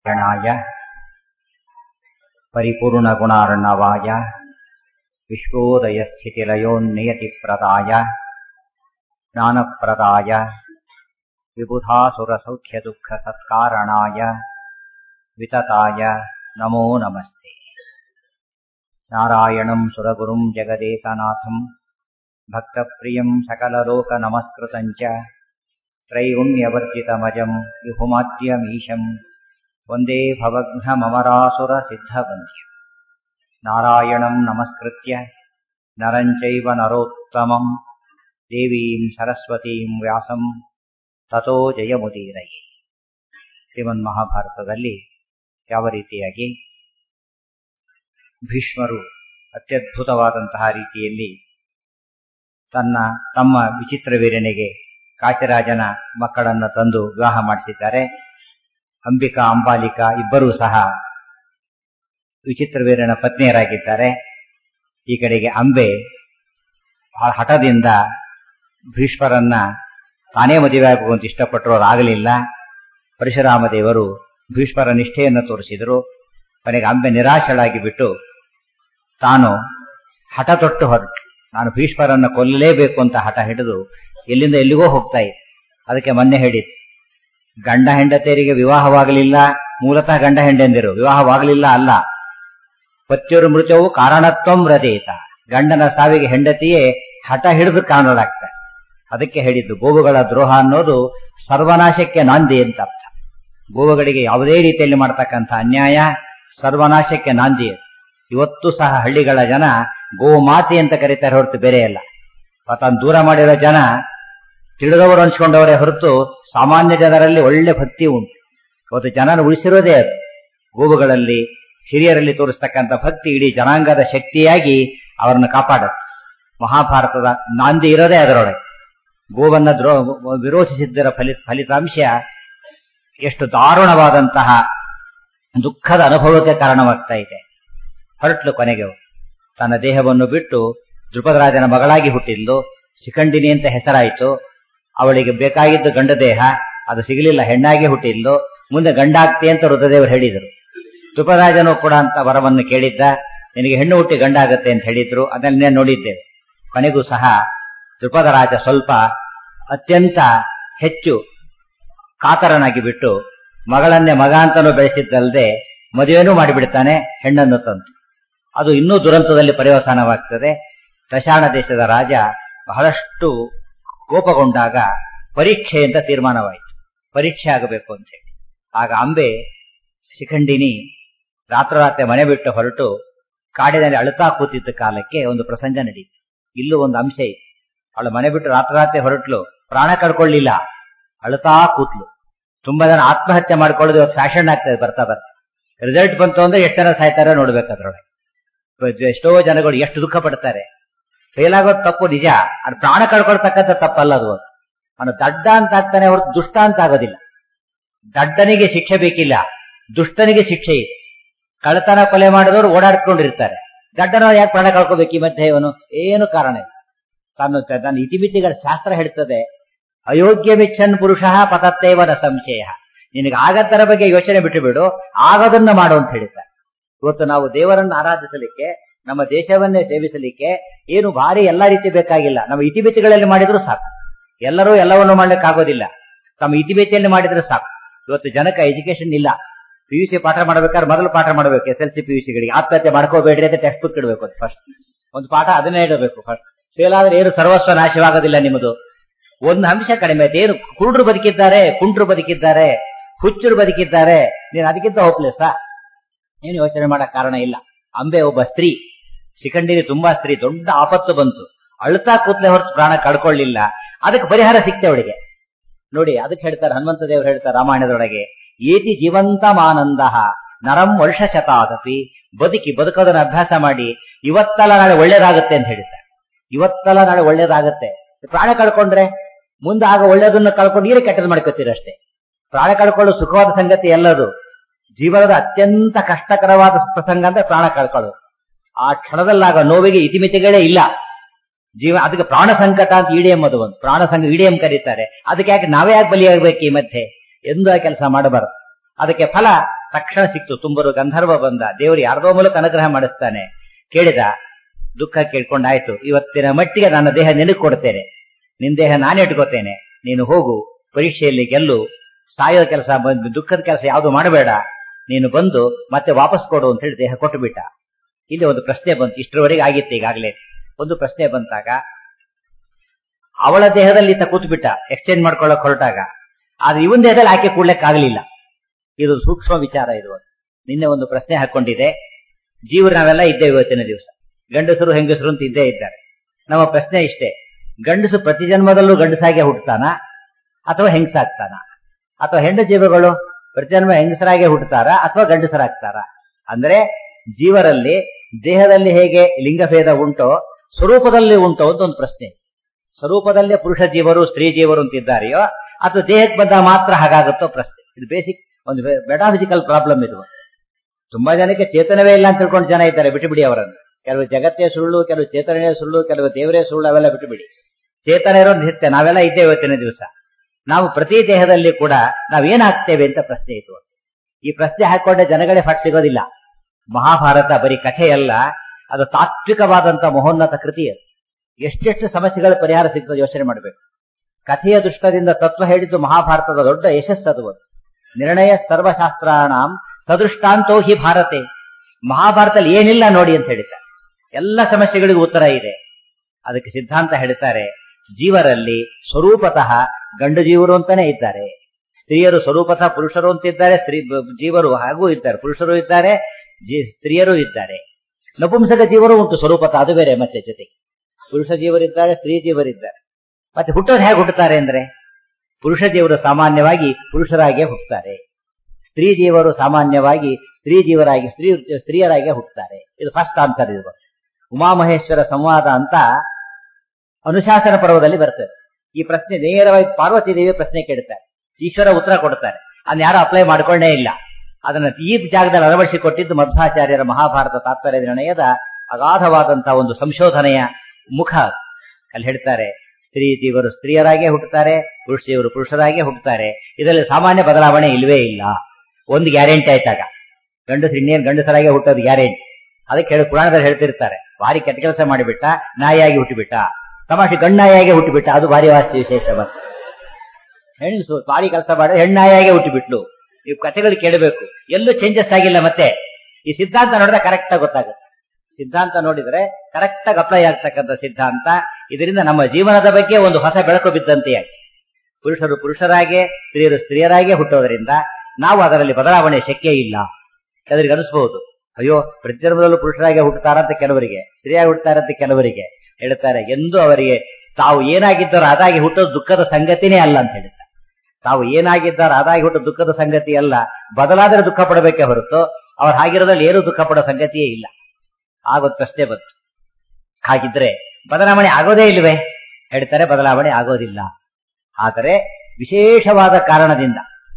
गणाय परिपूर्णगुणार्णवाय विश्वोदयस्थितिलयोन्नियतिप्रदाय ज्ञानप्रदाय विबुधासुरसौख्यदुःखसत्कारणाय वितताय नमो नमस्ते नारायणम् सुरगुरुम् जगदेकनाथम् भक्तप्रियम् सकललोकनमस्कृतम् च त्रैगुण्यवर्जितमजम् विभुमाद्यमीशम् वन्दे भवघ्नममरासुरसिद्धवन्द्यम् नारायणम् नमस्कृत्य नरम् चैव नरोत्तमम् देवीम् ಸರಸ್ವತೀಂ ವ್ಯಾಸಂ ತಥೋ ಜಯಮುದೀರಯೇ ಶ್ರೀಮನ್ ಮಹಾಭಾರತದಲ್ಲಿ ಯಾವ ರೀತಿಯಾಗಿ ಭೀಷ್ಮರು ಅತ್ಯದ್ಭುತವಾದಂತಹ ರೀತಿಯಲ್ಲಿ ತನ್ನ ತಮ್ಮ ವಿಚಿತ್ರ ವೀರನಿಗೆ ಕಾಶಿರಾಜನ ಮಕ್ಕಳನ್ನು ತಂದು ವಿವಾಹ ಮಾಡಿಸಿದ್ದಾರೆ ಅಂಬಿಕಾ ಅಂಬಾಲಿಕಾ ಇಬ್ಬರೂ ಸಹ ವಿಚಿತ್ರ ವೀರನ ಪತ್ನಿಯರಾಗಿದ್ದಾರೆ ಈ ಕಡೆಗೆ ಅಂಬೆ ಹಠದಿಂದ ಭೀಷ್ಮರನ್ನ ತಾನೇ ಮದುವೆ ಆಗುವಂತ ಇಷ್ಟಪಟ್ಟರು ಆಗಲಿಲ್ಲ ಪರಶುರಾಮ ದೇವರು ಭೀಷ್ಮರ ನಿಷ್ಠೆಯನ್ನು ತೋರಿಸಿದರು ಕೊನೆಗೆ ಅಂಬೆ ನಿರಾಶಳಾಗಿ ಬಿಟ್ಟು ತಾನು ಹಠ ತೊಟ್ಟು ಹೊರಟು ನಾನು ಭೀಷ್ಮರನ್ನ ಕೊಲ್ಲಲೇಬೇಕು ಅಂತ ಹಠ ಹಿಡಿದು ಎಲ್ಲಿಂದ ಎಲ್ಲಿಗೋ ಹೋಗ್ತಾ ಇದ್ದೆ ಅದಕ್ಕೆ ಮೊನ್ನೆ ಹೇಳಿದ್ದು ಗಂಡ ಹೆಂಡತಿಯರಿಗೆ ವಿವಾಹವಾಗಲಿಲ್ಲ ಮೂಲತಃ ಗಂಡ ಹೆಂಡಂದಿರು ವಿವಾಹವಾಗಲಿಲ್ಲ ಅಲ್ಲ ಪತ್ಯರು ಮೃತವು ಕಾರಣತ್ವಂ ಹೃದಯತ ಗಂಡನ ಸಾವಿಗೆ ಹೆಂಡತಿಯೇ ಹಠ ಹಿಡಿದು ಕಾರಣರಾಗ್ತಾರೆ ಅದಕ್ಕೆ ಹೇಳಿದ್ದು ಗೋವುಗಳ ದ್ರೋಹ ಅನ್ನೋದು ಸರ್ವನಾಶಕ್ಕೆ ನಾಂದಿ ಅಂತ ಅರ್ಥ ಗೋವುಗಳಿಗೆ ಯಾವುದೇ ರೀತಿಯಲ್ಲಿ ಮಾಡ್ತಕ್ಕಂಥ ಅನ್ಯಾಯ ಸರ್ವನಾಶಕ್ಕೆ ನಾಂದಿ ಇವತ್ತು ಸಹ ಹಳ್ಳಿಗಳ ಜನ ಗೋಮಾತೆ ಅಂತ ಕರೀತಾರೆ ಹೊರತು ಬೇರೆ ಅಲ್ಲ ತನ್ನ ದೂರ ಮಾಡಿರೋ ಜನ ತಿಳಿದವರು ಅನ್ಸ್ಕೊಂಡವರೇ ಹೊರತು ಸಾಮಾನ್ಯ ಜನರಲ್ಲಿ ಒಳ್ಳೆ ಭಕ್ತಿ ಉಂಟು ಇವತ್ತು ಜನನ ಉಳಿಸಿರೋದೇ ಅದು ಗೋವುಗಳಲ್ಲಿ ಹಿರಿಯರಲ್ಲಿ ತೋರಿಸ್ತಕ್ಕಂಥ ಭಕ್ತಿ ಇಡೀ ಜನಾಂಗದ ಶಕ್ತಿಯಾಗಿ ಅವರನ್ನು ಕಾಪಾಡುತ್ತೆ ಮಹಾಭಾರತದ ನಾಂದಿ ಇರೋದೇ ಅದರೊಳಗೆ ಗೋವನ್ನ ದ್ರೋ ವಿರೋಧಿಸಿದ್ದರ ಫಲಿ ಫಲಿತಾಂಶ ಎಷ್ಟು ದಾರುಣವಾದಂತಹ ದುಃಖದ ಅನುಭವಕ್ಕೆ ಕಾರಣವಾಗ್ತಾ ಇದೆ ಹೊರಟ್ಲು ಕೊನೆಗೆ ತನ್ನ ದೇಹವನ್ನು ಬಿಟ್ಟು ದೃಪದರಾಜನ ಮಗಳಾಗಿ ಹುಟ್ಟಿದ್ಲು ಶಿಖಂಡಿನಿ ಅಂತ ಹೆಸರಾಯಿತು ಅವಳಿಗೆ ಬೇಕಾಗಿದ್ದು ಗಂಡ ದೇಹ ಅದು ಸಿಗಲಿಲ್ಲ ಹೆಣ್ಣಾಗಿ ಹುಟ್ಟಿದ್ಲು ಮುಂದೆ ಗಂಡಾಗ್ತಿ ಅಂತ ರುದ್ರದೇವರು ಹೇಳಿದರು ದೃಪದರಾಜನು ಕೂಡ ಅಂತ ವರವನ್ನು ಕೇಳಿದ್ದ ನಿನಗೆ ಹೆಣ್ಣು ಹುಟ್ಟಿ ಗಂಡ ಆಗತ್ತೆ ಅಂತ ಹೇಳಿದ್ರು ಅದನ್ನೇ ನೋಡಿದ್ದೇವೆ ಕೊನೆಗೂ ಸಹ ದೃಪದರಾಜ ಸ್ವಲ್ಪ ಅತ್ಯಂತ ಹೆಚ್ಚು ಕಾತರನಾಗಿ ಬಿಟ್ಟು ಮಗಳನ್ನೇ ಮಗ ಅಂತನೂ ಬೆಳೆಸಿದ್ದಲ್ಲದೆ ಮದುವೆನೂ ಮಾಡಿಬಿಡ್ತಾನೆ ಹೆಣ್ಣನ್ನು ತಂದು ಅದು ಇನ್ನೂ ದುರಂತದಲ್ಲಿ ಪರ್ಯವಸಾನವಾಗ್ತದೆ ದಶಾಣ ದೇಶದ ರಾಜ ಬಹಳಷ್ಟು ಕೋಪಗೊಂಡಾಗ ಪರೀಕ್ಷೆ ಅಂತ ತೀರ್ಮಾನವಾಯಿತು ಪರೀಕ್ಷೆ ಆಗಬೇಕು ಅಂತ ಹೇಳಿ ಆಗ ಅಂಬೆ ಶಿಖಂಡಿನಿ ರಾತ್ರೋರಾತ್ರಿ ಮನೆ ಬಿಟ್ಟು ಹೊರಟು ಕಾಡಿನಲ್ಲಿ ಅಳುತ್ತಾ ಕೂತಿದ್ದ ಕಾಲಕ್ಕೆ ಒಂದು ಪ್ರಸಂಗ ನಡೀತು ಇಲ್ಲೂ ಒಂದು ಅಂಶ ಇತ್ತು ಅವಳು ಮನೆ ಬಿಟ್ಟು ರಾತ್ರೋರಾತ್ರಿ ಹೊರಟ್ಲು ಪ್ರಾಣ ಕಳ್ಕೊಳ್ಳಿಲ್ಲ ಅಳುತ್ತಾ ಕೂತ್ಲು ತುಂಬಾ ಜನ ಆತ್ಮಹತ್ಯೆ ಮಾಡ್ಕೊಳ್ಳೋದು ಇವತ್ತು ಫ್ಯಾಷನ್ ಆಗ್ತದೆ ಬರ್ತಾ ಬರ್ತಾ ರಿಸಲ್ಟ್ ಬಂತು ಅಂದ್ರೆ ಎಷ್ಟು ಜನ ಸಾಯ್ತಾರೆ ನೋಡ್ಬೇಕು ಅದ್ರೊಳಗೆ ಎಷ್ಟೋ ಜನಗಳು ಎಷ್ಟು ದುಃಖ ಪಡ್ತಾರೆ ಫೇಲ್ ಆಗೋದು ತಪ್ಪು ನಿಜ ಅದು ಪ್ರಾಣ ಕಳ್ಕೊಳ್ತಕ್ಕಂಥ ತಪ್ಪಲ್ಲ ಅದು ಅವನು ದಡ್ಡ ಅಂತ ಆಗ್ತಾನೆ ಹೊರತು ದುಷ್ಟ ಅಂತ ಆಗೋದಿಲ್ಲ ದಡ್ಡನಿಗೆ ಶಿಕ್ಷೆ ಬೇಕಿಲ್ಲ ದುಷ್ಟನಿಗೆ ಶಿಕ್ಷೆ ಇದೆ ಕಳತನ ಕೊಲೆ ಮಾಡಿದವರು ಓಡಾಡ್ಕೊಂಡಿರ್ತಾರೆ ದಡ್ಡನ ಯಾಕೆ ಪ್ರಾಣ ಕಳ್ಕೋಬೇಕು ಈ ಮಧ್ಯೆ ಇವನು ಏನು ಕಾರಣ ಇಲ್ಲ ತಾನು ತನ್ನ ಇತಿಮಿತಿಗಳ ಶಾಸ್ತ್ರ ಹೇಳ್ತದೆ ಅಯೋಗ್ಯ ಮಿಚ್ಚನ್ ಪುರುಷ ಪತತ್ತೇವನ ಸಂಶಯ ನಿನಗೆ ಆಗದ್ದರ ಬಗ್ಗೆ ಯೋಚನೆ ಬಿಟ್ಟು ಬಿಡು ಆಗದನ್ನ ಮಾಡು ಅಂತ ಹೇಳ್ತಾರೆ ಇವತ್ತು ನಾವು ದೇವರನ್ನು ಆರಾಧಿಸಲಿಕ್ಕೆ ನಮ್ಮ ದೇಶವನ್ನೇ ಸೇವಿಸಲಿಕ್ಕೆ ಏನು ಭಾರಿ ಎಲ್ಲಾ ರೀತಿ ಬೇಕಾಗಿಲ್ಲ ನಮ್ಮ ಇತಿಮಿತಿಗಳಲ್ಲಿ ಮಾಡಿದ್ರು ಸಾಕು ಎಲ್ಲರೂ ಎಲ್ಲವನ್ನು ಮಾಡ್ಲಿಕ್ಕೆ ಆಗೋದಿಲ್ಲ ತಮ್ಮ ಇತಿಮಿತಿಯಲ್ಲಿ ಮಾಡಿದ್ರೆ ಸಾಕು ಇವತ್ತು ಜನಕ್ಕೆ ಎಜುಕೇಶನ್ ಇಲ್ಲ ಪಿ ಯು ಸಿ ಪಾಠ ಮಾಡ್ಬೇಕಾದ್ರೆ ಮೊದಲು ಪಾಠ ಮಾಡಬೇಕು S L C P U ಸಿಗಳಿಗೆ ಆತ್ಮಹತ್ಯೆ ಮಾಡ್ಕೋಬೇಡ್ರಿ ಅಂತ ಟೆಕ್ಸ್ಟ್ ಬುಕ್ ಇಡಬೇಕು ಅದು ಫಸ್ಟ್ ಒಂದು ಪಾಠ ಅದನ್ನೇ ಇಡಬೇಕು ಫಸ್ಟ್ ಫೇಲ್ ಆದ್ರೆ ಏನು ಸರ್ವಸ್ವ ನಾಶವಾಗೋದಿಲ್ಲ ನಿಮ್ಮದು ಒಂದು ಅಂಶ ಕಡಿಮೆ ಆಯ್ತು ಏನು ಕುರುಡ್ರು ಬದುಕಿದ್ದಾರೆ ಕುಂಟ್ರು ಬದುಕಿದ್ದಾರೆ ಹುಚ್ಚರು ಬದುಕಿದ್ದಾರೆ ನೀನು ಅದಕ್ಕಿಂತ ಹೋಪ್ಲೆಸ್ಸಾ ಏನು ಯೋಚನೆ ಮಾಡಕ್ ಕಾರಣ ಇಲ್ಲ ಅಂಬೆ ಒಬ್ಬ ಸ್ತ್ರೀ ಶಿಖಂಡಿನಿ ತುಂಬಾ ಸ್ತ್ರೀ ದೊಡ್ಡ ಆಪತ್ತು ಬಂತು ಅಳ್ತಾ ಕೂತ್ಲೆ ಹೊರತು ಪ್ರಾಣ ಕಳ್ಕೊಳ್ಳಿಲ್ಲ ಅದಕ್ಕೆ ಪರಿಹಾರ ಸಿಕ್ತೆ ಅವಳಿಗೆ ನೋಡಿ ಅದಕ್ಕೆ ಹೇಳ್ತಾರೆ ಹನುಮಂತ ದೇವರು ಹೇಳ್ತಾರೆ ರಾಮಾಯಣದೊಳಗೆ ಏತಿ ಜೀವಂತಮಾನಂದ ನರಂ ವರ್ಷ ಶತಾದಪಿ ಬದುಕಿ ಬದುಕೋದನ್ನ ಅಭ್ಯಾಸ ಮಾಡಿ ಇವತ್ತಲ್ಲ ನಾಳೆ ಒಳ್ಳೇದಾಗತ್ತೆ ಅಂತ ಹೇಳ್ತಾರೆ ಇವತ್ತಲ್ಲ ನಾಳೆ ಒಳ್ಳೇದಾಗತ್ತೆ ಪ್ರಾಣ ಕಳ್ಕೊಂಡ್ರೆ ಮುಂದೆ ಆಗ ಒಳ್ಳೇದನ್ನ ಕಳ್ಕೊಂಡು ನೀರೇ ಕೆಟ್ಟದ್ ಮಾಡ್ಕೋತೀರಷ್ಟೇ ಪ್ರಾಣ ಕಳ್ಕೊಳ್ಳೋ ಸುಖವಾದ ಸಂಗತಿ ಎಲ್ಲದು ಜೀವನದ ಅತ್ಯಂತ ಕಷ್ಟಕರವಾದ ಪ್ರಸಂಗ ಅಂದ್ರೆ ಪ್ರಾಣ ಕಳ್ಕೊಳ್ಳೋದು ಆ ಕ್ಷಣದಲ್ಲಾಗ ನೋವಿಗೆ ಇತಿಮಿತಿಗಳೇ ಇಲ್ಲ ಜೀವ ಅದಕ್ಕೆ ಪ್ರಾಣ ಸಂಕಟ ಅಂತ ಇಡಿಎಂ ಅದು ಒಂದು ಪ್ರಾಣ ಸಂಘ ಇಡಿಎಂ ಕರೀತಾರೆ ಅದಕ್ಕೆ ಯಾಕೆ ನಾವೇ ಯಾಕೆ ಬಲಿಯಾಗಬೇಕು ಈ ಮಧ್ಯೆ ಎಂದು ಆ ಕೆಲಸ ಮಾಡಬಾರದು ಅದಕ್ಕೆ ಫಲ ತಕ್ಷಣ ಸಿಕ್ತು ತುಂಬರು ಗಂಧರ್ವ ಬಂದ ದೇವರು ಯಾರ್ದೋ ಮೂಲಕ ಅನುಗ್ರಹ ಮಾಡಿಸ್ತಾನೆ ಕೇಳಿದ ದುಃಖ ಕೇಳ್ಕೊಂಡಾಯ್ತು ಇವತ್ತಿನ ಮಟ್ಟಿಗೆ ನನ್ನ ದೇಹ ನಿನಗೆ ಕೊಡ್ತೇನೆ ನಿನ್ ದೇಹ ನಾನೇ ಇಟ್ಕೋತೇನೆ ನೀನು ಹೋಗು ಪರೀಕ್ಷೆಯಲ್ಲಿ ಗೆಲ್ಲು ಸಾಯೋ ಕೆಲಸ ಬಂದು ದುಃಖದ ಕೆಲಸ ಯಾವುದು ಮಾಡಬೇಡ ನೀನು ಬಂದು ಮತ್ತೆ ವಾಪಸ್ ಕೊಡು ಅಂತ ಹೇಳಿ ದೇಹ ಕೊಟ್ಟು ಬಿಟ್ಟ ಇಲ್ಲಿ ಒಂದು ಪ್ರಶ್ನೆ ಬಂತು ಇಷ್ಟರವರೆಗೆ ಆಗಿತ್ತು ಈಗಾಗಲೇ ಒಂದು ಪ್ರಶ್ನೆ ಬಂತಾಗ ಅವಳ ದೇಹದಲ್ಲಿ ಈತ ಕೂತು ಬಿಟ್ಟ ಎಕ್ಸ್ಚೇಂಜ್ ಮಾಡ್ಕೊಳ್ಳಕ್ ಹೊರಟಾಗ ಆದ್ರೆ ಇವನ್ ದೇಹದಲ್ಲಿ ಆಕೆ ಕೂಡ್ಲಿಕ್ಕೆ ಆಗ್ಲಿಲ್ಲ ಇದು ಸೂಕ್ಷ್ಮ ವಿಚಾರ ಇದು ನಿನ್ನೆ ಒಂದು ಪ್ರಶ್ನೆ ಹಾಕೊಂಡಿದೆ ಜೀವರು ನಾವೆಲ್ಲ ಇದ್ದೇವೆ ಇವತ್ತಿನ ದಿವಸ ಗಂಡಸರು ಹೆಂಗಸರು ಅಂತ ಇದ್ದೇ ಇದ್ದಾರೆ ನಮ್ಮ ಪ್ರಶ್ನೆ ಇಷ್ಟೇ ಗಂಡಸು ಪ್ರತಿ ಜನ್ಮದಲ್ಲೂ ಗಂಡಸಾಗೆ ಹುಟ್ಟುತ್ತಾನ ಅಥವಾ ಹೆಂಗಸಾಗ್ತಾನ ಅಥವಾ ಹೆಣ್ಣು ಜೀವಗಳು ಪ್ರತಿ ಜನ್ಮ ಹೆಂಗಸರಾಗೆ ಹುಟ್ಟುತ್ತಾರ ಅಥವಾ ಗಂಡಸರಾಗ್ತಾರ ಅಂದ್ರೆ ಜೀವರಲ್ಲಿ ದೇಹದಲ್ಲಿ ಹೇಗೆ ಲಿಂಗಭೇದ ಉಂಟೋ ಸ್ವರೂಪದಲ್ಲಿ ಉಂಟೋ ಅಂತ ಒಂದು ಪ್ರಶ್ನೆ ಸ್ವರೂಪದಲ್ಲೇ ಪುರುಷ ಜೀವರು ಸ್ತ್ರೀ ಜೀವರು ಅಂತಿದ್ದಾರೆಯೋ ಅಥವಾ ದೇಹಕ್ಕೆ ಬಂದ ಮಾತ್ರ ಹಾಗಾಗುತ್ತೋ ಪ್ರಶ್ನೆ ಇದು ಬೇಸಿಕ್ ಒಂದು ಮೆಟಾಫಿಸಿಕಲ್ ಪ್ರಾಬ್ಲಮ್ ಇದು ತುಂಬಾ ಜನಕ್ಕೆ ಚೇತನವೇ ಇಲ್ಲ ಅಂತ ತಿಳ್ಕೊಂಡು ಜನ ಇದ್ದಾರೆ ಬಿಟ್ಟುಬಿಡಿ ಅವರನ್ನು ಕೆಲವು ಜಗತ್ತೇ ಸುಳ್ಳು ಕೆಲವು ಚೇತನವೇ ಸುಳ್ಳು ಕೆಲವು ದೇವರೇ ಸುಳ್ಳು ಅವೆಲ್ಲ ಬಿಟ್ಟುಬಿಡಿ ಚೇತನ ಇರೋ ನಿತ್ಯ ನಾವೆಲ್ಲ ಇದ್ದೇವೆ ಇವತ್ತಿನ ದಿವಸ ನಾವು ಪ್ರತಿ ದೇಹದಲ್ಲಿ ಕೂಡ ನಾವೇನಾಗ್ತೇವೆ ಅಂತ ಪ್ರಶ್ನೆ ಇತ್ತು ಈ ಪ್ರಶ್ನೆ ಹಾಕೊಂಡೆ ಜನಗಳೇ ಫಟ್ ಸಿಗೋದಿಲ್ಲ ಮಹಾಭಾರತ ಬರೀ ಕಥೆಯಲ್ಲ ಅದು ತಾತ್ವಿಕವಾದಂತ ಮಹೋನ್ನತ ಕೃತಿ ಅದು ಎಷ್ಟೆಷ್ಟು ಸಮಸ್ಯೆಗಳ ಪರಿಹಾರ ಸಿಗ್ತದೆ ಯೋಚನೆ ಮಾಡಬೇಕು ಕಥೆಯ ದೃಷ್ಟದಿಂದ ತತ್ವ ಹೇಳಿದ್ದು ಮಹಾಭಾರತದ ದೊಡ್ಡ ಯಶಸ್ಸದು ಅದು ನಿರ್ಣಯ ಸರ್ವಶಾಸ್ತ್ರಾಣಂ ಸದೃಷ್ಟಾಂತೋ ಹಿ ಭಾರತೆ ಮಹಾಭಾರತದಲ್ಲಿ ಏನಿಲ್ಲ ನೋಡಿ ಅಂತ ಹೇಳಿದ್ದಾರೆ ಎಲ್ಲ ಸಮಸ್ಯೆಗಳಿಗೂ ಉತ್ತರ ಇದೆ ಅದಕ್ಕೆ ಸಿದ್ಧಾಂತ ಹೇಳ್ತಾರೆ ಜೀವರಲ್ಲಿ ಸ್ವರೂಪತಃ ಗಂಡು ಜೀವರು ಅಂತಾನೆ ಇದ್ದಾರೆ ಸ್ತ್ರೀಯರು ಸ್ವರೂಪತಃ ಪುರುಷರು ಅಂತಿದ್ದಾರೆ ಸ್ತ್ರೀ ಜೀವರು ಹಾಗೂ ಇದ್ದಾರೆ ಪುರುಷರು ಇದ್ದಾರೆ ಸ್ತ್ರೀಯರು ಇದ್ದಾರೆ ನಪುಂಸಕ ಜೀವರು ಉಂಟು ಸ್ವರೂಪತಃ ಅದು ಬೇರೆ ಮತ್ತೆ ಜೊತೆಗೆ ಪುರುಷ ಜೀವರಿದ್ದಾರೆ ಸ್ತ್ರೀ ಜೀವರಿದ್ದಾರೆ ಮತ್ತೆ ಹುಟ್ಟೋದು ಹೇಗೆ ಹುಟ್ಟುತ್ತಾರೆ ಅಂದ್ರೆ ಪುರುಷ ಜೀವರು ಸಾಮಾನ್ಯವಾಗಿ ಪುರುಷರಾಗಿಯೇ ಹುಟ್ಟುತ್ತಾರೆ ಸ್ತ್ರೀ ಜೀವರು ಸಾಮಾನ್ಯವಾಗಿ ಸ್ತ್ರೀ ಜೀವರಾಗಿ ಸ್ತ್ರೀ ಸ್ತ್ರೀಯರಾಗಿ ಹುಟ್ಟುತ್ತಾರೆ ಇದು ಫಸ್ಟ್ ಆನ್ಸರ್ ಇದು ಉಮಾಮಹೇಶ್ವರ ಸಂವಾದ ಅಂತ ಅನುಶಾಸನ ಪರ್ವದಲ್ಲಿ ಬರ್ತದೆ ಈ ಪ್ರಶ್ನೆ ನೇರವಾಗಿ ಪಾರ್ವತಿ ದೇವಿ ಪ್ರಶ್ನೆ ಕೇಳ್ತಾರೆ ಈಶ್ವರ ಉತ್ತರ ಕೊಡ್ತಾರೆ ಅದನ್ನ ಯಾರು ಅಪ್ಲೈ ಮಾಡ್ಕೊಂಡೇ ಇಲ್ಲ ಅದನ್ನ ಈ ಜಾಗದಲ್ಲಿ ಅಳವಡಿಸಿಕೊಟ್ಟಿದ್ದು ಮಧ್ವಾಚಾರ್ಯರ ಮಹಾಭಾರತ ತಾತ್ಪರ್ಯ ನಿರ್ಣಯದ ಅಗಾಧವಾದಂತಹ ಒಂದು ಸಂಶೋಧನೆಯ ಮುಖ ಅಲ್ಲಿ ಹೇಳ್ತಾರೆ ಸ್ತ್ರೀ ಜೀವರು ಸ್ತ್ರೀಯರಾಗೇ ಹುಟ್ಟುತ್ತಾರೆ ಪುರುಷ ಜೀವರು ಪುರುಷರಾಗೇ ಹುಟ್ಟುತ್ತಾರೆ ಇದರಲ್ಲಿ ಸಾಮಾನ್ಯ ಬದಲಾವಣೆ ಇಲ್ವೇ ಇಲ್ಲ ಒಂದು ಗ್ಯಾರಂಟಿ ಆಯ್ತಾಗ ಗಂಡಸರು ಇನ್ನೇನು ಗಂಡಸರಾಗೆ ಹುಟ್ಟೋದು ಗ್ಯಾರಂಟಿ ಅದಕ್ಕೆ ಹೇಳಿ ಪುರಾಣದಲ್ಲಿ ಹೇಳ್ತಿರ್ತಾರೆ ಭಾರಿ ಕೆಟ್ಟ ಕೆಲಸ ಮಾಡಿಬಿಟ್ಟ ನಾಯಿಯಾಗಿ ಹುಟ್ಟಿಬಿಟ್ಟ ತಮಾಷೆ ಗಣ್ಣಾಯಿಯಾಗಿ ಹುಟ್ಟಿಬಿಟ್ಟ ಅದು ಭಾರಿ ವಾಸ್ತು ವಿಶೇಷ ಬಂತು ಹೆಣ್ಣು ಭಾರಿ ಕೆಲಸ ಮಾಡಿ ಹೆಣ್ಣಾಯಿಯಾಗಿ ಹುಟ್ಟಿಬಿಟ್ಲು ನೀವು ಕಥೆಗಳು ಕೇಳಬೇಕು ಎಲ್ಲೂ ಚೇಂಜಸ್ ಆಗಿಲ್ಲ ಮತ್ತೆ ಈ ಸಿದ್ಧಾಂತ ನೋಡಿದ್ರೆ ಕರೆಕ್ಟ್ ಆಗಿ ಗೊತ್ತಾಗುತ್ತೆ ಸಿದ್ಧಾಂತ ನೋಡಿದ್ರೆ ಕರೆಕ್ಟ್ ಆಗಿ ಅಪ್ಲೈ ಆಗ್ತಕ್ಕಂಥ ಸಿದ್ಧಾಂತ ಇದರಿಂದ ನಮ್ಮ ಜೀವನದ ಬಗ್ಗೆ ಒಂದು ಹೊಸ ಬೆಳಕು ಬಿದ್ದಂತೆ ಪುರುಷರು ಪುರುಷರಾಗೆ ಸ್ತ್ರೀಯರು ಸ್ತ್ರೀಯರಾಗೆ ಹುಟ್ಟೋದ್ರಿಂದ ನಾವು ಅದರಲ್ಲಿ ಬದಲಾವಣೆ ಶಕ್ಯ ಇಲ್ಲ ಕೆಲವರಿಗೆ ಅನಿಸಬಹುದು ಅಯ್ಯೋ ಪ್ರತಿಯೊಂದರಲ್ಲೂ ಪುರುಷರಾಗೆ ಹುಟ್ಟುತ್ತಾರಂತ ಕೆಲವರಿಗೆ ಸ್ತ್ರೀಯಾಗಿ ಹುಟ್ಟುತ್ತಾರಂತ ಕೆಲವರಿಗೆ ಹೇಳ್ತಾರೆ ಎಂದು ಅವರಿಗೆ ತಾವು ಏನಾಗಿದ್ದಾರೋ ಅದಾಗಿ ಹುಟ್ಟೋದು ದುಃಖದ ಸಂಗತಿನೇ ಅಲ್ಲ ಅಂತ ಹೇಳ್ತಾರೆ ತಾವು ಏನಾಗಿದ್ದಾರೋ ಅದಾಗಿ ಹುಟ್ಟೋ ದುಃಖದ ಸಂಗತಿ ಅಲ್ಲ ಬದಲಾದರೆ ದುಃಖ ಪಡಬೇಕೇ ಹೊರತು ಅವ್ರು ಹಾಗಿರೋದ್ರಲ್ಲಿ ಏನೂ ದುಃಖ ಪಡೋ ಸಂಗತಿಯೇ ಇಲ್ಲ ಆಗೋದ್ ಪ್ರಶ್ನೆ ಬಂತು ಹಾಗಿದ್ರೆ ಬದಲಾವಣೆ ಆಗೋದೇ ಇಲ್ವೇ ಹೇಳ್ತಾರೆ ಬದಲಾವಣೆ ಆಗೋದಿಲ್ಲ ಆದರೆ ವಿಶೇಷವಾದ ಕಾರಣದಿಂದ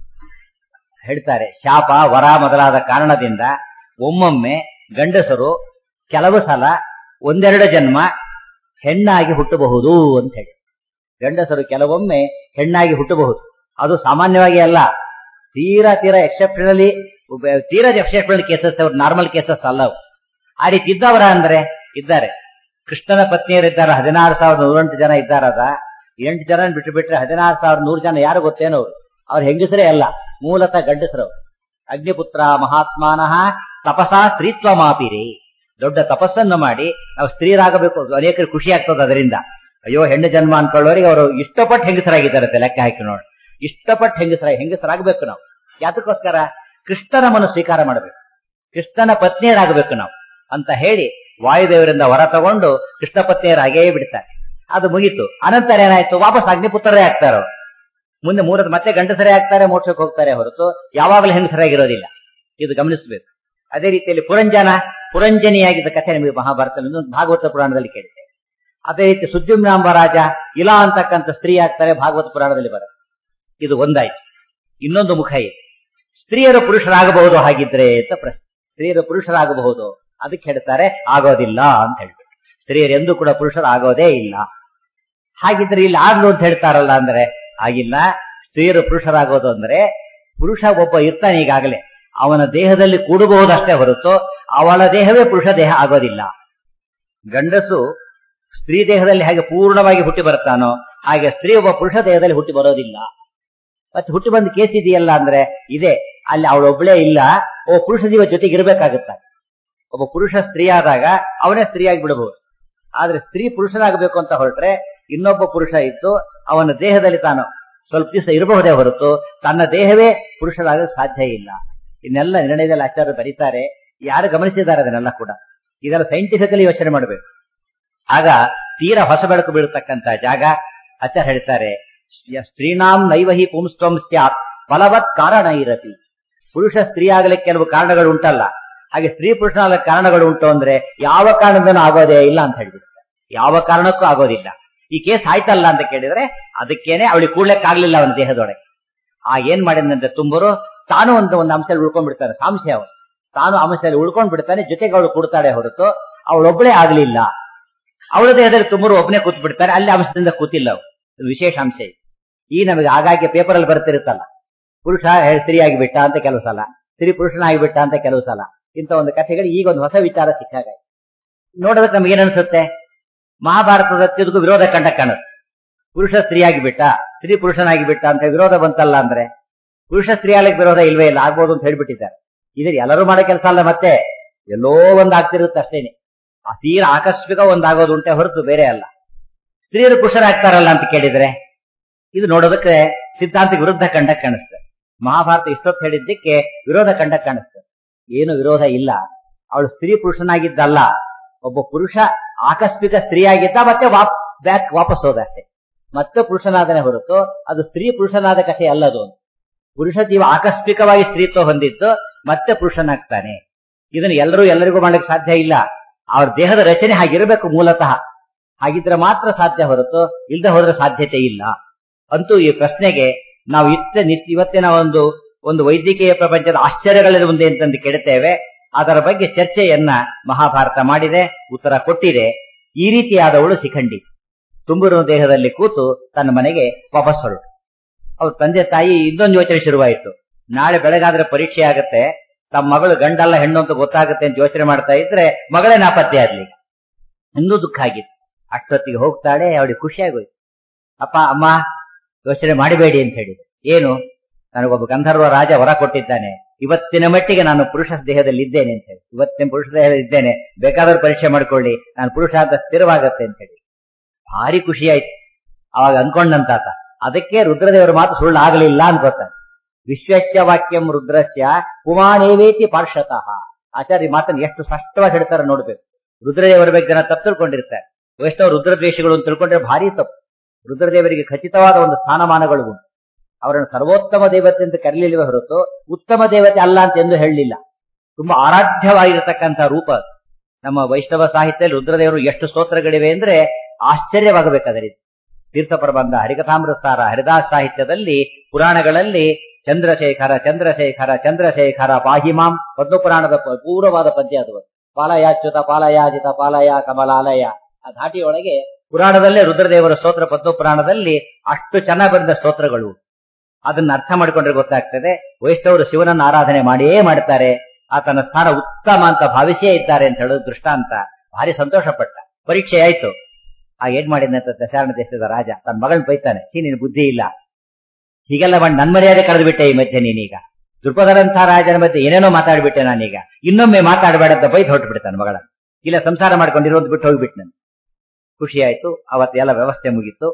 ಹೇಳ್ತಾರೆ ಶಾಪ ವರ ಮೊದಲಾದ ಕಾರಣದಿಂದ ಒಮ್ಮೊಮ್ಮೆ ಗಂಡಸರು ಕೆಲವು ಸಲ ಒಂದೆರಡು ಜನ್ಮ ಹೆಣ್ಣಾಗಿ ಹುಟ್ಟಬಹುದು ಅಂತ ಹೇಳಿ ಗಂಡಸರು ಕೆಲವೊಮ್ಮೆ ಹೆಣ್ಣಾಗಿ ಹುಟ್ಟಬಹುದು ಅದು ಸಾಮಾನ್ಯವಾಗಿ ಅಲ್ಲ ತೀರಾ ತೀರಾ ಎಕ್ಸೆಪ್ಷನಲಿ ತೀರಾ ಎಕ್ಸೆಪ್ಷನಲ್ ಕೇಸಸ್ ನಾರ್ಮಲ್ ಕೇಸಸ್ ಅಲ್ಲ ಅವು ಆ ರೀತಿ ಇದ್ದವರ ಅಂದ್ರೆ ಇದ್ದಾರೆ ಕೃಷ್ಣನ ಪತ್ನಿಯರಿದ್ದಾರೆ ಹದಿನಾರು ಸಾವಿರದ ನೂರೆಂಟು ಜನ ಇದ್ದಾರದ ಎಂಟು ಜನ ಬಿಟ್ಟು ಬಿಟ್ರೆ ಹದಿನಾರು ಸಾವಿರದ ನೂರು ಜನ ಯಾರು ಗೊತ್ತೇನೋ ಅವ್ರು ಅವ್ರ ಹೆಂಗಸರೇ ಅಲ್ಲ ಮೂಲತಃ ಗಂಡಸರು ಅಗ್ನಿಪುತ್ರ ಮಹಾತ್ಮಾನಃ ತಪಸಾ ಸ್ತ್ರೀತ್ವ ಮಾಪಿರಿ ದೊಡ್ಡ ತಪಸ್ಸನ್ನು ಮಾಡಿ ನಾವು ಸ್ತ್ರೀಯರಾಗಬೇಕು ಅನೇಕರು ಖುಷಿ ಆಗ್ತದೆ ಅದರಿಂದ ಅಯ್ಯೋ ಹೆಣ್ಣು ಜನ್ಮ ಅನ್ಕೊಳ್ಳೋರಿಗೆ ಅವರು ಇಷ್ಟಪಟ್ಟು ಹೆಂಗಸರಾಗಿದ್ದಾರೆ ಲೆಕ್ಕ ಹಾಕಿ ನೋಡಿ ಇಷ್ಟಪಟ್ಟು ಹೆಂಗಸರ ಹೆಂಗಸರಾಗಬೇಕು ನಾವು ಯಾತಕ್ಕೋಸ್ಕರ ಕೃಷ್ಣನ ಮನ ಸ್ವೀಕಾರ ಮಾಡಬೇಕು ಕೃಷ್ಣನ ಪತ್ನಿಯರಾಗಬೇಕು ನಾವು ಅಂತ ಹೇಳಿ ವಾಯುದೇವರಿಂದ ಹೊರ ತಗೊಂಡು ಕೃಷ್ಣ ಪತ್ನಿಯರಾಗೇ ಬಿಡ್ತಾರೆ ಅದು ಮುಗೀತು ಅನಂತರ ಏನಾಯ್ತು ವಾಪಸ್ ಅಗ್ನಿಪುತ್ರರೇ ಆಗ್ತಾರೋ ಮುಂದೆ ಮೂರದ ಮತ್ತೆ ಗಂಡಸರೇ ಆಗ್ತಾರೆ ಮೋಕ್ಷಕ್ಕೆ ಹೋಗ್ತಾರೆ ಹೊರತು ಯಾವಾಗಲೂ ಹೆಂಗಸರಾಗಿರೋದಿಲ್ಲ ಇದು ಗಮನಿಸಬೇಕು ಅದೇ ರೀತಿಯಲ್ಲಿ ಪುರಂಜನ ಪುರಂಜನಿಯಾಗಿದ್ದ ಕಥೆ ನಿಮಗೆ ಮಹಾಭಾರತದಲ್ಲಿ ಭಾಗವತ ಪುರಾಣದಲ್ಲಿ ಕೇಳಿದೆ ಅದೇ ರೀತಿ ಸುದ್ಯುಮ್ನಾಂಬ ರಾಜ ಇಲಾ ಅಂತಕ್ಕಂಥ ಸ್ತ್ರೀ ಆಗ್ತಾರೆ ಭಾಗವತ ಪುರಾಣದಲ್ಲಿ ಬರುತ್ತೆ ಇದು ಒಂದಾಯ್ತು ಇನ್ನೊಂದು ಮುಖ ಇದೆ ಸ್ತ್ರೀಯರು ಪುರುಷರಾಗಬಹುದು ಹಾಗಿದ್ರೆ ಅಂತ ಪ್ರಶ್ನೆ ಸ್ತ್ರೀಯರು ಪುರುಷರಾಗಬಹುದು ಅದಕ್ಕೆ ಹೇಳ್ತಾರೆ ಆಗೋದಿಲ್ಲ ಅಂತ ಹೇಳ್ಬಿಟ್ಟು ಸ್ತ್ರೀಯರು ಎಂದೂ ಕೂಡ ಪುರುಷರಾಗೋದೇ ಇಲ್ಲ ಹಾಗಿದ್ರೆ ಇಲ್ಲಿ ಆಗ್ಲು ಅಂತ ಹೇಳ್ತಾರಲ್ಲ ಅಂದ್ರೆ ಆಗಿಲ್ಲ ಸ್ತ್ರೀಯರು ಪುರುಷರಾಗೋದು ಅಂದ್ರೆ ಪುರುಷ ಒಬ್ಬ ಇರ್ತಾನೆ ಈಗಾಗಲೇ ಅವನ ದೇಹದಲ್ಲಿ ಕೂಡಬಹುದಷ್ಟೇ ಹೊರತು ಅವಳ ದೇಹವೇ ಪುರುಷ ದೇಹ ಆಗೋದಿಲ್ಲ ಗಂಡಸು ಸ್ತ್ರೀ ದೇಹದಲ್ಲಿ ಹೇಗೆ ಪೂರ್ಣವಾಗಿ ಹುಟ್ಟಿ ಬರ್ತಾನೋ ಹಾಗೆ ಸ್ತ್ರೀ ಒಬ್ಬ ಪುರುಷ ದೇಹದಲ್ಲಿ ಹುಟ್ಟಿ ಬರೋದಿಲ್ಲ ಮತ್ತೆ ಹುಟ್ಟಿ ಬಂದ ಕೇಸ್ ಇದೆಯಲ್ಲ ಅಂದ್ರೆ ಇದೆ ಅಲ್ಲಿ ಅವಳೊಬ್ಳೇ ಇಲ್ಲ ಒಬ್ಬ ಪುರುಷ ಜೀವ ಜೊತೆಗೆ ಇರಬೇಕಾಗುತ್ತ ಒಬ್ಬ ಪುರುಷ ಸ್ತ್ರೀ ಆದಾಗ ಅವನೇ ಸ್ತ್ರೀಯಾಗಿ ಬಿಡಬಹುದು ಆದ್ರೆ ಸ್ತ್ರೀ ಪುರುಷನಾಗಬೇಕು ಅಂತ ಹೊರಟ್ರೆ ಇನ್ನೊಬ್ಬ ಪುರುಷ ಇದ್ದು ಅವನ ದೇಹದಲ್ಲಿ ತಾನು ಸ್ವಲ್ಪ ದಿವಸ ಇರಬಹುದೇ ಹೊರತು ತನ್ನ ದೇಹವೇ ಪುರುಷರಾಗಲು ಸಾಧ್ಯ ಇಲ್ಲ ಇನ್ನೆಲ್ಲ ನಿರ್ಣಯದಲ್ಲಿ ಆಚಾರ್ಯ ಬರೀತಾರೆ ಯಾರು ಗಮನಿಸಿದ್ದಾರೆ ಅದನ್ನೆಲ್ಲ ಕೂಡ ಇದೆಲ್ಲ ಸೈಂಟಿಫಿಕಲಿ ಯೋಚನೆ ಮಾಡಬೇಕು ಆಗ ತೀರಾ ಹೊಸ ಬೆಳಕು ಬೀಳತಕ್ಕಂತ ಜಾಗ ಆಚಾರ್ಯ ಹೇಳ್ತಾರೆ ಸ್ತ್ರೀನಾಂ ನೈವಹಿ ಪುಂಸ್ತ್ವಂ ಸ್ಯಾತ್ ಫಲವತ್ ಕಾರಣ ಇರತಿ ಪುರುಷ ಸ್ತ್ರೀ ಆಗಲಿಕ್ಕೆ ಕೆಲವು ಕಾರಣಗಳು ಉಂಟಲ್ಲ ಹಾಗೆ ಸ್ತ್ರೀ ಪುರುಷನಾಗಲಿಕ್ಕೆ ಕಾರಣಗಳು ಉಂಟು ಅಂದ್ರೆ ಯಾವ ಕಾರಣದಿಂದನೂ ಆಗೋದೇ ಇಲ್ಲ ಅಂತ ಹೇಳ್ಬಿಡ್ತಾರೆ ಯಾವ ಕಾರಣಕ್ಕೂ ಆಗೋದಿಲ್ಲ ಈ ಕೇಸ್ ಆಯ್ತಲ್ಲ ಅಂತ ಕೇಳಿದ್ರೆ ಅದಕ್ಕೇನೆ ಅವಳಿಗೆ ಕೂಡ್ಲಿಕ್ಕಾಗ್ಲಿಲ್ಲ ಅವನ ದೇಹದೊಳಗೆ ಆ ಏನ್ ಮಾಡಿದಂತೆ ತುಂಬರು ತಾನು ಒಂದು ಒಂದು ಅಂಶದಲ್ಲಿ ಉಳ್ಕೊಂಡ್ಬಿಡ್ತಾನೆ ಸಾಂಶಯ ಅವನು ತಾನು ಅಂಶದಲ್ಲಿ ಉಳ್ಕೊಂಡ್ ಬಿಡ್ತಾನೆ ಜೊತೆಗೆ ಅವಳು ಕೊಡ್ತಾಳೆ ಹೊರತು ಅವಳೊಬ್ಬಳೇ ಆಗ್ಲಿಲ್ಲ ಅವಳ ದೇಹದಲ್ಲಿ ತುಂಬರು ಒಬ್ಬನೇ ಕೂತ್ ಬಿಡ್ತಾರೆ ಅಲ್ಲಿ ಅಂಶದಿಂದ ಕೂತಿಲ್ಲ ಅವು ಇದು ವಿಶೇಷ ಅಂಶ ಇದು ಈ ನಮಗೆ ಆಗಾಗ್ಗೆ ಪೇಪರ್ ಅಲ್ಲಿ ಬರ್ತಿರುತ್ತಲ್ಲ ಪುರುಷ ಸ್ತ್ರೀಯಾಗಿ ಬಿಟ್ಟ ಅಂತ ಕೆಲವು ಸಲ ಸ್ತ್ರೀ ಪುರುಷನಾಗಿ ಬಿಟ್ಟ ಅಂತ ಕೆಲವು ಸಲ ಇಂಥ ಒಂದು ಕಥೆಗಳು ಈಗ ಒಂದು ಹೊಸ ವಿಚಾರ ಸಿಕ್ಕಾಗ ನೋಡೋದಕ್ಕೆ ನಮ್ಗೆ ಏನನ್ಸುತ್ತೆ ಮಹಾಭಾರತದ ತಿರುಗು ವಿರೋಧ ಕಂಡ ಕಾಣುತ್ತೆ ಪುರುಷ ಸ್ತ್ರೀಯಾಗಿ ಬಿಟ್ಟ ಸ್ತ್ರೀ ಪುರುಷನಾಗಿ ಬಿಟ್ಟ ಅಂತ ವಿರೋಧ ಬಂತಲ್ಲ ಅಂದ್ರೆ ಪುರುಷ ಸ್ತ್ರೀ ಆಗಲಿಕ್ಕೆ ವಿರೋಧ ಇಲ್ವೇ ಇಲ್ಲ ಆಗ್ಬೋದು ಅಂತ ಹೇಳ್ಬಿಟ್ಟಿದ್ದಾರೆ ಇದ್ರ ಎಲ್ಲರೂ ಮಾಡೋ ಕೆಲಸ ಅಲ್ಲ ಮತ್ತೆ ಎಲ್ಲೋ ಒಂದ್ ಆಗ್ತಿರುತ್ತೆ ಅಷ್ಟೇನೆ ಆ ತೀರಾ ಆಕಸ್ಮಿಕ ಒಂದಾಗೋದು ಉಂಟೆ ಹೊರತು ಬೇರೆ ಅಲ್ಲ ಸ್ತ್ರೀಯರು ಪುರುಷರಾಗ್ತಾರಲ್ಲ ಅಂತ ಕೇಳಿದ್ರೆ ಇದು ನೋಡೋದಕ್ಕೆ ಸಿದ್ಧಾಂತಕ್ಕೆ ವಿರುದ್ಧ ಕಂಡ ಕಾಣಿಸ್ತದೆ ಮಹಾಭಾರತ ಇಷ್ಟೊತ್ತು ಹೇಳಿದ್ದಕ್ಕೆ ವಿರೋಧ ಕಂಡ ಕಾಣಿಸ್ತದೆ ಏನು ವಿರೋಧ ಇಲ್ಲ ಅವಳು ಸ್ತ್ರೀ ಪುರುಷನಾಗಿದ್ದಲ್ಲ ಒಬ್ಬ ಪುರುಷ ಆಕಸ್ಮಿಕ ಸ್ತ್ರೀಯಾಗಿದ್ದ ಮತ್ತೆ ವಾಪ್ ಬ್ಯಾಕ್ ವಾಪಸ್ ಹೋದ ಅಷ್ಟೇ ಮತ್ತೆ ಪುರುಷನಾದನೆ ಹೊರತು ಅದು ಸ್ತ್ರೀ ಪುರುಷನಾದ ಕಥೆ ಅಲ್ಲದು ಪುರುಷ ಜೀವ ಆಕಸ್ಮಿಕವಾಗಿ ಸ್ತ್ರೀತ್ವ ಹೊಂದಿದ್ದು ಮತ್ತೆ ಪುರುಷನಾಗ್ತಾನೆ ಇದನ್ನು ಎಲ್ಲರೂ ಎಲ್ಲರಿಗೂ ಮಾಡಲಿಕ್ಕೆ ಸಾಧ್ಯ ಇಲ್ಲ ಅವ್ರ ದೇಹದ ರಚನೆ ಹಾಗಿರಬೇಕು ಮೂಲತಃ ಹಾಗಿದ್ರೆ ಮಾತ್ರ ಸಾಧ್ಯ ಹೊರತು ಇಲ್ಲದೆ ಹೋದ್ರೆ ಸಾಧ್ಯತೆ ಇಲ್ಲ ಅಂತೂ ಈ ಪ್ರಶ್ನೆಗೆ ನಾವು ಇತ್ತ ನಿತ್ಯ ಇವತ್ತಿನ ಒಂದು ಒಂದು ವೈದ್ಯಕೀಯ ಪ್ರಪಂಚದ ಆಶ್ಚರ್ಯಗಳಲ್ಲಿ ಮುಂದೆ ಅಂತಂದು ಕೇಳುತ್ತೇವೆ ಅದರ ಬಗ್ಗೆ ಚರ್ಚೆಯನ್ನ ಮಹಾಭಾರತ ಮಾಡಿದೆ ಉತ್ತರ ಕೊಟ್ಟಿದೆ ಈ ರೀತಿಯಾದವಳು ಶಿಖಂಡಿ ತುಂಬಿರುವ ದೇಹದಲ್ಲಿ ಕೂತು ತನ್ನ ಮನೆಗೆ ವಾಪಸ್ ಹೊರಟು ಅವ್ರ ತಂದೆ ತಾಯಿ ಇನ್ನೊಂದು ಯೋಚನೆ ಶುರುವಾಯಿತು ನಾಳೆ ಬೆಳಗಾದ್ರೆ ಪರೀಕ್ಷೆ ಆಗತ್ತೆ ತಮ್ಮ ಮಗಳು ಗಂಡಲ್ಲ ಹೆಣ್ಣು ಅಂತ ಗೊತ್ತಾಗುತ್ತೆ ಅಂತ ಯೋಚನೆ ಮಾಡ್ತಾ ಇದ್ರೆ ಮಗಳೇ ನಾಪತ್ತೆ ಆದ್ಲಿ ಇನ್ನೂ ದುಃಖ ಆಗಿತ್ತು ಅಷ್ಟೊತ್ತಿಗೆ ಹೋಗ್ತಾಳೆ ಅವಳಿಗೆ ಖುಷಿಯಾಗೋಯ್ತು ಅಪ್ಪ ಅಮ್ಮ ಯೋಚನೆ ಮಾಡಬೇಡಿ ಅಂತ ಹೇಳಿದೆ ಏನು ನನಗೊಬ್ಬ ಗಂಧರ್ವ ರಾಜ ವರ ಕೊಟ್ಟಿದ್ದಾನೆ ಇವತ್ತಿನ ಮಟ್ಟಿಗೆ ನಾನು ಪುರುಷ ದೇಹದಲ್ಲಿ ಇದ್ದೇನೆ ಅಂತ ಹೇಳಿ ಇವತ್ತಿನ ಪುರುಷ ದೇಹದಲ್ಲಿ ಇದ್ದೇನೆ ಬೇಕಾದ್ರೂ ಪರೀಕ್ಷೆ ಮಾಡ್ಕೊಳ್ಳಿ ನಾನು ಪುರುಷ ಅಂತ ಸ್ಥಿರವಾಗತ್ತೆ ಅಂತ ಹೇಳಿ ಭಾರಿ ಖುಷಿ ಆಯ್ತು ಅವಾಗ ಅನ್ಕೊಂಡಂತಾತ ಅದಕ್ಕೆ ರುದ್ರದೇವರ ಮಾತು ಸುಳ್ಳು ಆಗಲಿಲ್ಲ ಅನ್ಕೋತಾನೆ ವಿಶ್ವಸ್ಯ ವಾಕ್ಯಂ ರುದ್ರಸ್ಯ ಕುಮಾನೇವೇತಿ ಪಾರ್ಶ್ವತಃ ಆಚಾರ್ಯ ಮಾತನ್ನು ಎಷ್ಟು ಸ್ಪಷ್ಟವಾಗಿ ಹೇಳ್ತಾರೆ ನೋಡ್ಬೇಕು ರುದ್ರದೇವರ ಬಗ್ಗೆ ಜನ ತಪ್ಪು ತಿಳ್ಕೊಂಡಿರ್ತಾರೆ ವೈಷ್ಣವ ರುದ್ರದ್ವೇಷಗಳು ಅಂತ ತಿಳ್ಕೊಂಡ್ರೆ ಭಾರಿ ತಪ್ಪು ರುದ್ರದೇವರಿಗೆ ಖಚಿತವಾದ ಒಂದು ಸ್ಥಾನಮಾನಗಳು ಉಂಟು ಅವರನ್ನು ಸರ್ವೋತ್ತಮ ದೇವತೆ ಅಂತ ಕರೀಲಿಲ್ವೇ ಹೊರತು ಉತ್ತಮ ದೇವತೆ ಅಲ್ಲ ಅಂತ ಎಂದು ಹೇಳಲಿಲ್ಲ ತುಂಬಾ ಆರಾಧ್ಯವಾಗಿರತಕ್ಕಂಥ ರೂಪ ಅದು. ನಮ್ಮ ವೈಷ್ಣವ ಸಾಹಿತ್ಯದಲ್ಲಿ ರುದ್ರದೇವರು ಎಷ್ಟು ಸ್ತೋತ್ರಗಳಿವೆ ಅಂದ್ರೆ ಆಶ್ಚರ್ಯವಾಗಬೇಕಾದರೆ ತೀರ್ಥ ಪ್ರಬಂಧ ಹರಿಕಥಾಮೃತಾರ ಹರಿದಾಸ್ ಸಾಹಿತ್ಯದಲ್ಲಿ ಪುರಾಣಗಳಲ್ಲಿ ಚಂದ್ರಶೇಖರ ಚಂದ್ರಶೇಖರ ಚಂದ್ರಶೇಖರ ಪಾಹಿಮಾಂ ಪದ್ಮಪುರಾಣದ ಪ- ಪೂರ್ವವಾದ ಪದ್ಯ ಅದು ಪಾಲಯಾಚ್ಯುತ ಪಾಲಯಾಜಿತ ಪಾಲಯ ಕಮಲಾಲಯ ಆ ಧಾಟಿಯೊಳಗೆ ಪುರಾಣದಲ್ಲೇ ರುದ್ರದೇವರ ಸ್ತೋತ್ರ ಪದ್ಮಪುರಾಣದಲ್ಲಿ ಅಷ್ಟು ಚೆನ್ನಾಗಿ ಬಂದ ಸ್ತೋತ್ರಗಳು ಅದನ್ನ ಅರ್ಥ ಮಾಡಿಕೊಂಡ್ರೆ ಗೊತ್ತಾಗ್ತದೆ ವೈಷ್ಣವರು ಶಿವನನ್ನು ಆರಾಧನೆ ಮಾಡಿಯೇ ಮಾಡ್ತಾರೆ ಆತನ ಸ್ಥಾನ ಉತ್ತಮ ಅಂತ ಭಾವಿಸಿಯೇ ಇದ್ದಾರೆ ಅಂತ ಹೇಳೋದು ದೃಷ್ಟಾಂತ ಭಾರಿ ಸಂತೋಷ ಪಟ್ಟ ಪರೀಕ್ಷೆ ಆಯ್ತು ಆ ಏನ್ ಮಾಡಿದಂತ ದಶಾರಣ ದೇಶದ ರಾಜ ತನ್ನ ಮಗಳನ್ನ ಬೈತಾನೆ ಛೀ ನಿನ್ ಬುದ್ಧಿ ಇಲ್ಲ ಹೀಗೆಲ್ಲ ಮಾಡಿ ನನ್ ಮರ್ಯಾದೆ ಕಳೆದು ಬಿಟ್ಟೆ ಈ ಮಧ್ಯೆ ನೀನೀಗ ದೃಪದರಂಥ ರಾಜನ ಮಧ್ಯೆ ಏನೇನೋ ಮಾತಾಡ್ಬಿಟ್ಟೆ ನಾನೀಗ ಇನ್ನೊಮ್ಮೆ ಮಾತಾಡಬೇಡ ಅಂತ ಬೈದ್ ಹೊರಟು ಬಿಡ್ತಾನೆ ಮಗಳ ಇಲ್ಲ ಸಂಸಾರ ಮಾಡ್ಕೊಂಡಿರೋದು ಬಿಟ್ಟು ಹೋಗ್ಬಿಟ್ಟು ನಾನು ಖುಷಿ ಆಯ್ತು ಅವತ್ತು ಎಲ್ಲ ವ್ಯವಸ್ಥೆ ಮುಗೀತು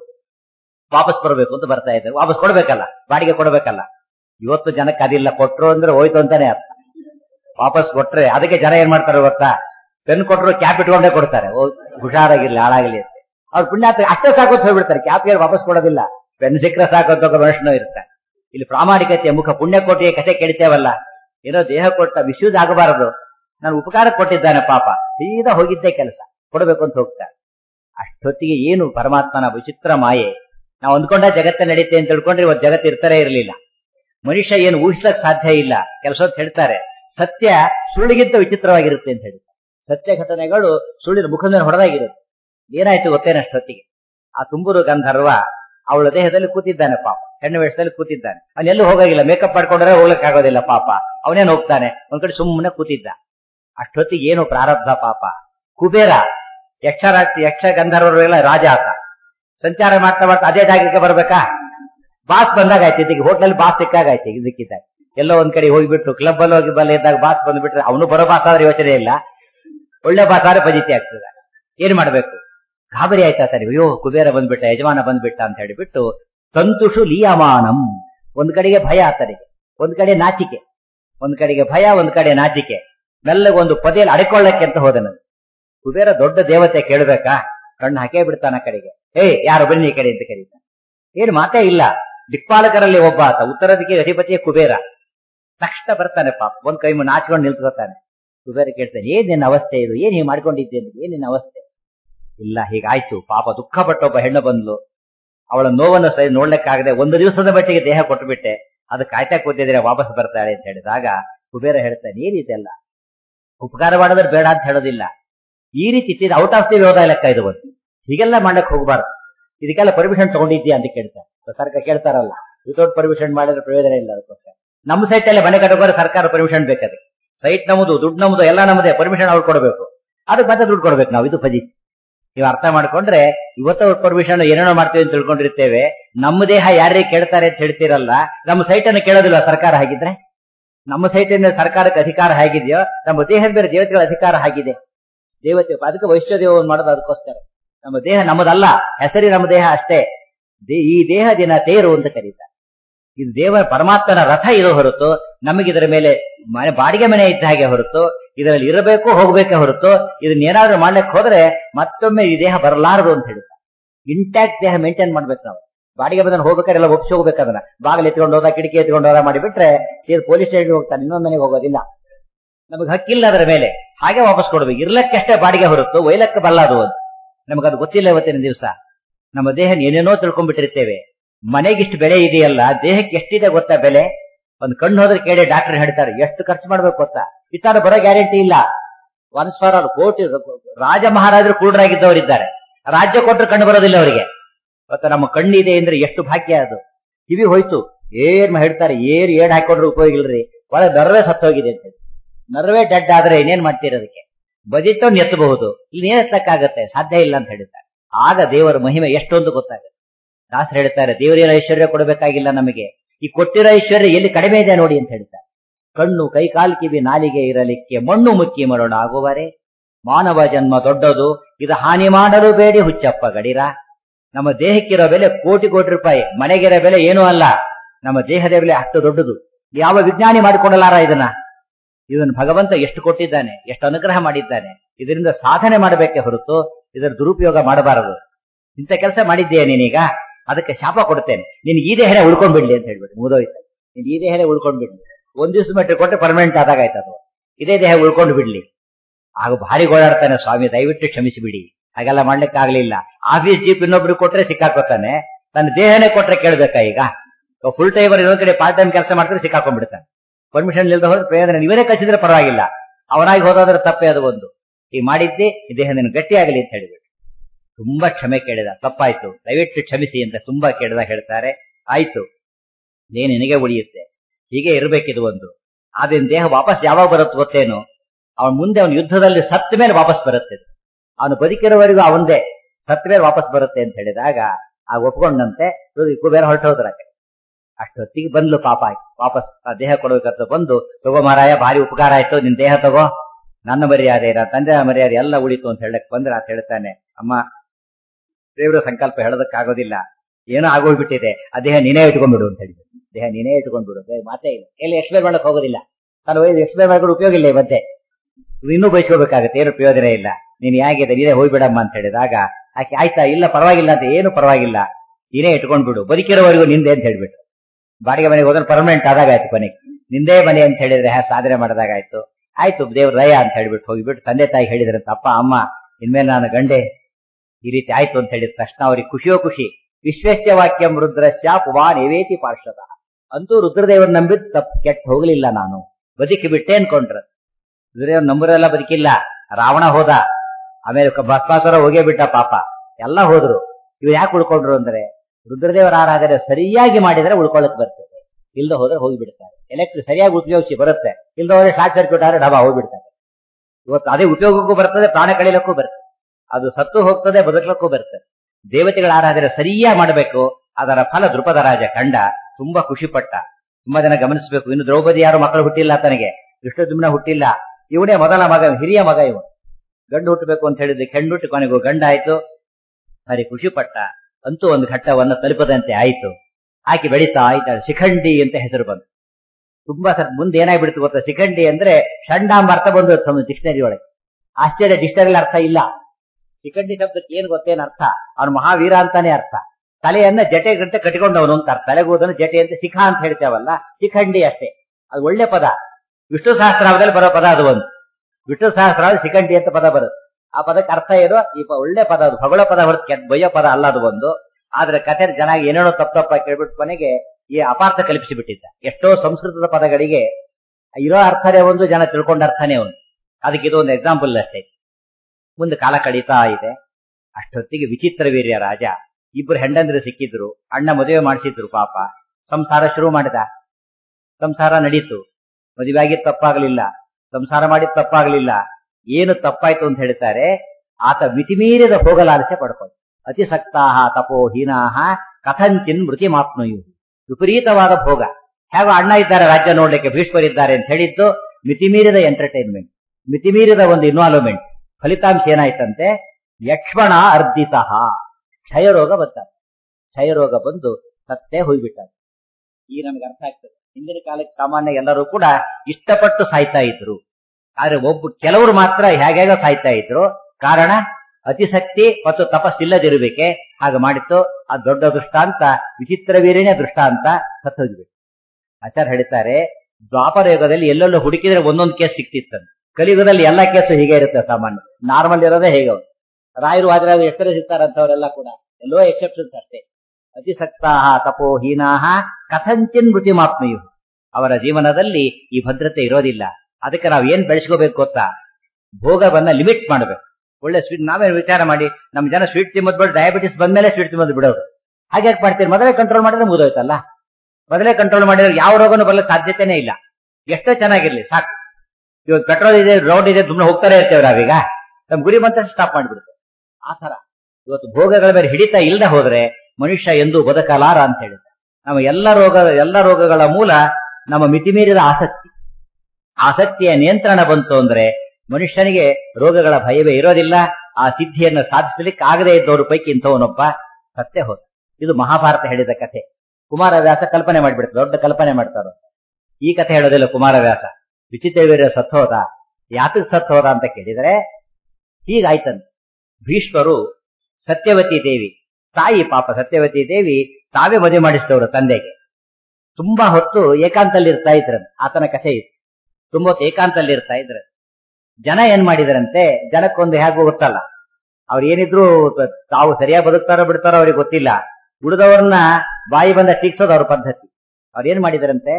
ವಾಪಸ್ ಬರಬೇಕು ಅಂತ ಬರ್ತಾ ಇದ್ದಾರೆ ವಾಪಸ್ ಕೊಡ್ಬೇಕಲ್ಲ ಬಾಡಿಗೆ ಕೊಡ್ಬೇಕಲ್ಲ ಇವತ್ತು ಜನಕ್ಕೆ ಅದಿಲ್ಲ ಕೊಟ್ರು ಅಂದ್ರೆ ಹೋಯ್ತು ಅಂತಾನೆ ಅರ್ಥ ವಾಪಸ್ ಕೊಟ್ರೆ ಅದಕ್ಕೆ ಜನ ಏನ್ ಮಾಡ್ತಾರೆ ಗೊತ್ತಾ ಪೆನ್ ಕೊಟ್ರು ಕ್ಯಾಪ್ ಇಟ್ಕೊಂಡೇ ಕೊಡ್ತಾರೆ ಓ ಹುಷಾರಾಗಿರ್ಲಿ ಹಾಳಾಗಲಿ ಅಂತ ಅವ್ರು ಪುಣ್ಯಾತ ಅಷ್ಟೇ ಸಾಕು ಅಂತ ಹೇಳ್ಬಿಡ್ತಾರೆ ಕ್ಯಾಪ್ ಏನು ವಾಪಸ್ ಕೊಡೋದಿಲ್ಲ ಪೆನ್ ಸಿಕ್ಕರೆ ಸಾಕು ಅಂತ ಒಬ್ಬ ಮನುಷ್ಯನೂ ಇರ್ತಾರೆ ಇಲ್ಲಿ ಪ್ರಾಮಾಣಿಕತೆಯ ಮುಖ ಪುಣ್ಯಕೋಟಿಯ ಕಥೆ ಕೇಳ್ತೇವಲ್ಲ ಏನೋ ದೇಹ ಕೊಟ್ಟ ಮಿಸ್ಯೂಸ್ ಆಗಬಾರದು ನಾನು ಉಪಕಾರ ಕೊಟ್ಟಿದ್ದಾನೆ ಪಾಪ ಸೀದಾ ಹೋಗಿದ್ದೇ ಕೆಲಸ ಕೊಡಬೇಕು ಅಂತ ಹೋಗ್ತಾರೆ ಅಷ್ಟೊತ್ತಿಗೆ ಏನು ಪರಮಾತ್ಮನ ವಿಚಿತ್ರ ಮಾಯೆ ನಾವು ಅಂದ್ಕೊಂಡ ಜಗತ್ತ ನಡೀತೆ ಅಂತ ತಿಳ್ಕೊಂಡ್ರೆ ಇವತ್ತು ಜಗತ್ತು ಇರ್ತಾನೆ ಇರಲಿಲ್ಲ ಮನುಷ್ಯ ಏನು ಊಹಿಸಕ್ ಸಾಧ್ಯ ಇಲ್ಲ ಕೆಲಸ ಹೇಳ್ತಾರೆ ಸತ್ಯ ಸುಳ್ಳಿಗಿಂತ ವಿಚಿತ್ರವಾಗಿರುತ್ತೆ ಅಂತ ಹೇಳಿ ಸತ್ಯ ಘಟನೆಗಳು ಸುಳ್ಳಿನ ಮುಖದ ಮೇಲೆ ಹೊಡೆದಾಗಿರುತ್ತೆ ಏನಾಯ್ತು ಗೊತ್ತೇನೆ ಅಷ್ಟೊತ್ತಿಗೆ ಆ ತುಂಬೂರು ಗಂಧರ್ವ ಅವಳ ದೇಹದಲ್ಲಿ ಕೂತಿದ್ದಾನೆ ಪಾಪ ಹೆಣ್ಣು ವೇಷದಲ್ಲಿ ಕೂತಿದ್ದಾನೆ ಅವನೆಲ್ಲೂ ಹೋಗಾಗಿಲ್ಲ ಮೇಕಪ್ ಮಾಡ್ಕೊಂಡ್ರೆ ಹೋಗ್ಲಿಕ್ಕೆ ಆಗೋದಿಲ್ಲ ಪಾಪ ಅವನೇನ್ ಹೋಗ್ತಾನೆ ಒಂದ್ ಕಡೆ ಸುಮ್ಮನೆ ಕೂತಿದ್ದ ಅಷ್ಟೊತ್ತಿಗೆ ಏನು ಪ್ರಾರಬ್ಧ ಪಾಪ ಕುಬೇರ ಯಕ್ಷರಾಜ ಯಕ್ಷ ಗಂಧರ್ವರೆಲ್ಲ ರಾಜ ಆತ ಸಂಚಾರ ಮಾಡ್ತಾ ಮಾಡ್ತಾ ಅದೇ ಜಾಗಕ್ಕೆ ಬರ್ಬೇಕಾ ಬಾಸ್ ಬಂದಾಗ ಆಯ್ತು ಇದಕ್ಕೆ ಹೋಟ್ಲಲ್ಲಿ ಬಾಸ್ ಸಿಕ್ಕಾಗ ಆಯ್ತು ಇದಕ್ಕಿದ್ದಾಗ ಎಲ್ಲೋ ಒಂದ್ ಕಡೆ ಹೋಗ್ಬಿಟ್ಟು ಕ್ಲಬ್ ಅಲ್ಲಿ ಹೋಗಿ ಬಲ್ಲ ಇದ್ದಾಗ ಬಾಸ್ ಬಂದ್ಬಿಟ್ರೆ ಅವನು ಬರೋ ಬಾಸ್ ಆದ್ರೆ ಯೋಚನೆ ಇಲ್ಲ ಒಳ್ಳೆ ಬಾಸ್ ಆದ್ರೆ ಪಜಿತಿ ಆಗ್ತದೆ ಏನ್ ಮಾಡ್ಬೇಕು ಗಾಬರಿ ಆಯ್ತಾ ಸರಿ ಅಯ್ಯೋ ಕುಬೇರ ಬಂದ್ಬಿಟ್ಟ ಯಜಮಾನ ಬಂದ್ಬಿಟ್ಟ ಅಂತ ಹೇಳಿಬಿಟ್ಟು ಸಂತುಷು ಲೀಯಮಾನಂ ಒಂದ್ ಕಡೆಗೆ ಭಯ ಆತನಿಗೆ ಒಂದ್ ಕಡೆ ನಾಚಿಕೆ ಒಂದ್ ಕಡೆಗೆ ಭಯ ಒಂದ್ ಕಡೆ ನಾಚಿಕೆ ಮೆಲ್ಲಗೆ ಒಂದು ಪದೆಯಲ್ಲಿ ಅಡ್ಕೊಳ್ಳಕ್ಕೆ ಅಂತ ಹೋದ ನಾನು ಕುಬೇರ ದೊಡ್ಡ ದೇವತೆ ಕೇಳ್ಬೇಕಾ ಕಣ್ಣು ಹಾಕೇ ಬಿಡ್ತಾನ ಆ ಕಡೆಗೆ ಏ ಯಾರು ಬನ್ನಿ ಈ ಕಡೆ ಅಂತ ಕರೀತ ಏನು ಮಾತೇ ಇಲ್ಲ ದಿಕ್ಪಾಲಕರಲ್ಲಿ ಒಬ್ಬ ಆತ ಉತ್ತರ ದಿಕ್ಕಿಗೆ ಅಧಿಪತಿಯ ಕುಬೇರ ತಕ್ಷಣ ಬರ್ತಾನೆ ಪಾಪ ಒಂದ್ ಕೈ ಮುನ್ನ ನಾಚ್ಕೊಂಡು ನಿಲ್ತ್ಕೊತಾನೆ ಕುಬೇರ ಕೇಳ್ತಾನೆ ಏನ್ ನಿನ್ನ ಅವಸ್ಥೆ ಇದು ಏನ್ ಹೀಗೆ ಮಾಡ್ಕೊಂಡಿದ್ದೇನೆ ಏನ್ ನಿನ್ನ ಅವಸ್ಥೆ ಇಲ್ಲ ಹೀಗಾಯ್ತು ಪಾಪ ದುಃಖ ಪಟ್ಟೊಬ್ಬ ಹೆಣ್ಣು ಬಂದ್ಲು ಅವಳ ನೋವನ್ನು ಸರಿ ನೋಡ್ಲಿಕ್ಕಾಗದೆ ಒಂದು ದಿವಸದ ಮಟ್ಟಿಗೆ ದೇಹ ಕೊಟ್ಟುಬಿಟ್ಟೆ ಅದು ಕಾಯ್ತಾ ಕೂತಿದ್ರೆ ವಾಪಸ್ ಬರ್ತಾಳೆ ಅಂತ ಹೇಳಿದಾಗ ಕುಬೇರ ಹೇಳ್ತಾನೆ ಏನಿದೆಲ್ಲ ಉಪಕಾರ ಮಾಡಿದ್ರೆ ಬೇಡ ಅಂತ ಹೇಳೋದಿಲ್ಲ ಈ ರೀತಿ ಇದು ಔಟ್ ಆಫ್ ದಿ ವ್ಯವಧಾಯ ಲೆಕ್ಕ ಇದು ಒಂದು ಹೀಗೆಲ್ಲ ಮಾಡಕ್ ಹೋಗ್ಬಾರ್ದು ಇದಕ್ಕೆಲ್ಲ ಪರ್ಮಿಷನ್ ತಗೊಂಡಿದ್ಯಾ ಅಂತ ಕೇಳ್ತಾರೆ ಸರ್ಕಾರ ಕೇಳ್ತಾರಲ್ಲ ವಿತೌಟ್ ಪರ್ಮಿಷನ್ ಮಾಡಿದ್ರೆ ಪ್ರಯೋಜನ ಇಲ್ಲ ಅದಕ್ಕೋಸ್ಕರ ನಮ್ಮ ಸೈಟ್ ಅಲ್ಲಿ ಮನೆ ಕಟ್ಟೋದ್ರೆ ಸರ್ಕಾರ ಪರ್ಮಿಷನ್ ಬೇಕಾದ್ರೆ ಸೈಟ್ ನಮ್ಮದು ದುಡ್ಡು ನಮ್ಮದು ಎಲ್ಲ ನಮ್ಮದೇ ಪರ್ಮಿಷನ್ ಅವ್ರು ಕೊಡಬೇಕು ಅದಕ್ಕೆ ಮತ್ತೆ ದುಡ್ಡು ಕೊಡ್ಬೇಕು ನಾವು ಇದು ಫಜಿ ನೀವು ಅರ್ಥ ಮಾಡ್ಕೊಂಡ್ರೆ ಇವತ್ತು ಪರ್ಮಿಷನ್ ಏನೇನೋ ಮಾಡ್ತೀವಿ ಅಂತ ತಿಳ್ಕೊಂಡಿರ್ತೇವೆ ನಮ್ಮ ದೇಹ ಯಾರೇ ಕೇಳ್ತಾರೆ ಅಂತ ಹೇಳ್ತೀರಲ್ಲ ನಮ್ಮ ಸೈಟ್ ಅನ್ನು ಕೇಳೋದಿಲ್ಲ ಸರ್ಕಾರ ಹಾಗಿದ್ರೆ ನಮ್ಮ ಸೈಟ್ ಸರ್ಕಾರಕ್ಕೆ ಅಧಿಕಾರ ಹೇಗಿದೆಯೋ ನಮ್ಮ ದೇಹದ ಬೇರೆ ದೇವತೆಗಳ ಅಧಿಕಾರ ಆಗಿದೆ ದೇವತೆ ಅದಕ್ಕೆ ವೈಶ್ವದೇವ ಮಾಡೋದು ಅದಕ್ಕೋಸ್ಕರ ನಮ್ಮ ದೇಹ ನಮ್ಮದಲ್ಲ ಹೆಸರಿ ನಮ್ಮ ದೇಹ ಅಷ್ಟೇ ದೇ- ಈ ದೇಹ ದಿನ ತೇರು ಅಂತ ಕರೀತಾರೆ ಇದು ದೇವರ ಪರಮಾತ್ಮನ ರಥ ಇದು ಹೊರತು ನಮಗೆ ಇದರ ಮೇಲೆ ಮನೆ ಬಾಡಿಗೆ ಮನೆ ಇದ್ದ ಹಾಗೆ ಹೊರತು ಇದರಲ್ಲಿ ಇರಬೇಕು ಹೋಗ್ಬೇಕೆ ಹೊರತು ಇದನ್ನ ಏನಾದ್ರೂ ಮಾಡ್ಲಿಕ್ಕೆ ಹೋದ್ರೆ ಮತ್ತೊಮ್ಮೆ ಈ ದೇಹ ಬರಲಾರದು ಅಂತ ಹೇಳ್ತಾರೆ ಇಂಟ್ಯಾಕ್ಟ್ ದೇಹ ಮೇಂಟೈನ್ ಮಾಡ್ಬೇಕು ನಾವು ಬಾಡಿಗೆ ಬಂದ ಹೋಗ್ಬೇಕಾದ್ರೆ ಎಲ್ಲ ಒಪ್ಸಿ ಹೋಗ್ಬೇಕು ಅದನ್ನ ಬಾಗಿಲು ಎತ್ಕೊಂಡು ಹೋದ ಕಿಟಕಿ ಎತ್ಕೊಂಡು ಹೋದ ಮಾಡಿಬಿಟ್ರೆ ಸೀದಾ ಪೊಲೀಸ್ ಸ್ಟೇಷನ್ ಹೋಗ್ತಾನೆ ಇನ್ನೊಂದ್ ಮನೆಗೆ ಹೋಗೋದಿಲ್ಲ ನಮಗೆ ಹಕ್ಕಿಲ್ಲ ಅದರ ಮೇಲೆ ಹಾಗೆ ವಾಪಸ್ ಕೊಡ್ಬೇಕು ಇರ್ಲಕ್ಕಷ್ಟೇ ಬಾಡಿಗೆ ಹೊರತು ಒಯ್ಲಕ್ಕೆ ಬಲ್ಲದು ಅದು ನಮಗದು ಗೊತ್ತಿಲ್ಲ ಇವತ್ತಿನ ದಿವಸ ನಮ್ಮ ದೇಹ ಏನೇನೋ ತಿಳ್ಕೊಂಡ್ಬಿಟ್ಟಿರ್ತೇವೆ ಮನೆಗಿಷ್ಟು ಬೆಲೆ ಇದೆಯಲ್ಲ ದೇಹಕ್ಕೆ ಎಷ್ಟಿದೆ ಗೊತ್ತಾ ಬೆಲೆ ಒಂದು ಕಣ್ಣು ಹೋದ್ರೆ ಕೇಳಿ ಡಾಕ್ಟರ್ ಹೇಳ್ತಾರೆ ಎಷ್ಟು ಖರ್ಚು ಮಾಡ್ಬೇಕು ಗೊತ್ತಾ ಇತ್ತಾರ ಬರೋ ಗ್ಯಾರಂಟಿ ಇಲ್ಲ ಒನ್ಸ್ ಫಾರ್ ಆಲ್ ಕೋಟಿ ರಾಜ ಮಹಾರಾಜರು ಕುರುಡರಾಗಿದ್ದವರಿದ್ದಾರೆ ರಾಜ್ಯ ಕೊಟ್ಟರು ಕಣ್ಣು ಬರೋದಿಲ್ಲ ಅವರಿಗೆ ಗೊತ್ತಾ ನಮ್ಮ ಕಣ್ಣಿದೆ ಅಂದ್ರೆ ಎಷ್ಟು ಭಾಗ್ಯ ಅದು ಕಿವಿ ಹೋಯ್ತು ಏನ್ ಹೇಳ್ತಾರೆ ಏರ್ ಏಡ್ ಹಾಕೊಂಡ್ರೆ ಉಪಯೋಗ ಇಲ್ರಿ ಒಳಗೆ ನರ್ವೇ ಸತ್ತೋಗಿದೆ ಅಂತ ಹೇಳಿ. ನರ್ವೇ ಡೆಡ್ ಆದ್ರೆ ಇನ್ನೇನ್ ಮಾಡ್ತೀರ ಅದಕ್ಕೆ ಬಜಿಟ್ಟವ್ನು ಎತ್ತಬಹುದು ಇಲ್ಲಿ ಏನ್ ಎತ್ತಕ್ಕಾಗತ್ತೆ ಸಾಧ್ಯ ಇಲ್ಲ ಅಂತ ಹೇಳ್ತಾರೆ ಆಗ ದೇವರ ಮಹಿಮೆ ಎಷ್ಟೊಂದು ಗೊತ್ತಾಗುತ್ತೆ ದಾಸರು ಹೇಳ್ತಾರೆ ದೇವರೇನು ಐಶ್ವರ್ಯ ಕೊಡಬೇಕಾಗಿಲ್ಲ ನಮಗೆ ಈ ಕೊಟ್ಟಿರೋ ಐಶ್ವರ್ಯ ಎಲ್ಲಿ ಕಡಿಮೆ ಇದೆ ನೋಡಿ ಅಂತ ಹೇಳ್ತಾರೆ ಕಣ್ಣು ಕೈ ಕಾಲ್ ಕಿವಿ ನಾಲಿಗೆ ಇರಲಿಕ್ಕೆ ಮಣ್ಣು ಮುಕ್ಕಿ ಮರಣ ಆಗುವರೆ ಮಾನವ ಜನ್ಮ ದೊಡ್ಡದು ಇದು ಹಾನಿ ಮಾಡಲು ಬೇಡಿ ಹುಚ್ಚಪ್ಪ ಗಡಿರ ನಮ್ಮ ದೇಹಕ್ಕಿರೋ ಬೆಲೆ ಕೋಟಿ ಕೋಟಿ ರೂಪಾಯಿ ಮನೆಗಿರೋ ಬೆಲೆ ಏನೂ ಅಲ್ಲ ನಮ್ಮ ದೇಹದ ಬೆಲೆ ಅಷ್ಟು ದೊಡ್ಡದು ಯಾವ ವಿಜ್ಞಾನಿ ಮಾಡಿಕೊಡಲಾರ ಇದನ್ನ ಇದನ್ನು ಭಗವಂತ ಎಷ್ಟು ಕೊಟ್ಟಿದ್ದಾನೆ ಎಷ್ಟು ಅನುಗ್ರಹ ಮಾಡಿದ್ದಾನೆ ಇದರಿಂದ ಸಾಧನೆ ಮಾಡಬೇಕೆ ಹೊರತು ಇದರ ದುರುಪಯೋಗ ಮಾಡಬಾರದು ಇಂಥ ಕೆಲಸ ಮಾಡಿದ್ದೀಯ ನೀನೀಗ ಅದಕ್ಕೆ ಶಾಪ ಕೊಡ್ತೇನೆ ನಿನ್ ಈ ದೇಹನೇ ಉಳ್ಕೊಂಡ್ಬಿಡ್ಲಿ ಅಂತ ಹೇಳ್ಬಿಟ್ಟು ಮುದೋಯ್ತು ನೀನ್ ಈ ದೇಹನೇ ಉಳ್ಕೊಂಡ್ಬಿಡ್ಲಿ ಒಂದ್ ದಿವಸ ಮೆಟ್ರಿ ಕೊಟ್ಟರೆ ಪರ್ಮನೆಂಟ್ ಆದಾಗ ಆಯ್ತು ಅದು ಇದೇ ದೇಹ ಉಳ್ಕೊಂಡು ಬಿಡ್ಲಿ ಆಗ ಭಾರಿ ಗೋಳಾಡ್ತಾನೆ ಸ್ವಾಮಿ ದಯವಿಟ್ಟು ಕ್ಷಮಿಸಿಬಿಡಿ ಹಾಗೆಲ್ಲ ಮಾಡ್ಲಿಕ್ಕೆ ಆಗ್ಲಿಲ್ಲ ಆಫೀಸ್ ಜೀಪ್ ಇನ್ನೊಬ್ರಿಗೆ ಕೊಟ್ರೆ ಸಿಕ್ಕಾಕೋತಾನೆ ತನ್ನ ದೇಹನೇ ಕೊಟ್ರೆ ಕೇಳ್ಬೇಕಾ ಈಗ ಫುಲ್ ಟೈಮರ್ ಇನ್ನೊಂದ್ ಕಡೆ ಪಾರ್ಟ್ ಟೈಮ್ ಕೆಲಸ ಮಾಡ್ತಾರೆ ಸಿಕ್ಕಾಕೊಂಡ್ಬಿಡ್ತಾನೆ ಪರ್ಮಿಷನ್ ಇಲ್ಲದೆ ಹೋದ್ರೆ ಪ್ರಯೋಜನ ನೀವೇ ಕಳಿಸಿದ್ರೆ ಪರವಾಗಿಲ್ಲ ಅವನಾಗಿ ಹೋದಾದ್ರೆ ತಪ್ಪೇ ಅದು ಒಂದು ಈ ಮಾಡಿದ್ದೆ ಈ ದೇಹ ನಿನ್ ಗಟ್ಟಿಯಾಗಲಿ ಅಂತ ಹೇಳಿಬಿಟ್ಟು ತುಂಬಾ ಕ್ಷಮೆ ಕೇಳಿದ ತಪ್ಪಾಯ್ತು ದಯವಿಟ್ಟು ಕ್ಷಮಿಸಿ ಅಂತ ತುಂಬಾ ಕೇಳಿದ ಹೇಳ್ತಾರೆ ಆಯ್ತು ದೇಹ ನಿನಗೆ ಉಳಿಯುತ್ತೆ ಹೀಗೆ ಇರ್ಬೇಕಿದು ಒಂದು ಆದ್ರೆ ದೇಹ ವಾಪಸ್ ಯಾವಾಗ ಬರುತ್ತೆ ಗೊತ್ತೇನು ಅವನ್ ಮುಂದೆ ಅವನ ಯುದ್ಧದಲ್ಲಿ ಸತ್ತ ಮೇಲೆ ವಾಪಸ್ ಬರುತ್ತೆ ಇದು. ಅವನು ಬದುಕಿರೋವರೆಗೂ ಅವಂದೇ ಸತ್ತ ಮೇಲೆ ವಾಪಸ್ ಬರುತ್ತೆ ಅಂತ ಹೇಳಿದಾಗ ಆ ಒಪ್ಕೊಂಡಂತೆ ಇವ್ರು ಕುಬೇರ ಹೊರಟೋದ್ರ ಅಷ್ಟೊತ್ತಿಗೆ ಬಂದ್ಲು ಪಾಪ ಆಯ್ತು ವಾಪಸ್ ಆ ದೇಹ ಕೊಡ್ಬೇಕಂತ ಬಂದು ತಗೋ ಮಾರಾಯ ಭಾರಿ ಉಪಕಾರ ಆಯ್ತು ನಿನ್ ದೇಹ ತಗೋ ನನ್ನ ಮರ್ಯಾದೆ ನನ್ನ ತಂದೆ ಮರ್ಯಾದೆ ಎಲ್ಲ ಉಳಿತು ಅಂತ ಹೇಳಕ್ ಬಂದ್ರೆ ಆತ ಹೇಳ್ತಾನೆ ಅಮ್ಮ ದೇವರ ಸಂಕಲ್ಪ ಹೇಳೋದಕ್ಕಾಗೋದಿಲ್ಲ ಏನೋ ಆಗೋಗ್ಬಿಟ್ಟಿದೆ ಆ ದೇಹ ನೀನೇ ಇಟ್ಕೊಂಡ್ಬಿಡು ಅಂತ ಹೇಳಿ ದೇಹ ನೀನೇ ಇಟ್ಕೊಂಡ್ಬಿಡು ಬೇರೆ ಮಾತೇ ಇಲ್ಲ ಎಲ್ಲಿ ಎಕ್ಸ್ಪ್ಲೇನ್ ಮಾಡಕ್ ಹೋಗೋದಿಲ್ಲ ನಾನು ಎಕ್ಸ್ಪ್ಲೇನ್ ಮಾಡ್ಕೊಂಡು ಉಪಯೋಗ ಇಲ್ಲ ಈ ಮಧ್ಯೆ ಇದು ಇನ್ನೂ ಬಯಸ್ಕೋಬೇಕಾಗತ್ತೆ ಏನು ಪ್ರಯೋಜನ ಇಲ್ಲ ನೀನ್ ಹೇಗಿದೆ ನೀನೇ ಹೋಗ್ಬಿಡಮ್ಮ ಅಂತ ಹೇಳಿದಾಗ ಆಕೆ ಆಯ್ತಾ ಇಲ್ಲ ಪರವಾಗಿಲ್ಲ ಅಂತ ಏನು ಪರವಾಗಿಲ್ಲ ನೀನೇ ಇಟ್ಕೊಂಡ್ಬಿಡು ಬದುಕಿರೋವರೆಗೂ ನಿಂದೆ ಅಂತ ಹೇಳ್ಬಿಟ್ಟು ಬಾಡಿಗೆ ಮನೆಗೆ ಹೋದ್ರೆ ಪರ್ಮನೆಂಟ್ ಆದಾಗ ಆಯ್ತು ಕೊನೆಗೆ ನಿಂದೇ ಮನೆ ಅಂತ ಹೇಳಿದ್ರೆ ಹ್ಯಾ ಸಾಧನೆ ಮಾಡಿದಾಗ ಆಯ್ತು ಆಯ್ತು ದೇವ್ರ ದಯ ಅಂತ ಹೇಳ್ಬಿಟ್ಟು ಹೋಗಿಬಿಟ್ಟು ತಂದೆ ತಾಯಿ ಹೇಳಿದ್ರಂತ ಅಪ್ಪ ಅಮ್ಮ ಇನ್ಮೇಲೆ ನಾನು ಗಂಡೆ ಈ ರೀತಿ ಆಯ್ತು ಅಂತ ಹೇಳಿದ ತಕ್ಷಣ ಅವ್ರಿಗೆ ಖುಷಿಯೋ ಖುಷಿ ವಿಶ್ವೇಶ್ಯ ವಾಕ್ಯಂ ರುದ್ರಸ್ಯ ಪುವಾ ನೇವೇತಿ ಪಾರ್ಶ್ವದ ಅಂತೂ ರುದ್ರದೇವನ್ ನಂಬಿದ್ ತಪ್ಪು ಕೆಟ್ಟ ಹೋಗ್ಲಿಲ್ಲ ನಾನು ಬದುಕಿ ಬಿಟ್ಟೆ ಅನ್ಕೊಂಡ್ರ ರುದ್ರದೇವನ್ ನಂಬರೆಲ್ಲ ಬದುಕಿಲ್ಲ ರಾವಣ ಹೋದ ಆಮೇಲೆ ಭಸ್ಮಾಸುರ ಹೋಗೇ ಬಿಟ್ಟ ಪಾಪ ಎಲ್ಲ ಹೋದ್ರು ಇವ್ ಯಾಕೆ ಉಳ್ಕೊಂಡ್ರು ಅಂದ್ರೆ ರುದ್ರದೇವರ ಆರಾಧನೆ ಸರಿಯಾಗಿ ಮಾಡಿದರೆ ಉಳ್ಕೊಳ್ಳಕ್ ಬರ್ತದೆ ಇಲ್ದ ಹೋದ್ರೆ ಹೋಗಿಬಿಡ್ತಾರೆ ಎಲೆಕ್ಟ್ರಿಕ್ ಸರಿಯಾಗಿ ಉಪಯೋಗಿಸಿ ಬರುತ್ತೆ ಇಲ್ದ ಹೋದ್ರೆ ಶಾರ್ಟ್ ಸರ್ಕ್ಯೂಟ್ ಆದ್ರೆ ಡಬಾ ಹೋಗ್ಬಿಡ್ತಾರೆ ಇವತ್ತು ಅದೇ ಉಪಯೋಗಕ್ಕೂ ಬರ್ತದೆ ಪ್ರಾಣ ಕಳಿಲಕ್ಕೂ ಬರ್ತದೆ ಅದು ಸತ್ತು ಹೋಗ್ತದೆ ಬದುಕಲಕ್ಕೂ ಬರ್ತದೆ ದೇವತೆಗಳ ಆರಾಧನೆ ಸರಿಯಾಗಿ ಮಾಡಬೇಕು ಅದರ ಫಲ ದೃಪದ ರಾಜ ಕಂಡ ತುಂಬಾ ಖುಷಿ ಪಟ್ಟ ತುಂಬಾ ಜನ ಗಮನಿಸಬೇಕು ಇನ್ನು ದ್ರೌಪದಿ ಯಾರು ಮಕ್ಕಳು ಹುಟ್ಟಿಲ್ಲ ತನಗೆ ವಿಷ್ಣುದುಮ್ನ ಹುಟ್ಟಿಲ್ಲ ಇವನೇ ಮೊದಲ ಮಗ ಹಿರಿಯ ಮಗ ಇವನು ಗಂಡು ಹುಟ್ಟಬೇಕು ಅಂತ ಹೇಳಿದ್ದಕ್ಕೆ ಹೆಣ್ಣು ಹುಟ್ಟಿ ಕೊನೆಗೂ ಗಂಡ ಆಯ್ತು ಭಾರಿ ಖುಷಿ ಪಟ್ಟ ಅಂತೂ ಒಂದು ಘಟ್ಟವನ್ನು ತಲುಪದಂತೆ ಆಯ್ತು ಆಕೆ ಬೆಳೀತಾ ಇದ್ದಾಳೆ ಶಿಖಂಡಿ ಅಂತ ಹೆಸರು ಬಂತು ತುಂಬಾ ಸರ್ ಮುಂದೆ ಏನಾಗ್ಬಿಡ್ತು ಗೊತ್ತಾ ಶಿಖಂಡಿ ಅಂದ್ರೆ ಷಂಡಾಂಬ ಅರ್ಥ ಬಂದು ಡಿಕ್ಷನರಿ ಒಳಗೆ ಆಶ್ಚರ್ಯ ಡಿಕ್ಷನರಿ ಅರ್ಥ ಇಲ್ಲ ಶಿಖಂಡಿ ಶಬ್ದಕ್ಕೆ ಏನ್ ಗೊತ್ತೇನ್ ಅರ್ಥ ಅವನು ಮಹಾವೀರ ಅಂತಾನೆ ಅರ್ಥ ತಲೆಯನ್ನ ಜಟೆ ಗಂಟೆ ಕಟ್ಟಿಕೊಂಡವನು ಅಂತ ಅರ್ಥ ತಲೆಗೂದನ್ನು ಜಟೆ ಅಂತ ಶಿಖ ಅಂತ ಹೇಳ್ತೇವಲ್ಲ ಶಿಖಂಡಿ ಅಷ್ಟೇ ಅದು ಒಳ್ಳೆ ಪದ ವಿಷ್ಣು ಸಹಸ್ರಾವದಲ್ಲಿ ಬರೋ ಪದ ಅದು ಒಂದು ವಿಷ್ಣು ಸಹಸ್ರಾವಧಿ ಶಿಖಂಡಿ ಅಂತ ಪದ ಬರುತ್ತೆ ಆ ಪದಕ್ಕೆ ಅರ್ಥ ಏನೋ ಈ ಪ- ಒಳ್ಳೆ ಪದ ಅದು ಹೊಗಳ ಪದ ಹೊರತು ಕೆಟ್ಟ ಬಯ್ಯೋ ಪದ ಅಲ್ಲ ಅದು ಒಂದು ಆದ್ರೆ ಕಥೆ ಜನ ಏನೇನೋ ತಪ್ಪ ತಪ್ಪ ಕೇಳ್ಬಿಟ್ಟು ಕೊನೆಗೆ ಈ ಅಪಾರ್ಥ ಕಲ್ಪಿಸಿ ಬಿಟ್ಟಿದ್ದ ಎಷ್ಟೋ ಸಂಸ್ಕೃತದ ಪದಗಳಿಗೆ ಇರೋ ಅರ್ಥನೇ ಒಂದು ಜನ ತಿಳ್ಕೊಂಡ ಅರ್ಥನೇ ಒಂದು ಅದಕ್ಕೆ ಇದು ಒಂದು ಎಕ್ಸಾಂಪಲ್ ಅಷ್ಟೇ ಮುಂದೆ ಕಾಲ ಕಳೀತಾ ಇದೆ ಅಷ್ಟೊತ್ತಿಗೆ ವಿಚಿತ್ರ ವೀರ್ಯ ರಾಜ ಇಬ್ಬರು ಹೆಂಡಂದ್ರು ಸಿಕ್ಕಿದ್ರು ಅಣ್ಣ ಮದುವೆ ಮಾಡಿಸಿದ್ರು ಪಾಪ ಸಂಸಾರ ಶುರು ಮಾಡಿದ ಸಂಸಾರ ನಡೀತು ಮದುವೆ ಆಗಿದ್ ತಪ್ಪಾಗ್ಲಿಲ್ಲ ಸಂಸಾರ ಮಾಡಿದ್ ತಪ್ಪಾಗ್ಲಿಲ್ಲ ಏನು ತಪ್ಪಾಯ್ತು ಅಂತ ಹೇಳ್ತಾರೆ ಆತ ಮಿತಿಮೀರಿದ ಹೋಗಲಾಲಸೆ ಪಡ್ಕೊಂಡು ಅತಿಸಕ್ತಾಹ ತಪೋ ಹೀನಾಹ ಕಥಂಚಿನ್ ಮೃತಿ ಮಾಪ್ನುಯು ವಿಪರೀತವಾದ ಭೋಗ ಹೇಗೋ ಅಣ್ಣ ಇದ್ದಾರೆ ರಾಜ್ಯ ನೋಡ್ಲಿಕ್ಕೆ ಭೀಷ್ಮರಿದ್ದಾರೆ ಅಂತ ಹೇಳಿದ್ದು ಮಿತಿಮೀರಿದ ಎಂಟರ್ಟೈನ್ಮೆಂಟ್ ಮಿತಿಮೀರಿದ ಒಂದು ಇನ್ವಾಲ್ವ್ಮೆಂಟ್ ಫಲಿತಾಂಶ ಏನಾಯ್ತಂತೆ ಯಕ್ಷ್ಮಣ ಅರ್ಧಿತಃ ಕ್ಷಯರೋಗ ಬಂತ ಕ್ಷಯರೋಗ ಬಂದು ಸತ್ತೇ ಹೋಗ್ಬಿಟ್ಟ ಈ ನಮ್ಗೆ ಅರ್ಥ ಆಗ್ತದೆ ಹಿಂದಿನ ಕಾಲಕ್ಕೆ ಸಾಮಾನ್ಯ ಎಲ್ಲರೂ ಕೂಡ ಇಷ್ಟಪಟ್ಟು ಸಾಯ್ತಾ ಇದ್ರು ಆದ್ರೆ ಒಬ್ಬ ಕೆಲವರು ಮಾತ್ರ ಹೇಗೆ ಸಾಯ್ತಾ ಇದ್ರು ಕಾರಣ ಅತಿಶಕ್ತಿ ಮತ್ತು ತಪಸ್ಸಿಲ್ಲದಿರುವಿಕೆ ಹಾಗೆ ಮಾಡಿತ್ತು ಆ ದೊಡ್ಡ ದೃಷ್ಟಾಂತ ವಿಚಿತ್ರ ವೀರ್ಯನೇ ದೃಷ್ಟಾಂತ ಸತ್ತೋಗ್ಬಿಟ್ಟು ಆಚಾರ್ಯ ಹೇಳ್ತಾರೆ ದ್ವಾಪರ ಯುಗದಲ್ಲಿ ಎಲ್ಲೆಲ್ಲೋ ಹುಡುಕಿದ್ರೆ ಒಂದೊಂದು ಕೇಸ್ ಸಿಕ್ತಿತ್ತಂತೆ ಕಲಿಯುಗದಲ್ಲಿ ಎಲ್ಲಾ ಕೇಸು ಹೀಗೆ ಇರುತ್ತೆ ಸಾಮಾನ್ಯ ನಾರ್ಮಲ್ ಇರೋದೇ ಹೇಗೆ ಅವ್ರು. ರಾಯರು ಆದ್ರೆ ಎಷ್ಟರೇ ಸಿಗ್ತಾರಂತವರೆಲ್ಲ ಕೂಡ ಎಲ್ಲೋ ಎಕ್ಸೆಪ್ಷನ್ಸ್ ಅಷ್ಟೇ ಅತಿಸಕ್ತಾಹ ತಪೋ ಹೀನಾಹ ಕಥಂಚಿನ್ ಮೃತಿ ಮಾಪ್ಮೆಯು ಅವರ ಜೀವನದಲ್ಲಿ ಈ ಭದ್ರತೆ ಇರೋದಿಲ್ಲ ಅದಕ್ಕೆ ನಾವು ಏನ್ ಬೆಳೆಸ್ಕೋಬೇಕು ಗೊತ್ತಾ ಭೋಗವನ್ನ ಲಿಮಿಟ್ ಮಾಡಬೇಕು ಒಳ್ಳೆ ಸ್ವೀಟ್ ನಾವೇ ವಿಚಾರ ಮಾಡಿ ನಮ್ ಜನ ಸ್ವೀಟ್ ತಿನ್ನೋದ್ ಬಿಟ್ಟು ಡಯಾಬಿಟಿಸ್ ಬಂದ್ಮೇಲೆ ಸ್ವೀಟ್ ತಿನ್ನೋದು ಬಿಡೋರು ಹಾಗೆ ಯಾಕೆ ಮಾಡ್ತೀರಿ ಮೊದಲೇ ಕಂಟ್ರೋಲ್ ಮಾಡಿದ್ರೆ ಮುಗಿದೋಯ್ತಲ್ಲ ಮೊದಲೇ ಕಂಟ್ರೋಲ್ ಮಾಡಿದ್ರೆ ಯಾವ ರೋಗನೂ ಬರಲಿಕ್ಕೆ ಸಾಧ್ಯತೆನೇ ಇಲ್ಲ ಎಷ್ಟೋ ಚೆನ್ನಾಗಿರ್ಲಿ ಸಾಕು ಇವಾಗ ಪೆಟ್ರೋಲ್ ಇದೆ ರೋಡ್ ಇದೆ ಸುಮ್ಮನೆ ಹೋಗ್ತಾನೆ ಇರ್ತೇವೆ ನಾವೀಗ ನಮ್ ಗುರಿ ಬಂತ ಸ್ಟಾಪ್ ಮಾಡ್ಬಿಡುತ್ತೆ ಆ ತರ ಇವತ್ತು ಭೋಗಗಳ ಮೇಲೆ ಹಿಡಿತ ಇಲ್ಲದೆ ಹೋದ್ರೆ ಮನುಷ್ಯ ಎಂದು ಬದುಕಲಾರ ಅಂತ ಹೇಳಿದ ನಮ್ಮ ಎಲ್ಲ ರೋಗ ಎಲ್ಲ ರೋಗಗಳ ಮೂಲ ನಮ್ಮ ಮಿತಿಮೀರಿದ ಆಸಕ್ತಿ ಆಸಕ್ತಿಯ ನಿಯಂತ್ರಣ ಬಂತು ಅಂದ್ರೆ ಮನುಷ್ಯನಿಗೆ ರೋಗಗಳ ಭಯವೇ ಇರೋದಿಲ್ಲ ಆ ಸಿದ್ಧಿಯನ್ನು ಸಾಧಿಸಲಿಕ್ಕೆ ಆಗದೇ ಇದ್ದವರು ಪೈಕಿ ಇಂಥವನೊಬ್ಬ ಸತ್ಯ ಹೋದ ಇದು ಮಹಾಭಾರತ ಹೇಳಿದ ಕಥೆ ಕುಮಾರವ್ಯಾಸ ಕಲ್ಪನೆ ಮಾಡ್ಬಿಡ್ತಾರೆ ದೊಡ್ಡ ಕಲ್ಪನೆ ಮಾಡ್ತಾರ ಈ ಕಥೆ ಹೇಳೋದಿಲ್ಲ ಕುಮಾರವ್ಯಾಸ ವಿಚಿತ್ರವೀರ್ಯ ಸತ್ತೋದ ಯಾತಕ್ ಸತ್ತೋದ ಅಂತ ಕೇಳಿದ್ರೆ ಹೀಗಾಯ್ತಂತೆ ಭೀಷ್ಮರು ಸತ್ಯವತಿ ದೇವಿ ತಾಯಿ ಪಾಪ ಸತ್ಯವತಿ ದೇವಿ ತಾವೇ ಮದುವೆ ಮಾಡಿಸಿದವರು ತಂದೆಗೆ ತುಂಬಾ ಹೊತ್ತು ಏಕಾಂತಲ್ಲಿ ಇರ್ತಾ ಇದ್ರಂತೆ ಆತನ ಕಥೆ ಇತ್ತು ತುಂಬಾ ಹೊತ್ತು ಏಕಾಂತಲ್ಲಿ ಇರ್ತಾ ಇದ್ರ ಜನ ಏನ್ ಮಾಡಿದ್ರಂತೆ ಜನಕ್ಕೊಂದು ಹೇಗೂ ಗೊತ್ತಲ್ಲ ಅವ್ರು ಏನಿದ್ರು ತ- ತಾವು ಸರಿಯಾಗಿ ಬದುಕ್ತಾರೋ ಬಿಡ್ತಾರೋ ಅವ್ರಿಗೆ ಗೊತ್ತಿಲ್ಲ ಉಳಿದವ್ರನ್ನ ಬಾಯಿ ಬಂದ ಟೀಕ್ಸೋದು ಅವ್ರ ಪದ್ಧತಿ ಅವ್ರು ಏನ್ ಮಾಡಿದರಂತೆ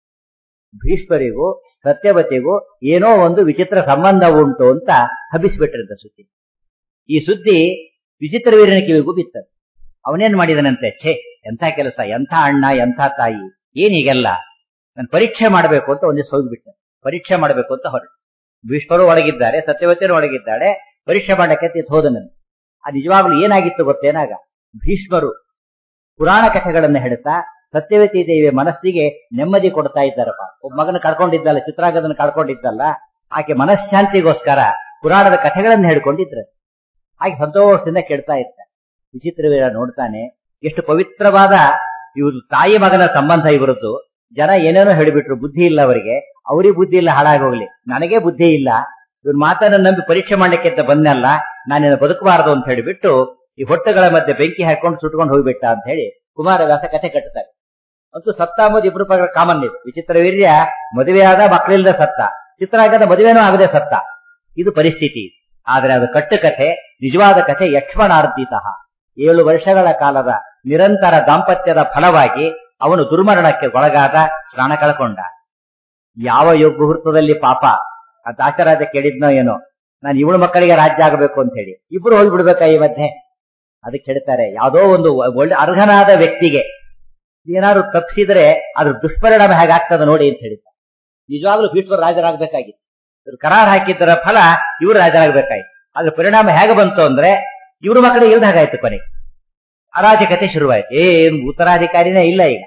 ಭೀಷ್ಮರಿಗೂ ಸತ್ಯವತಿಗೂ ಏನೋ ಒಂದು ವಿಚಿತ್ರ ಸಂಬಂಧ ಉಂಟು ಅಂತ ಹಬ್ಬಿಸ್ಬಿಟ್ರಂತ ಸುದ್ದಿ ಈ ಸುದ್ದಿ ವಿಚಿತ್ರ ವೀರನ ಕಿವಿಗೂ ಬಿತ್ತದು ಅವನೇನ್ ಮಾಡಿದನಂತೆ ಛೇ ಎಂಥ ಕೆಲಸ ಎಂಥ ಅಣ್ಣ ಎಂಥ ತಾಯಿ ಏನ್ ಹೀಗೆಲ್ಲ ನಾನು ಪರೀಕ್ಷೆ ಮಾಡಬೇಕು ಅಂತ ಒಂದಿವ್ಸ ಹೋಗ್ಬಿಟ್ಟ ಪರೀಕ್ಷೆ ಮಾಡಬೇಕು ಅಂತ ಹೊರಟು ಭೀಷ್ಮರು ಒಳಗಿದ್ದಾರೆ ಸತ್ಯವತಿಯರು ಒಳಗಿದ್ದಾಳೆ ಪರೀಕ್ಷೆ ಮಾಡಕ್ಕೆ ಅಂತ ಹೋದನಂತೆ ಆ ನಿಜವಾಗ್ಲೂ ಏನಾಗಿತ್ತು ಗೊತ್ತೇನಾಗ ಭೀಷ್ಮರು ಪುರಾಣ ಕಥೆಗಳನ್ನ ಹೇಳ್ತಾ ಸತ್ಯವತಿ ದೇವಿಯ ಮನಸ್ಸಿಗೆ ನೆಮ್ಮದಿ ಕೊಡ್ತಾ ಇದ್ದಾರಪ್ಪ ಒಬ್ಬ ಮಗನ ಕಳ್ಕೊಂಡಿದ್ದಲ್ಲ ಚಿತ್ರಾಂಗದನ್ನ ಕಳ್ಕೊಂಡಿದ್ದಲ್ಲ ಆಕೆ ಮನಃಶಾಂತಿಗೋಸ್ಕರ ಪುರಾಣದ ಕಥೆಗಳನ್ನ ಹೇಳ್ಕೊಂಡಿದ್ರು ಆಕೆ ಸಂತೋಷದಿಂದ ಕೇಳ್ತಾ ಇರ್ತಾರೆ ವಿಚಿತ್ರವೀರ ನೋಡ್ತಾನೆ ಎಷ್ಟು ಪವಿತ್ರವಾದ ಇವರು ತಾಯಿ ಮಗನ ಸಂಬಂಧ ಇವರದ್ದು ಜನ ಏನೇನೋ ಹೇಳಿಬಿಟ್ರು ಬುದ್ಧಿ ಇಲ್ಲ ಅವರಿಗೆ ಅವ್ರಿಗೆ ಬುದ್ಧಿ ಇಲ್ಲ ಹಾಳಾಗಿ ಹೋಗ್ಲಿ ನನಗೆ ಬುದ್ಧಿ ಇಲ್ಲ ಇವ್ರ ಮಾತನ್ನ ನಂಬಿ ಪರೀಕ್ಷೆ ಮಾಡ್ಲಿಕ್ಕೆ ಅಂತ ಬಂದಲ್ಲ ನಾನಿನ್ನ ಬದುಕಬಾರದು ಅಂತ ಹೇಳಿಬಿಟ್ಟು ಈ ಹೊಟ್ಟೆಗಳ ಮಧ್ಯೆ ಬೆಂಕಿ ಹಾಕೊಂಡು ಸುಟ್ಕೊಂಡು ಹೋಗ್ಬಿಟ್ಟ ಅಂತ ಹೇಳಿ ಕುಮಾರವ್ಯಾಸ ಕಥೆ ಕಟ್ಟುತ್ತಾರೆ ಅಂತೂ ಸತ್ತ ಅಂಬುದು ಇಬ್ರು ಪ್ರಕಾರ ಕಾಮನ್ ಇದು ವಿಚಿತ್ರ ವೀರ್ಯ ಮದುವೆಯಾದ ಮಕ್ಕಳಿಲ್ಲದ ಸತ್ತ ಚಿತ್ರಾಂಗದ ಮದುವೆನೂ ಆಗದೆ ಸತ್ತ ಇದು ಪರಿಸ್ಥಿತಿ ಆದ್ರೆ ಅದು ಕಟ್ಟು ಕಥೆ ನಿಜವಾದ ಕಥೆ ಯಕ್ಷ್ಮಣಾರ್ಧಿತಃ ಏಳು ವರ್ಷಗಳ ಕಾಲದ ನಿರಂತರ ದಾಂಪತ್ಯದ ಫಲವಾಗಿ ಅವನು ದುರ್ಮರಣಕ್ಕೆ ಒಳಗಾದ ಪ್ರಾಣ ಕಳ್ಕೊಂಡ ಯಾವ ಯೋಗ ಮುಹೂರ್ತದಲ್ಲಿ ಪಾಪ ಆ ದಾಸರಾಜ ಕೇಳಿದ್ನೋ ಏನೋ ನಾನು ಇವಳು ಮಕ್ಕಳಿಗೆ ರಾಜ್ಯ ಆಗಬೇಕು ಅಂತ ಹೇಳಿ ಇಬ್ರು ಹೋಗ್ಬಿಡ್ಬೇಕಾ ಈ ಮಧ್ಯೆ ಅದಕ್ಕೆ ಹೇಳ್ತಾರೆ ಯಾವುದೋ ಒಂದು ಒಳ್ಳೆ ಅರ್ಹನಾದ ವ್ಯಕ್ತಿಗೆ ಏನಾದ್ರು ತಪ್ಪಿಸಿದ್ರೆ ಅದ್ರ ದುಷ್ಪರಿಣಾಮ ಹೇಗಾಗ್ತದೆ ನೋಡಿ ಅಂತ ಹೇಳಿದ್ದಾರೆ ನಿಜವಾಗ್ಲೂ ಭೀಷ್ಮರು ರಾಜರಾಗಬೇಕಾಗಿತ್ತು ಇವ್ರು ಕರಾರ್ ಹಾಕಿದ್ದರ ಫಲ ಇವ್ರು ರಾಜರಾಗಬೇಕಾಗಿತ್ತು ಅದ್ರ ಪರಿಣಾಮ ಹೇಗೆ ಬಂತು ಅಂದ್ರೆ ಇವ್ರ ಮಕ್ಕಳಿಗೆ ಇಲ್ದ ಹಾಗಾಯ್ತು ಕೊನೆಗೆ ಅರಾಜಕತೆ ಶುರುವಾಯ್ತು ಏನು ಉತ್ತರಾಧಿಕಾರಿನೇ ಇಲ್ಲ ಈಗ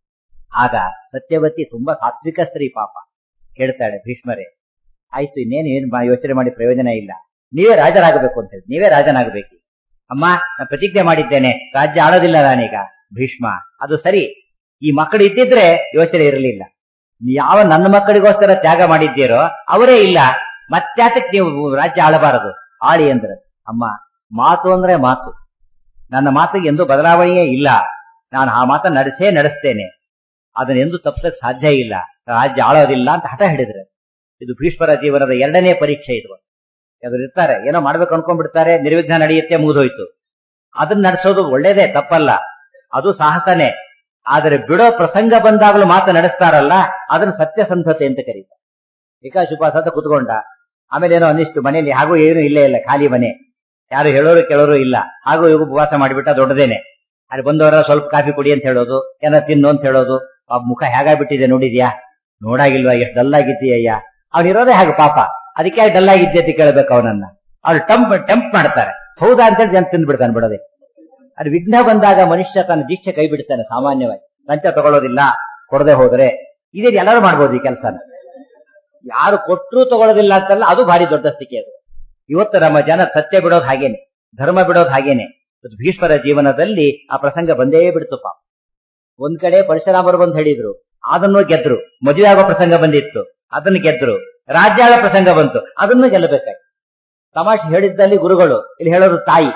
ಆಗ ಸತ್ಯವತಿ ತುಂಬಾ ಸಾತ್ವಿಕ ಸ್ತ್ರೀ ಪಾಪ ಕೇಳ್ತಾಳೆ ಭೀಷ್ಮರೇ ಆಯ್ತು ಇನ್ನೇನು ಏನ್ ಮಾ- ಯೋಚನೆ ಮಾಡಿ ಪ್ರಯೋಜನ ಇಲ್ಲ ನೀವೇ ರಾಜರಾಗಬೇಕು ಅಂತ ಹೇಳಿ ನೀವೇ ರಾಜನಾಗಬೇಕು ಅಮ್ಮ ನಾನು ಪ್ರತಿಜ್ಞೆ ಮಾಡಿದ್ದೇನೆ ರಾಜ್ಯ ಆಳೋದಿಲ್ಲ ನಾನೀಗ ಭೀಷ್ಮ ಅದು ಸರಿ ಈ ಮಕ್ಕಳು ಇದ್ದಿದ್ರೆ ಯೋಚನೆ ಇರಲಿಲ್ಲ ಯಾವ ನನ್ನ ಮಕ್ಕಳಿಗೋಸ್ಕರ ತ್ಯಾಗ ಮಾಡಿದ್ದೀರೋ ಅವರೇ ಇಲ್ಲ ಮತ್ತ್ಯಾತಕ್ಕೆ ನೀವು ರಾಜ್ಯ ಆಳಬಾರದು ಆಳಿ ಅಂದ್ರೆ ಅಮ್ಮ ಮಾತು ಅಂದ್ರೆ ಮಾತು ನನ್ನ ಮಾತಿಗೆ ಎಂದು ಬದಲಾವಣೆಯೇ ಇಲ್ಲ ನಾನು ಆ ಮಾತನ್ನು ನಡೆಸೇ ನಡೆಸ್ತೇನೆ ಅದನ್ನ ಎಂದು ತಪ್ಪಿಸಕ್ ಸಾಧ್ಯ ಇಲ್ಲ ರಾಜ್ಯ ಆಳೋದಿಲ್ಲ ಅಂತ ಹಠ ಹಿಡಿದ್ರೆ ಇದು ಭೀಷ್ಮರ ಜೀವನದ ಎರಡನೇ ಪರೀಕ್ಷೆ ಇದು ಯಾವ್ದು ಇರ್ತಾರೆ ಏನೋ ಮಾಡ್ಬೇಕು ಅನ್ಕೊಂಡ್ಬಿಡ್ತಾರೆ ನಿರ್ವಿಘ್ನ ನಡೆಯುತ್ತೆ ಮುಗಿದೋಯ್ತು ಅದನ್ನ ನಡೆಸೋದು ಒಳ್ಳೇದೇ ತಪ್ಪಲ್ಲ ಅದು ಸಾಹಸನೇ ಆದರೆ ಬಿಡೋ ಪ್ರಸಂಗ ಬಂದಾಗಲೂ ಮಾತು ನಡೆಸ್ತಾರಲ್ಲ ಅದನ್ನ ಸತ್ಯಸಂಧತೆ ಅಂತ ಕರೀತಾರೆ ಏಕಾಶುಪಾಸತ ಕುತ್ಕೊಂಡ ಆಮೇಲೆ ಏನೋ ಅನ್ನಿಸ್ತು ಮನೆಯಲ್ಲಿ ಹಾಗೂ ಏನು ಇಲ್ಲೇ ಇಲ್ಲ ಖಾಲಿ ಮನೆ ಯಾರು ಹೇಳೋರು ಕೇಳೋರು ಇಲ್ಲ ಹಾಗೂ ಇವಾಗ ಉಪವಾಸ ಮಾಡಿಬಿಟ್ಟ ದೊಡ್ಡದೇನೆ ಅಲ್ಲಿ ಬಂದವರ ಸ್ವಲ್ಪ ಕಾಫಿ ಕುಡಿ ಅಂತ ಹೇಳೋದು ಏನೋ ತಿನ್ನು ಅಂತ ಹೇಳೋದು ಆ ಮುಖ ಹೇಗಾಗ್ಬಿಟ್ಟಿದೆ ನೋಡಿದ್ಯಾ ನೋಡಾಗಿಲ್ವಾ ಎಷ್ಟು ಡಲ್ ಆಗಿದ್ದೀಯಯ್ಯ ಅವ್ನಿರೋದೇ ಹಾಗೆ ಪಾಪ ಅದಕ್ಕೆ ಡಲ್ ಆಗಿದ್ದೆ ಅಂತ ಕೇಳ್ಬೇಕು ಅವನನ್ನ ಅವ್ರು ಟಂಪ್ ಟೆಂಪ್ ಮಾಡ್ತಾರೆ ಹೌದಾ ಅಂತೇಳಿ ಜನ ತಿಂದ್ಬಿಡ್ತಾನೆ ಬಿಡೋದೆ ಅದು ವಿಘ್ನ ಬಂದಾಗ ಮನುಷ್ಯ ತನ್ನ ದೀಕ್ಷೆ ಕೈ ಬಿಡ್ತಾನೆ ಸಾಮಾನ್ಯವಾಗಿ ಲಂಚ ತಗೊಳ್ಳೋದಿಲ್ಲ ಕೊಡದೆ ಹೋದ್ರೆ ಇದೇ ಎಲ್ಲರೂ ಮಾಡ್ಬೋದು ಈ ಕೆಲಸನ ಯಾರು ಕೊಟ್ಟರು ತಗೊಳ್ಳೋದಿಲ್ಲ ಅಂತಲ್ಲ ಅದು ಭಾರಿ ದೊಡ್ಡ ಸ್ಥಿತಿ ಅದು ಇವತ್ತು ನಮ್ಮ ಜನ ಸತ್ಯ ಬಿಡೋದು ಹಾಗೇನೆ ಧರ್ಮ ಬಿಡೋದು ಹಾಗೇನೆ ಇವತ್ತು ಭೀಷ್ಮರ ಜೀವನದಲ್ಲಿ ಆ ಪ್ರಸಂಗ ಬಂದೇ ಬಿಡ್ತು ಪಾಪ ಒಂದ್ ಕಡೆ ಪರಶುರಾಮರು ಬಂದು ಹೇಳಿದ್ರು ಅದನ್ನು ಗೆದ್ರು ಮದುವೆ ಆಗೋ ಪ್ರಸಂಗ ಬಂದಿತ್ತು ಅದನ್ನು ಗೆದ್ರು ರಾಜ್ಯಾಳ ಪ್ರಸಂಗ ಬಂತು ಅದನ್ನು ಗೆಲ್ಲಬೇಕಾಗಿ ತಮಾಷೆ ಹೇಳಿದ್ದಲ್ಲಿ ಗುರುಗಳು ಇಲ್ಲಿ ಹೇಳೋರು ತಾಯಿ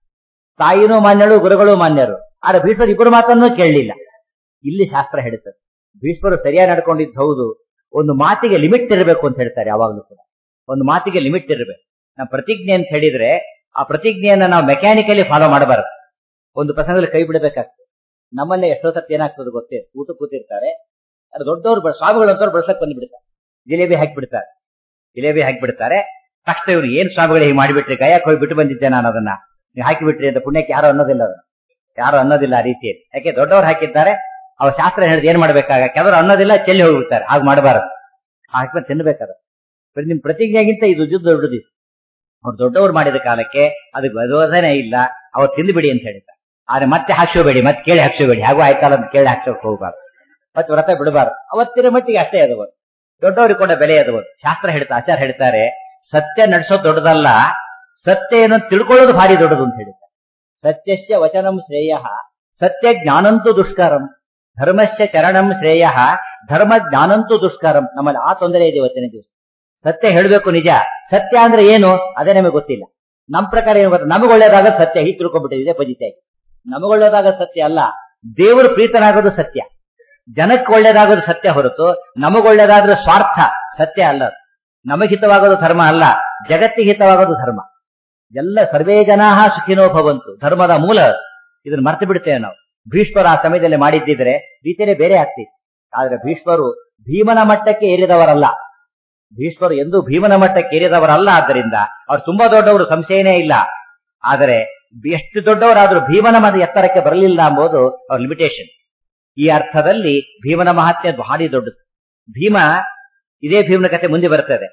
ತಾಯಿನೂ ಮಾನ್ಯರು ಗುರುಗಳು ಮಾನ್ಯರು ಆದ್ರೆ ಭೀಷ್ಮರು ಇಬ್ಬರು ಮಾತನ್ನು ಕೇಳಲಿಲ್ಲ ಇಲ್ಲಿ ಶಾಸ್ತ್ರ ಹೇಳುತ್ತದೆ ಭೀಷ್ಮರು ಸರಿಯಾಗಿ ನಡ್ಕೊಂಡಿದ್ದು ಹೌದು ಒಂದು ಮಾತಿಗೆ ಲಿಮಿಟ್ ಇರಬೇಕು ಅಂತ ಹೇಳ್ತಾರೆ ಯಾವಾಗಲೂ ಕೂಡ ಒಂದು ಮಾತಿಗೆ ಲಿಮಿಟ್ ಇರಬೇಕು ನಾವು ಪ್ರತಿಜ್ಞೆ ಅಂತ ಹೇಳಿದ್ರೆ ಆ ಪ್ರತಿಜ್ಞೆಯನ್ನ ನಾವು ಮೆಕ್ಯಾನಿಕಲಿ ಫಾಲೋ ಮಾಡಬಾರದು ಒಂದು ಪ್ರಸಂಗದಲ್ಲಿ ಕೈ ಬಿಡಬೇಕಾಗ್ತದೆ ನಮ್ಮಲ್ಲೇ ಎಷ್ಟೋ ಸತಿ ಏನಾಗ್ತದೆ ಗೊತ್ತೇ ಊಟ ಕೂತಿರ್ತಾರೆ ಅದು ದೊಡ್ಡವರು ಬ- ಸ್ವಾಮಿಗಳು ಅಂತವ್ರು ಬಳಸಕ್ ಬಂದ್ಬಿಡ್ತಾರೆ ಜಿಲೇಬಿ ಹಾಕಿಬಿಡ್ತಾರೆ ಜಿಲೇಬಿ ಹಾಕಿಬಿಡ್ತಾರೆ ತಕ್ಷಣ ಇವ್ರು ಏನ್ ಸ್ವಾಮಿಗಳು ಹೀಗೆ ಮಾಡಿಬಿಟ್ರಿ ಕೈಯಾಕ್ ಹೋಗಿ ಬಿಟ್ಟು ಬಂದಿದ್ದೆ ನಾನು ಅದನ್ನ ನೀವು ಹಾಕಿಬಿಟ್ರಿ ಅಂತ ಪುಣ್ಯಕ್ಕೆ ಯಾರು ಅನ್ನೋದಿಲ್ಲ ಅದನ್ನ ಯಾರು ಅನ್ನೋದಿಲ್ಲ ಆ ರೀತಿಯಲ್ಲಿ ಯಾಕೆ ದೊಡ್ಡವರು ಹಾಕಿದ್ದಾರೆ ಅವ್ರ ಶಾಸ್ತ್ರ ಹೇಳಿದ್ ಏನ್ ಮಾಡ್ಬೇಕಾಗ ಕೆಲವರು ಅನ್ನೋದಿಲ್ಲ ಚೆಲ್ಲಿ ಹೋಗ್ಬಿಡ್ತಾರೆ ಹಾಗೆ ಮಾಡಬಾರದು ಹಾಕ್ಬೇಕು ತಿನ್ಬೇಕಾದ ನಿಮ್ ಪ್ರತಿಜ್ಞೆಗಿಂತ ಇದು ಯುದ್ಧ ದೊಡ್ಡದು ಅವ್ರು ದೊಡ್ಡವರು ಮಾಡಿದ ಕಾಲಕ್ಕೆ ಅದಕ್ಕೆ ವಿರೋಧನೇ ಇಲ್ಲ ಅವ್ರು ತಿಂದುಬಿಡಿ ಅಂತ ಹೇಳಿದ್ದಾರೆ ಆದ್ರೆ ಮತ್ತೆ ಹಾಕ್ಸೋಬೇಡಿ ಮತ್ತೆ ಕೇಳಿ ಹಾಕ್ಸೋಬೇಡಿ ಹಾಗೂ ಆಯ್ತಲ್ಲ ಅಂತ ಕೇಳಿ ಹಾಕ್ಸೋಕ್ ಹೋಗ್ಬಾರ್ದು ಮತ್ತೆ ವ್ರತ ಬಿಡಬಾರ್ದು ಅವತ್ತಿನ ಮಟ್ಟಿಗೆ ಅಷ್ಟೇ ಅದು ಒಂದು. ದೊಡ್ಡವರಿಗೆ ಕೂಡ ಬೆಲೆ ಅದು ಒಂದು. ಶಾಸ್ತ್ರ ಹೇಳ್ತಾ ಆಚಾರ ಹೇಳ್ತಾರೆ ಸತ್ಯ ನಡೆಸೋದು ದೊಡ್ಡದಲ್ಲ ಸತ್ಯ ಏನು ಅಂತ ತಿಳ್ಕೊಳ್ಳೋದು ಭಾರಿ ದೊಡ್ಡದು ಅಂತ ಹೇಳಿದ್ದಾರೆ ಸತ್ಯಸ್ಯ ವಚನಂ ಶ್ರೇಯ ಸತ್ಯ ಜ್ಞಾನಂತೂ ದುಷ್ಕರಂ ಧರ್ಮಸ್ಯ ಚರಣಂ ಶ್ರೇಯ ಧರ್ಮ ಜ್ಞಾನಂತೂ ದುಷ್ಕರಂ ನಮ್ಮಲ್ಲಿ ಆ ತೊಂದರೆ ಇದೆ ಇವತ್ತಿನ ದಿವಸ ಸತ್ಯ ಹೇಳಬೇಕು ನಿಜ ಸತ್ಯ ಅಂದ್ರೆ ಏನು ಅದೇ ನಮಗೆ ಗೊತ್ತಿಲ್ಲ ನಮ್ ಪ್ರಕಾರ ಏನು ಗೊತ್ತಾ ನಮಗೊಳ್ಳೇದಾಗ ಸತ್ಯ ಹೀಗೆ ತಿಳ್ಕೊಂಡ್ಬಿಟ್ಟಿದೆ ಪಜಿತಾಗಿ ನಮಗೊಳ್ಳೇದಾಗ ಸತ್ಯ ಅಲ್ಲ ದೇವರು ಪ್ರೀತನಾಗೋದು ಸತ್ಯ ಜನಕ್ಕೆ ಒಳ್ಳೇದಾಗೋದು ಸತ್ಯ ಹೊರತು ನಮಗೊಳ್ಳೇದಾದ್ರೆ ಸ್ವಾರ್ಥ ಸತ್ಯ ಅಲ್ಲ ಅದು. ನಮಗೆ ಹಿತವಾಗೋದು ಧರ್ಮ ಅಲ್ಲ ಜಗತ್ತಿಗೆ ಹಿತವಾಗೋದು ಧರ್ಮ ಎಲ್ಲ ಸರ್ವೇ ಜನಾ ಸುಖಿನೋ ಭವಂತು ಧರ್ಮದ ಮೂಲ ಅದು. ಇದನ್ನ ಮರ್ತು ಬಿಡ್ತೇವೆ ನಾವು ಭೀಷ್ಮರು ಆ ಸಮಯದಲ್ಲಿ ಮಾಡಿದ್ದಿದ್ರೆ ರೀತಿಯೇ ಬೇರೆ ಆಗ್ತಿತ್ತು ಆದ್ರೆ ಭೀಷ್ಮರು ಭೀಮನ ಮಟ್ಟಕ್ಕೆ ಏರಿದವರಲ್ಲ ಭೀಷ್ಮರು ಎಂದೂ ಭೀಮನ ಮಟ್ಟಕ್ಕೆ ಏರಿದವರಲ್ಲ ಆದ್ದರಿಂದ ಅವ್ರು ತುಂಬಾ ದೊಡ್ಡವರು ಸಂಶಯನೇ ಇಲ್ಲ ಆದರೆ ಎಷ್ಟು ದೊಡ್ಡವರಾದ್ರೂ ಭೀಮನ ಮದ ಎತ್ತರಕ್ಕೆ ಬರಲಿಲ್ಲ ಎಂಬುದು ಅವ್ರ ಲಿಮಿಟೇಷನ್ ಈ ಅರ್ಥದಲ್ಲಿ ಭೀಮನ ಮಹಾತ್ಮೆ ಭಾರಿ ದೊಡ್ಡದು ಭೀಮ ಇದೇ ಭೀಮನ ಕಥೆ ಮುಂದೆ ಬರ್ತದೆ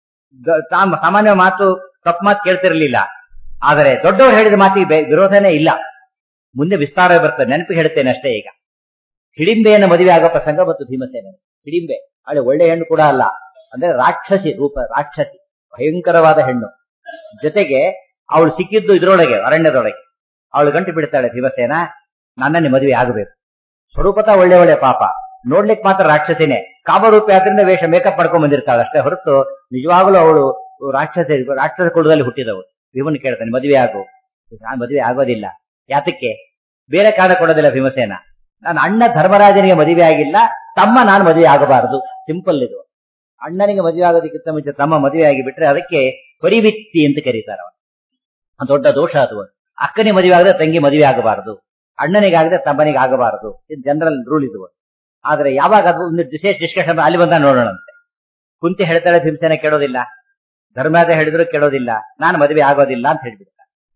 ದ- ತಾಮ್ ಸಾಮಾನ್ಯ ಮಾತು ತಪ್ಪು ಮಾತು ಕೇಳ್ತಿರ್ಲಿಲ್ಲ ಆದರೆ ದೊಡ್ಡವರು ಹೇಳಿದ ಮಾತಿಗೆ ಬೆ- ವಿರೋಧನೇ ಇಲ್ಲ ಮುಂದೆ ವಿಸ್ತಾರ ಬರ್ತದೆ ನೆನಪು ಹೇಳ್ತೇನೆ ಅಷ್ಟೇ ಈಗ ಹಿಡಿಂಬೆಯನ್ನು ಮದುವೆ ಆಗೋ ಪ್ರಸಂಗ ಮತ್ತು ಭೀಮಸೇನ ಹಿಡಿಂಬೆ ಅವಳೆ ಒಳ್ಳೆ ಹೆಣ್ಣು ಕೂಡ ಅಲ್ಲ ಅಂದ್ರೆ ರಾಕ್ಷಸಿ ರೂಪ ರಾಕ್ಷಸಿ ಭಯಂಕರವಾದ ಹೆಣ್ಣು ಜೊತೆಗೆ ಅವಳು ಸಿಕ್ಕಿದ್ದು ಇದ್ರೊಳಗೆ ಅರಣ್ಯದೊಳಗೆ ಅವಳು ಗಂಟು ಬಿಡ್ತಾಳೆ ಭೀಮಸೇನ ನನ್ನನ್ನೇ ಮದುವೆ ಆಗಬೇಕು ಸ್ವರೂಪತ ಒಳ್ಳೆ ಒಳ್ಳೆ ಪಾಪ ನೋಡ್ಲಿಕ್ಕೆ ಮಾತ್ರ ರಾಕ್ಷಸಿನೇ ಕಾಮರೂಪಿ ಆದ್ರಿಂದ ವೇಷ ಮೇಕಪ್ ಮಾಡ್ಕೊಂಡ್ ಬಂದಿರ್ತಾಳೆ ಅಷ್ಟೇ ಹೊರತು ನಿಜವಾಗ್ಲೂ ಅವಳು ರಾಕ್ಷಸ ರಾಕ್ಷಸ ಕುಲದಲ್ಲಿ ಹುಟ್ಟಿದವಳು ಭೀಮನ್ ಕೇಳ್ತಾನೆ ಮದುವೆ ಆಗು ನಾನು ಮದುವೆ ಆಗೋದಿಲ್ಲ ಯಾತಕ್ಕೆ ಬೇರೆ ಕಾರಣ ಕೊಡೋದಿಲ್ಲ ಭೀಮಸೇನ ನನ್ನ ಅಣ್ಣ ಧರ್ಮರಾಜನಿಗೆ ಮದುವೆ ಆಗಿಲ್ಲ ತಮ್ಮ ನಾನು ಮದುವೆ ಆಗಬಾರದು ಸಿಂಪಲ್ ಇದು ಅಣ್ಣನಿಗೆ ಮದುವೆ ಆಗೋದಕ್ಕಿಂತ ಮುಂಚೆ ತಮ್ಮ ಮದುವೆ ಆಗಿ ಬಿಟ್ರೆ ಅದಕ್ಕೆ ಪರಿವಿತ್ತಿ ಅಂತ ಕರೀತಾರೆ ಅವನು ಅದು ದೊಡ್ಡ ದೋಷ ಅದು ಅಕ್ಕನಿಗೆ ಮದುವೆ ಆಗದೆ ತಂಗಿ ಮದುವೆ ಆಗಬಾರದು ಅಣ್ಣನಿಗಾಗದೆ ತಮ್ಮನಿಗೆ ಆಗಬಾರದು ಇದು ಜನರಲ್ ರೂಲ್ ಇದು ಆದ್ರೆ ಯಾವಾಗ ಅದು ಒಂದು ವಿಶೇಷ ಡಿಸ್ಕಷನ್ ಅಲ್ಲಿ ಬಂದ ನೋಡೋಣಂತೆ ಕುಂತಿ ಹೇಳ್ತಾಳೆ ಭೀಮಸೇನ ಕೇಳೋದಿಲ್ಲ ಧರ್ಮರಾಜ ಹೇಳಿದ್ರು ಕೇಳೋದಿಲ್ಲ ನಾನು ಮದುವೆ ಆಗೋದಿಲ್ಲ ಅಂತ ಹೇಳ್ಬಿಡ್ತಾರೆ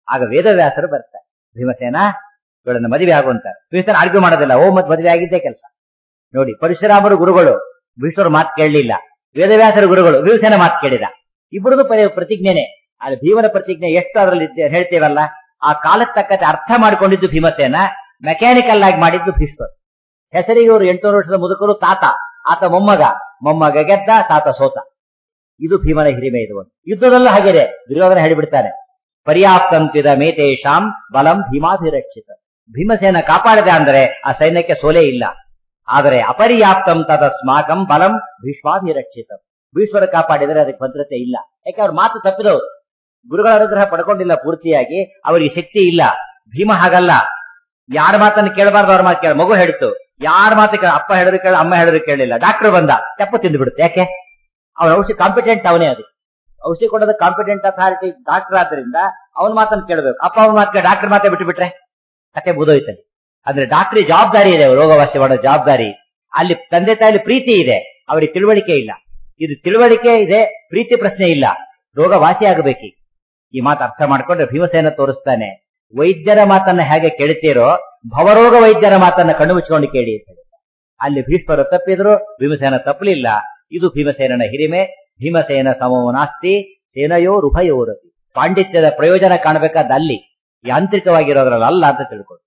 ಆಗ ವೇದವ್ಯಾಸರು ಬರ್ತಾರೆ ಭೀಮಸೇನ ಇವಳನ್ನ ಮದುವೆ ಆಗುವಂತಾರೆ ಭೀಮಸೇನ ಆರ್ಗ್ಯೂ ಮಾಡೋದಿಲ್ಲ ಓ ಮತ್ ಮದುವೆ ಆಗಿದ್ದೇ ಕೆಲಸ ನೋಡಿ ಪರಶುರಾಮರು ಗುರುಗಳು ಭೀಷ್ಮರು ಮಾತು ಕೇಳಲಿಲ್ಲ ವೇದವ್ಯಾಸರ ಗುರುಗಳು ಭೀಮಸೇನ ಮಾತು ಕೇಳಿದ ಇಬ್ಬರದು ಪ್ರತಿಜ್ಞೆನೆ ಅಲ್ಲಿ ಭೀಮನ ಪ್ರತಿಜ್ಞೆ ಎಷ್ಟು ಅದರಲ್ಲಿ ಇದ್ದೆ- ಹೇಳ್ತೇವಲ್ಲ ಆ ಕಾಲಕ್ಕೆ ತಕ್ಕಂತೆ ಅರ್ಥ ಮಾಡಿಕೊಂಡಿದ್ದು ಭೀಮಸೇನ ಮೆಕ್ಯಾನಿಕಲ್ ಆಗಿ ಮಾಡಿದ್ದು ಭೀಷ್ಮರು ಹೆಸರಿಗೆ ಇವರು ಎಂಟುನೂರು ವರ್ಷದ ಮುದುಕರು ತಾತ ಆತ ಮೊಮ್ಮಗ ಮೊಮ್ಮಗ ಗೆದ್ದ ತಾತ ಸೋತ ಇದು ಭೀಮನ ಹಿರಿಮೆ ಇದು ಒಂದು ಯುದ್ಧದಲ್ಲೂ ಹಾಗೇನೆ ದುರ್ಯೋಧನ ಹೇಳಿಬಿಡ್ತಾನೆ ಪರ್ಯಾಪ್ತಂತಿದ ಮೇತೇಶಾಂ ಬಲಂ ಭೀಮಾಭಿರಕ್ಷಿತ ಭೀಮಸೇನ ಕಾಪಾಡಿದ ಅಂದ್ರೆ ಆ ಸೈನ್ಯಕ್ಕೆ ಸೋಲೆ ಇಲ್ಲ ಆದರೆ ಅಪರ್ಯಾಪ್ತಂ ತದಸ್ಮಾಕಂ ಬಲಂ ಭೀಷ್ಮಾಭಿರಕ್ಷಿತ ಭೀಷ್ಮರ ಕಾಪಾಡಿದರೆ ಅದಕ್ಕೆ ಭದ್ರತೆ ಇಲ್ಲ ಯಾಕೆ ಅವ್ರ ಮಾತು ತಪ್ಪಿದವರು ಗುರುಗಳ ಅನುಗ್ರಹ ಪಡ್ಕೊಂಡಿಲ್ಲ ಪೂರ್ತಿಯಾಗಿ ಅವರಿಗೆ ಶಕ್ತಿ ಇಲ್ಲ ಭೀಮ ಹಾಗಲ್ಲ ಯಾರ ಮಾತನ್ನು ಕೇಳಬಾರ್ದು ಅವ್ರ ಮಾತು ಕೇಳ ಮಗು ಹೇಳಿತು ಯಾರ ಮಾತು ಕೇಳ ಅಪ್ಪ ಹೇಳಿದ್ರು ಕೇಳ ಅಮ್ಮ ಹೇಳಿದ್ರು ಕೇಳಲಿಲ್ಲ ಡಾಕ್ಟರ್ ಬಂದ ತೆಪ್ಪು ತಿಂದು ಬಿಡುತ್ತೆ ಯಾಕೆ ಅವನ ಔಷಧಿ ಕಾಂಪಿಟೆಂಟ್ ಅವನೇ ಅದು ಔಷಧಿ ಕೊಡೋದು ಕಾಂಪಿಟೆಂಟ್ ಅಥಾರಿಟಿ ಡಾಕ್ಟರ್ ಆದ್ರಿಂದ ಅವನ ಮಾತನ್ನು ಕೇಳಬೇಕು ಅಪ್ಪ ಅವನ ಮಾತು ಡಾಕ್ಟರ್ ಮಾತೇ ಬಿಟ್ಟು ಬಿಟ್ರೆ ಕತೆ ಬುದೋಯ್ತಲ್ಲಿ ಅಂದ್ರೆ ಡಾಕ್ಟ್ರಿ ಜವಾಬ್ದಾರಿ ಇದೆ ರೋಗವಾಸಿ ಮಾಡೋ ಜವಾಬ್ದಾರಿ ಅಲ್ಲಿ ತಂದೆ ತಾಯಿ ಪ್ರೀತಿ ಇದೆ ಅವರಿಗೆ ತಿಳುವಳಿಕೆ ಇಲ್ಲ ಇದು ತಿಳುವಳಿಕೆ ಇದೆ ಪ್ರೀತಿ ಪ್ರಶ್ನೆ ಇಲ್ಲ ರೋಗ ವಾಸಿ ಆಗಬೇಕು ಈ ಮಾತು ಅರ್ಥ ಮಾಡ್ಕೊಂಡ್ರೆ ಭೀಮಸೇನ ತೋರಿಸ್ತಾನೆ ವೈದ್ಯರ ಮಾತನ್ನ ಹೇಗೆ ಕೇಳ್ತೀರೋ ಭವರೋಗ ವೈದ್ಯರ ಮಾತನ್ನ ಕಣ್ಣು ಮುಚ್ಕೊಂಡು ಕೇಳಿ ಅಂತ ಹೇಳಿ ಅಲ್ಲಿ ಭೀಷ್ಮರು ತಪ್ಪಿದ್ರು ಭೀಮಸೇನ ತಪ್ಪಲಿಲ್ಲ ಇದು ಭೀಮಸೇನನ ಹಿರಿಮೆ ಭೀಮಸೇನ ಸಮವೋ ನಾಸ್ತಿ ಸೇನಯೋರುಭಯೋರತಿ ಪಾಂಡಿತ್ಯದ ಪ್ರಯೋಜನ ಕಾಣಬೇಕಾದ ಅಲ್ಲಿ ಯಾಂತ್ರಿಕವಾಗಿರೋದ್ರಲ್ಲ ಅಲ್ಲ ಅಂತ ತಿಳ್ಕೊಂಡು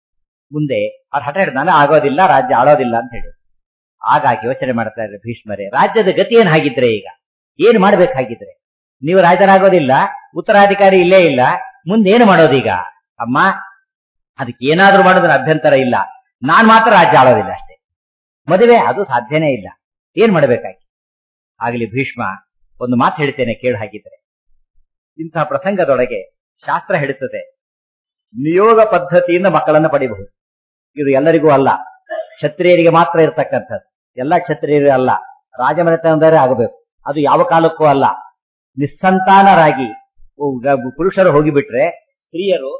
ಮುಂದೆ ಅವ್ರು ಹಠ ಹಿಡಿದ ನಾನು ಆಗೋದಿಲ್ಲ ರಾಜ್ಯ ಆಳೋದಿಲ್ಲ ಅಂತ ಹೇಳಿ ಹಾಗಾಗಿ ಯೋಚನೆ ಮಾಡ್ತಾ ಇದ್ದಾರೆ ಭೀಷ್ಮರೇ ರಾಜ್ಯದ ಗತಿ ಏನ್ ಹಾಗಿದ್ರೆ ಈಗ ಏನ್ ಮಾಡ್ಬೇಕಾಗಿದ್ರೆ ನೀವು ರಾಜರಾಗೋದಿಲ್ಲ ಉತ್ತರಾಧಿಕಾರಿ ಇಲ್ಲೇ ಇಲ್ಲ ಮುಂದೆ ಏನು ಮಾಡೋದೀಗ ಅಮ್ಮ ಅದಕ್ಕೆ ಏನಾದ್ರೂ ಮಾಡೋದ್ರ ಅಭ್ಯಂತರ ಇಲ್ಲ ನಾನ್ ಮಾತ್ರ ರಾಜ್ಯ ಆಳೋದಿಲ್ಲ ಅಷ್ಟೇ ಮದುವೆ ಅದು ಸಾಧ್ಯನೇ ಇಲ್ಲ ಏನ್ ಮಾಡ್ಬೇಕಾಗಿ ಆಗ್ಲಿ ಭೀಷ್ಮ ಒಂದು ಮಾತು ಹೇಳ್ತೇನೆ ಕೇಳು ಹಾಗಿದ್ರೆ ಇಂತಹ ಪ್ರಸಂಗದೊಳಗೆ ಶಾಸ್ತ್ರ ಹೇಳುತ್ತದೆ ನಿಯೋಗ ಪದ್ಧತಿಯಿಂದ ಮಕ್ಕಳನ್ನ ಪಡಿಬಹುದು ಇದು ಎಲ್ಲರಿಗೂ ಅಲ್ಲ ಕ್ಷತ್ರಿಯರಿಗೆ ಮಾತ್ರ ಇರತಕ್ಕಂಥದ್ದು ಎಲ್ಲ ಕ್ಷತ್ರಿಯರು ಅಲ್ಲ ರಾಜಮನೆತನದವರೇ ಆಗಬೇಕು ಅದು ಯಾವ ಕಾಲಕ್ಕೂ ಅಲ್ಲ ನಿಸ್ಸಂತಾನರಾಗಿ ಉ- ಗ- ಪುರುಷರು ಹೋಗಿಬಿಟ್ರೆ ಸ್ತ್ರೀಯರು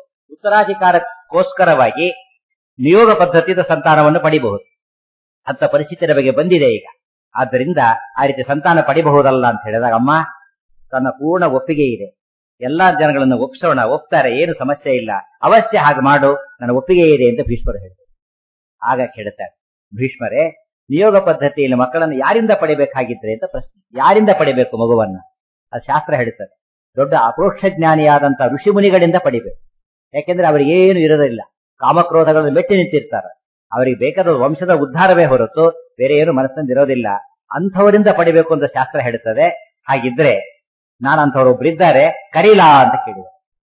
ಉತ್ತರಾಧಿಕಾರಕ್ಕೋಸ್ಕರವಾಗಿ ನಿಯೋಗ ಪದ್ಧತಿಯಿಂದ ಸಂತಾನವನ್ನು ಪಡಿಬಹುದು ಅಂತ ಪರಿಸ್ಥಿತಿ ನಮಗೆ ಬಂದಿದೆ ಈಗ ಆದ್ದರಿಂದ ಆ ರೀತಿ ಸಂತಾನ ಪಡಿಬಹುದಲ್ಲ ಅಂತ ಹೇಳಿದಾಗ ಅಮ್ಮ ತನ್ನ ಪೂರ್ಣ ಒಪ್ಪಿಗೆ ಇದೆ ಎಲ್ಲಾ ಜನಗಳನ್ನು ಒಪ್ಸೋಣ ಒಪ್ತಾರೆ ಏನು ಸಮಸ್ಯೆ ಇಲ್ಲ ಅವಶ್ಯ ಹಾಗೆ ಮಾಡು ನನ್ನ ಒಪ್ಪಿಗೆ ಇದೆ ಅಂತ ಭೀಷ್ಮರು ಹೇಳಿದರು ಆಗ ಕೇಳುತ್ತಾರೆ ಭೀಷ್ಮರೇ ನಿಯೋಗ ಪದ್ಧತಿಯಲ್ಲಿ ಮಕ್ಕಳನ್ನು ಯಾರಿಂದ ಪಡಿಬೇಕಾಗಿದ್ರೆ ಅಂತ ಪ್ರಶ್ನೆ ಯಾರಿಂದ ಪಡಿಬೇಕು ಮಗುವನ್ನ ಅದು ಶಾಸ್ತ್ರ ಹೇಳುತ್ತದೆ ದೊಡ್ಡ ಅಪರೋಕ್ಷ ಜ್ಞಾನಿಯಾದಂತಹ ಋಷಿ ಮುನಿಗಳಿಂದ ಪಡಿಬೇಕು ಯಾಕೆಂದ್ರೆ ಅವರಿಗೆ ಏನು ಇರೋದಿಲ್ಲ ಕಾಮಕ್ರೋಧಗಳನ್ನು ಮೆಟ್ಟಿ ನಿಂತಿರ್ತಾರೆ ಅವರಿಗೆ ಬೇಕಾದ ವಂಶದ ಉದ್ಧಾರವೇ ಹೊರತು ಬೇರೆ ಏನು ಮನಸ್ಸಿನಲ್ಲಿ ಇರೋದಿಲ್ಲ ಅಂಥವರಿಂದ ಪಡಿಬೇಕು ಅಂತ ಶಾಸ್ತ್ರ ಹೇಳುತ್ತದೆ ಹಾಗಿದ್ರೆ ನಾನಂಥವ್ರು ಒಬ್ರಿದ್ದಾರೆ ಕರೀಲಾ ಅಂತ ಕೇಳಿದ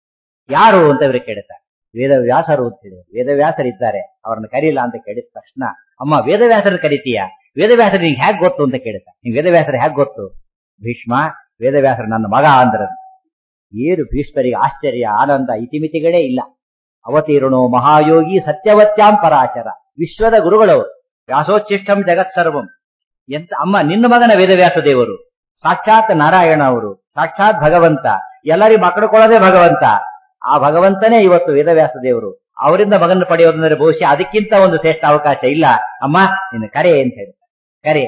ಯಾರು ಅಂತ ಇವರು ಕೇಳುತ್ತಾರೆ ವೇದವ್ಯಾಸರು ಅಂತ ಹೇಳಿದ್ರು ವೇದವ್ಯಾಸರಿದ್ದಾರೆ ಅವ್ರನ್ನ ಕರೀಲಾ ಅಂತ ಕೇಳಿದ ತಕ್ಷಣ ಅಮ್ಮ ವೇದವ್ಯಾಸರ ಕರಿತೀಯಾ ವೇದವ್ಯಾಸರು ನಿಂಗೆ ಹೇಗ್ ಗೊತ್ತು ಅಂತ ಕೇಳುತ್ತಾ ನಿಂಗೆ ವೇದವ್ಯಾಸರು ಹೇಗ್ ಗೊತ್ತು ಭೀಷ್ಮ ವೇದವ್ಯಾಸರು ನನ್ನ ಮಗ ಅಂದ್ರ ಏನು ಭೀಷ್ಮರಿಗೆ ಆಶ್ಚರ್ಯ ಆನಂದ ಇತಿಮಿತಿಗಳೇ ಇಲ್ಲ ಅವತೀರ್ಣೋ ಮಹಾಯೋಗಿ ಸತ್ಯವತ್ಯಾಂ ಪರಾಶರ ವಿಶ್ವದ ಗುರುಗಳವರು ವ್ಯಾಸೋಚ್ಚಿಷ್ಟಂ ಜಗತ್ ಸರ್ವಂ ಎಂತ ಅಮ್ಮ ನಿನ್ನ ಮಗನ ವೇದವ್ಯಾಸ ದೇವರು ಸಾಕ್ಷಾತ್ ನಾರಾಯಣ ಅವರು ಸಾಕ್ಷಾತ್ ಭಗವಂತ ಎಲ್ಲರಿಗೂ ಮಕ್ಕಳು ಕೊಡೋದೇ ಭಗವಂತ ಆ ಭಗವಂತನೇ ಇವತ್ತು ವೇದವ್ಯಾಸ ದೇವರು ಅವರಿಂದ ಮಗನ ಪಡೆಯೋದಂದ್ರೆ ಬಹುಶಃ ಅದಕ್ಕಿಂತ ಒಂದು ಶ್ರೇಷ್ಠ ಅವಕಾಶ ಇಲ್ಲ ಅಮ್ಮ ನಿನ್ನ ಕರೆ ಅಂತ ಹೇಳಿ ಕರೆ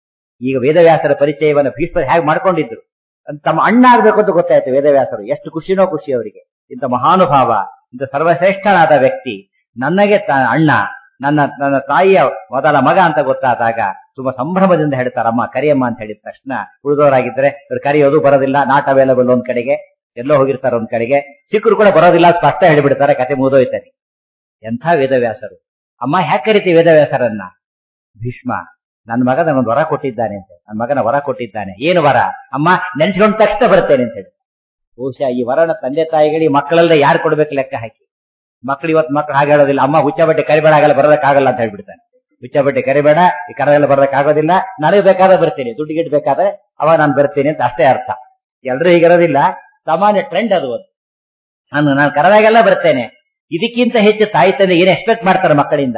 ಈಗ ವೇದವ್ಯಾಸರ ಪರಿಚಯವನ್ನು ಭೀಷ್ಮರು ಹೇಗೆ ಮಾಡ್ಕೊಂಡಿದ್ರು ಅಂತ ತಮ್ಮ ಅಣ್ಣ ಆಗ್ಬೇಕು ಅಂತ ಗೊತ್ತಾಯ್ತು ವೇದವ್ಯಾಸರು ಎಷ್ಟು ಖುಷಿನೋ ಖುಷಿ ಅವರಿಗೆ ಇಂಥ ಮಹಾನುಭಾವ ಇಂಥ ಸರ್ವಶ್ರೇಷ್ಠನಾದ ವ್ಯಕ್ತಿ ನನಗೆ ತ- ಅಣ್ಣ ನನ್ನ ನನ್ನ ತಾಯಿಯ ಮೊದಲ ಮಗ ಅಂತ ಗೊತ್ತಾದಾಗ ತುಂಬಾ ಸಂಭ್ರಮದಿಂದ ಹೇಳ್ತಾರಮ್ಮ ಕರಿಯಮ್ಮ ಅಂತ ಹೇಳಿದ ತಕ್ಷಣ ಉಳಿದವರಾಗಿದ್ರೆ ಇವ್ರು ಕರೆಯೋದು ಬರೋದಿಲ್ಲ ನಾಟ್ ಅವೈಲಬಲ್ ಒಂದ್ ಕಡೆಗೆ ಎಲ್ಲೋ ಹೋಗಿರ್ತಾರೆ ಒಂದ್ ಕಡೆಗೆ ಚಿಕ್ಕರು ಕೂಡ ಬರೋದಿಲ್ಲ ಸ್ಪಷ್ಟ ಹೇಳಿಬಿಡ್ತಾರೆ ಕತೆ ಮುಗಿದೋಯ್ತಾನೆ ಎಂಥ ವೇದವ್ಯಾಸರು ಅಮ್ಮ ಹ್ಯಾಕ್ ಕರಿತೀವಿ ವೇದವ್ಯಾಸರನ್ನ ಭೀಷ್ಮ ನನ್ನ ಮಗ ನನಗೊಂದು ವರ ಕೊಟ್ಟಿದ್ದಾನೆ ಅಂತ ನನ್ನ ಮಗನ ವರ ಕೊಟ್ಟಿದ್ದಾನೆ ಏನು ವರ ಅಮ್ಮ ನೆನ್ಸ್ಕೊಂಡ ತಕ್ಷಣ ಬರ್ತೇನೆ ಅಂತ ಹೇಳಿ ಬಹುಶಃ ಈ ವರನ ತಂದೆ ತಾಯಿಗಳಿಗೆ ಮಕ್ಕಳಲ್ಲದೆ ಯಾರು ಕೊಡ್ಬೇಕು ಲೆಕ್ಕ ಹಾಕಿ ಮಕ್ಳು ಇವತ್ತು ಮಕ್ಳು ಹಾಗೆ ಹೇಳೋದಿಲ್ಲ ಅಮ್ಮ ಹುಚ್ಚ ಬಟ್ಟೆ ಕರಿಬೇಡ ಆಗಲ್ಲ ಬರೋದಕ್ಕಾಗಲ್ಲ ಅಂತ ಹೇಳ್ಬಿಡ್ತಾನೆ ಹುಚ್ಚ ಬಟ್ಟೆ ಕರಿಬೇಡ ಈ ಕರೆಲ್ಲ ಬರೋದಕ್ಕಾಗೋದಿಲ್ಲ ನನಗೆ ಬೇಕಾದ್ರೆ ಬರ್ತೀನಿ ದುಡ್ಡು ಗಿಡ್ ಬೇಕಾದ್ರೆ ಅವಾಗ ನಾನು ಬರ್ತೀನಿ ಅಂತ ಅಷ್ಟೇ ಅರ್ಥ ಎಲ್ರೂ ಹೀಗಿರೋದಿಲ್ಲ ಸಾಮಾನ್ಯ ಟ್ರೆಂಡ್ ಅದು ಒಂದು ನಾನು ನಾನು ಕರೆದಾಗೆಲ್ಲ ಬರ್ತೇನೆ ಇದಕ್ಕಿಂತ ಹೆಚ್ಚು ತಾಯಿ ತಂದೆ ಏನು ಎಕ್ಸ್ಪೆಕ್ಟ್ ಮಾಡ್ತಾರೆ ಮಕ್ಕಳಿಂದ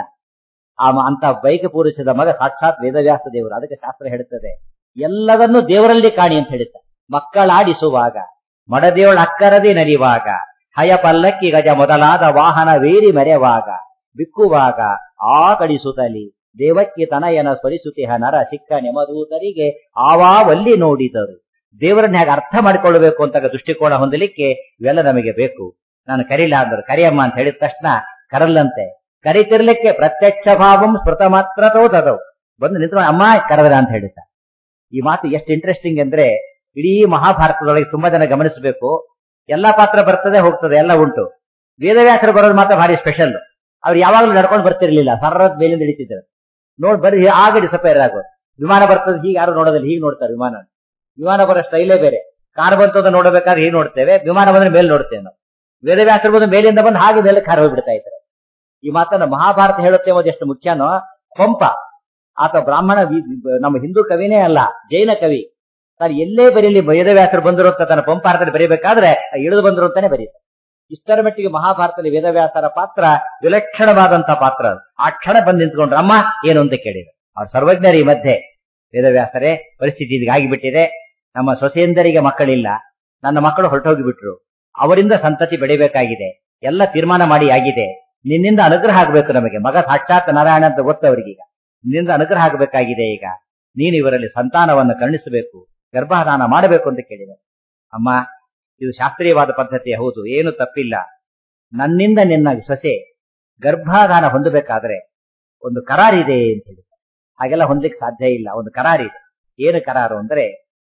ಆ ಮ- ಅಂತ ಬೈಕ ಪೂರಿಸಿದ ಮಗ ಸಾಕ್ಷಾತ್ ವೇದವ್ಯಾಸ ದೇವರು ಅದಕ್ಕೆ ಶಾಸ್ತ್ರ ಹೇಳುತ್ತದೆ ಎಲ್ಲದನ್ನು ದೇವರಲ್ಲಿ ಕಾಣಿ ಅಂತ ಹೇಳುತ್ತೆ ಮಕ್ಕಳಾಡಿಸುವಾಗ ಮಡದೇವಳ ಅಕ್ಕರದೆ ನಲಿವಾಗ ಹಯ ಪಲ್ಲಕ್ಕಿ ಗಜ ಮೊದಲಾದ ವಾಹನ ವೇರಿ ಮೆರೆವಾಗ ಬಿಕ್ಕುವಾಗ ಆ ಕಡಿಸುತ್ತಲಿ ದೇವಕ್ಕೆ ತನಯನ ಸ್ಮರಿಸುತ್ತಿಹ ನರ ಸಿಕ್ಕ ನೆಮದೂತರಿಗೆ ಆವಾವಲ್ಲಿ ನೋಡಿದರು ದೇವರನ್ನ ಹೇಗೆ ಅರ್ಥ ಮಾಡಿಕೊಳ್ಳಬೇಕು ಅಂತ ದೃಷ್ಟಿಕೋನ ಹೊಂದಲಿಕ್ಕೆ ಇವೆಲ್ಲ ನಮಗೆ ಬೇಕು ನಾನು ಕರೀಲ ಅಂದ್ರು ಕರಿಯಮ್ಮ ಅಂತ ಹೇಳಿದ ತಕ್ಷಣ ಕರಲ್ಲಂತೆ ಕರಿತಿರ್ಲಿಕ್ಕೆ ಪ್ರತ್ಯಕ್ಷ ಭಾವಂ ಸ್ಮೃತ ಮಾತ್ರ ತೋದವು ಬಂದು ನಿಂತು ಅಮ್ಮ ಕರೆದ್ರ ಅಂತ ಹೇಳಿದ್ದ ಈ ಮಾತು ಎಷ್ಟು ಇಂಟ್ರೆಸ್ಟಿಂಗ್ ಅಂದ್ರೆ ಇಡೀ ಮಹಾಭಾರತದೊಳಗೆ ತುಂಬಾ ಜನ ಗಮನಿಸಬೇಕು ಎಲ್ಲಾ ಪಾತ್ರ ಬರ್ತದೆ ಹೋಗ್ತದೆ ಎಲ್ಲ ಉಂಟು ವೇದವ್ಯಾಸರು ಬರೋದು ಮಾತ್ರ ಭಾರಿ ಸ್ಪೆಷಲ್ ಅವ್ರು ಯಾವಾಗಲೂ ನಡ್ಕೊಂಡು ಬರ್ತಿರ್ಲಿಲ್ಲ ಸರ್ರದ್ ಮೇಲಿಂದ ಹಿಡಿತಿದ್ರು ನೋಡ್ ಬರೀ ಆಗ ಡಿಸಪೇರ್ ಆಗೋದು ವಿಮಾನ ಬರ್ತದೆ ಹೀಗೆ ಯಾರು ನೋಡೋದಿಲ್ಲ ಹೀಗೆ ನೋಡ್ತಾರೆ ವಿಮಾನ ವಿಮಾನ ಬರೋ ಸ್ಟೈಲೇ ಬೇರೆ ಕಾರ್ ಬಂತದ ನೋಡಬೇಕಾದ್ರೆ ಹೀಗೆ ನೋಡ್ತೇವೆ ವಿಮಾನ ಬಂದ್ರೆ ಮೇಲೆ ನೋಡ್ತೇವೆ ನಾವು ವೇದವ್ಯಾಸರು ಬಂದು ಮೇಲಿಂದ ಬಂದು ಹಾಗೆ ಮೇಲೆ ಕಾರ್ ಹೋಗ್ಬಿಡ್ತಾ ಇದ್ದಾರೆ ಈ ಮಾತನ್ನ ಮಹಾಭಾರತ ಹೇಳುತ್ತೆ ಎಂಬುದು ಎಷ್ಟು ಮುಖ್ಯನೋ ಪಂಪ ಆತ ಬ್ರಾಹ್ಮಣ ವಿ- ನಮ್ಮ ಹಿಂದೂ ಕವಿನೇ ಅಲ್ಲ ಜೈನ ಕವಿ ತಾನು ಎಲ್ಲೇ ಬರೀಲಿ ವೇದವ್ಯಾಸರು ಬಂದರು ಅಂತ ತನ್ನ ಪಂಪಾರ್ಥದಲ್ಲಿ ಬರೀಬೇಕಾದ್ರೆ ಇಳಿದು ಬಂದರು ಅಂತಾನೆ ಬರೀತಾರೆ ಇಷ್ಟರ ಮಟ್ಟಿಗೆ ಮಹಾಭಾರತದಲ್ಲಿ ವೇದವ್ಯಾಸರ ಪಾತ್ರ ವಿಲಕ್ಷಣವಾದಂತಹ ಪಾತ್ರ ಅದು. ಆ ಕ್ಷಣ ಬಂದು ನಿಂತ್ಕೊಂಡ್ರು ಅಮ್ಮ ಏನು ಅಂತ ಕೇಳಿದ್ರು ಅವ್ರ ಸರ್ವಜ್ಞರ ಈ ಮಧ್ಯೆ ವೇದವ್ಯಾಸರೇ ಪರಿಸ್ಥಿತಿ ಈಗ ಆಗಿಬಿಟ್ಟಿದೆ ನಮ್ಮ ಸೊಸೆಯಂದರಿಗೆ ಮಕ್ಕಳಿಲ್ಲ ನನ್ನ ಮಕ್ಕಳು ಹೊರಟೋಗಿಬಿಟ್ರು ಅವರಿಂದ ಸಂತತಿ ಬೆಳಿಬೇಕಾಗಿದೆ ಎಲ್ಲ ತೀರ್ಮಾನ ಮಾಡಿ ಆಗಿದೆ ನಿನ್ನಿಂದ ಅನುಗ್ರಹ ಆಗಬೇಕು ನಮಗೆ ಮಗ ಸಾಕ್ಷಾತ್ ನಾರಾಯಣ ಅಂತ ಗೊತ್ತು ಅವರಿಗೀಗ ನಿನ್ನಿಂದ ಅನುಗ್ರಹ ಆಗಬೇಕಾಗಿದೆ ಈಗ ನೀನು ಇವರಲ್ಲಿ ಸಂತಾನವನ್ನು ಕರುಣಿಸಬೇಕು ಗರ್ಭಧಾನ ಮಾಡಬೇಕು ಅಂತ ಕೇಳಿದೆ ಅಮ್ಮ ಇದು ಶಾಸ್ತ್ರೀಯವಾದ ಪದ್ಧತಿ ಹೌದು ಏನು ತಪ್ಪಿಲ್ಲ ನನ್ನಿಂದ ನಿನ್ನ ಸೊಸೆ ಗರ್ಭಾಧಾನ ಹೊಂದಬೇಕಾದ್ರೆ ಒಂದು ಕರಾರಿದೆ ಅಂತ ಹೇಳಿ ಹಾಗೆಲ್ಲ ಹೊಂದಲಿಕ್ಕೆ ಸಾಧ್ಯ ಇಲ್ಲ ಒಂದು ಕರಾರಿದೆ ಏನು ಕರಾರು ಅಂದ್ರೆ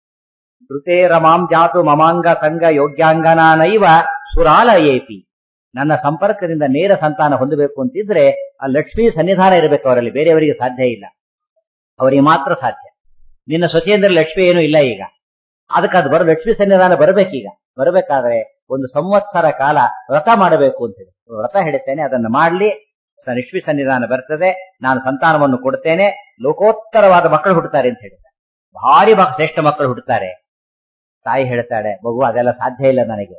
ಋತೆ ರಮಾಂ ಜಾತು ಮಮಾಂಗ ಸಂಗ ಯೋಗ್ಯಾಂಗನಾನೈವ ಸುರಾಲಯೇಪಿ ನನ್ನ ಸಂಪರ್ಕದಿಂದ ನೇರ ಸಂತಾನ ಹೊಂದಬೇಕು ಅಂತಿದ್ರೆ ಆ ಲಕ್ಷ್ಮೀ ಸನ್ನಿಧಾನ ಇರಬೇಕು ಅವರಲ್ಲಿ ಬೇರೆಯವರಿಗೆ ಸಾಧ್ಯ ಇಲ್ಲ ಅವರಿಗೆ ಮಾತ್ರ ಸಾಧ್ಯ ನಿನ್ನ ಸೊಸೆಯಂದ್ರೆ ಲಕ್ಷ್ಮಿ ಏನೂ ಇಲ್ಲ ಈಗ ಅದಕ್ಕೆ ಅದು ಬರೋ ಲಕ್ಷ್ಮೀ ಸನ್ನಿಧಾನ ಬರಬೇಕೀಗ ಬರಬೇಕಾದ್ರೆ ಒಂದು ಸಂವತ್ಸರ ಕಾಲ ವ್ರತ ಮಾಡಬೇಕು ಅಂತ ಹೇಳಿ ವ್ರತ ಹೇಳ್ತೇನೆ ಅದನ್ನು ಮಾಡ್ಲಿ ಲಕ್ಷ್ಮೀ ಸನ್ನಿಧಾನ ಬರ್ತದೆ ನಾನು ಸಂತಾನವನ್ನು ಕೊಡ್ತೇನೆ ಲೋಕೋತ್ತರವಾದ ಮಕ್ಕಳು ಹುಟ್ಟುತ್ತಾರೆ ಅಂತ ಹೇಳಿದ್ದಾರೆ ಭಾರಿ ಮಕ್ ಶ್ರೇಷ್ಠ ಮಕ್ಕಳು ಹುಟ್ಟುತ್ತಾರೆ ತಾಯಿ ಹೇಳ್ತಾಳೆ ಮಗು ಅದೆಲ್ಲ ಸಾಧ್ಯ ಇಲ್ಲ ನನಗೆ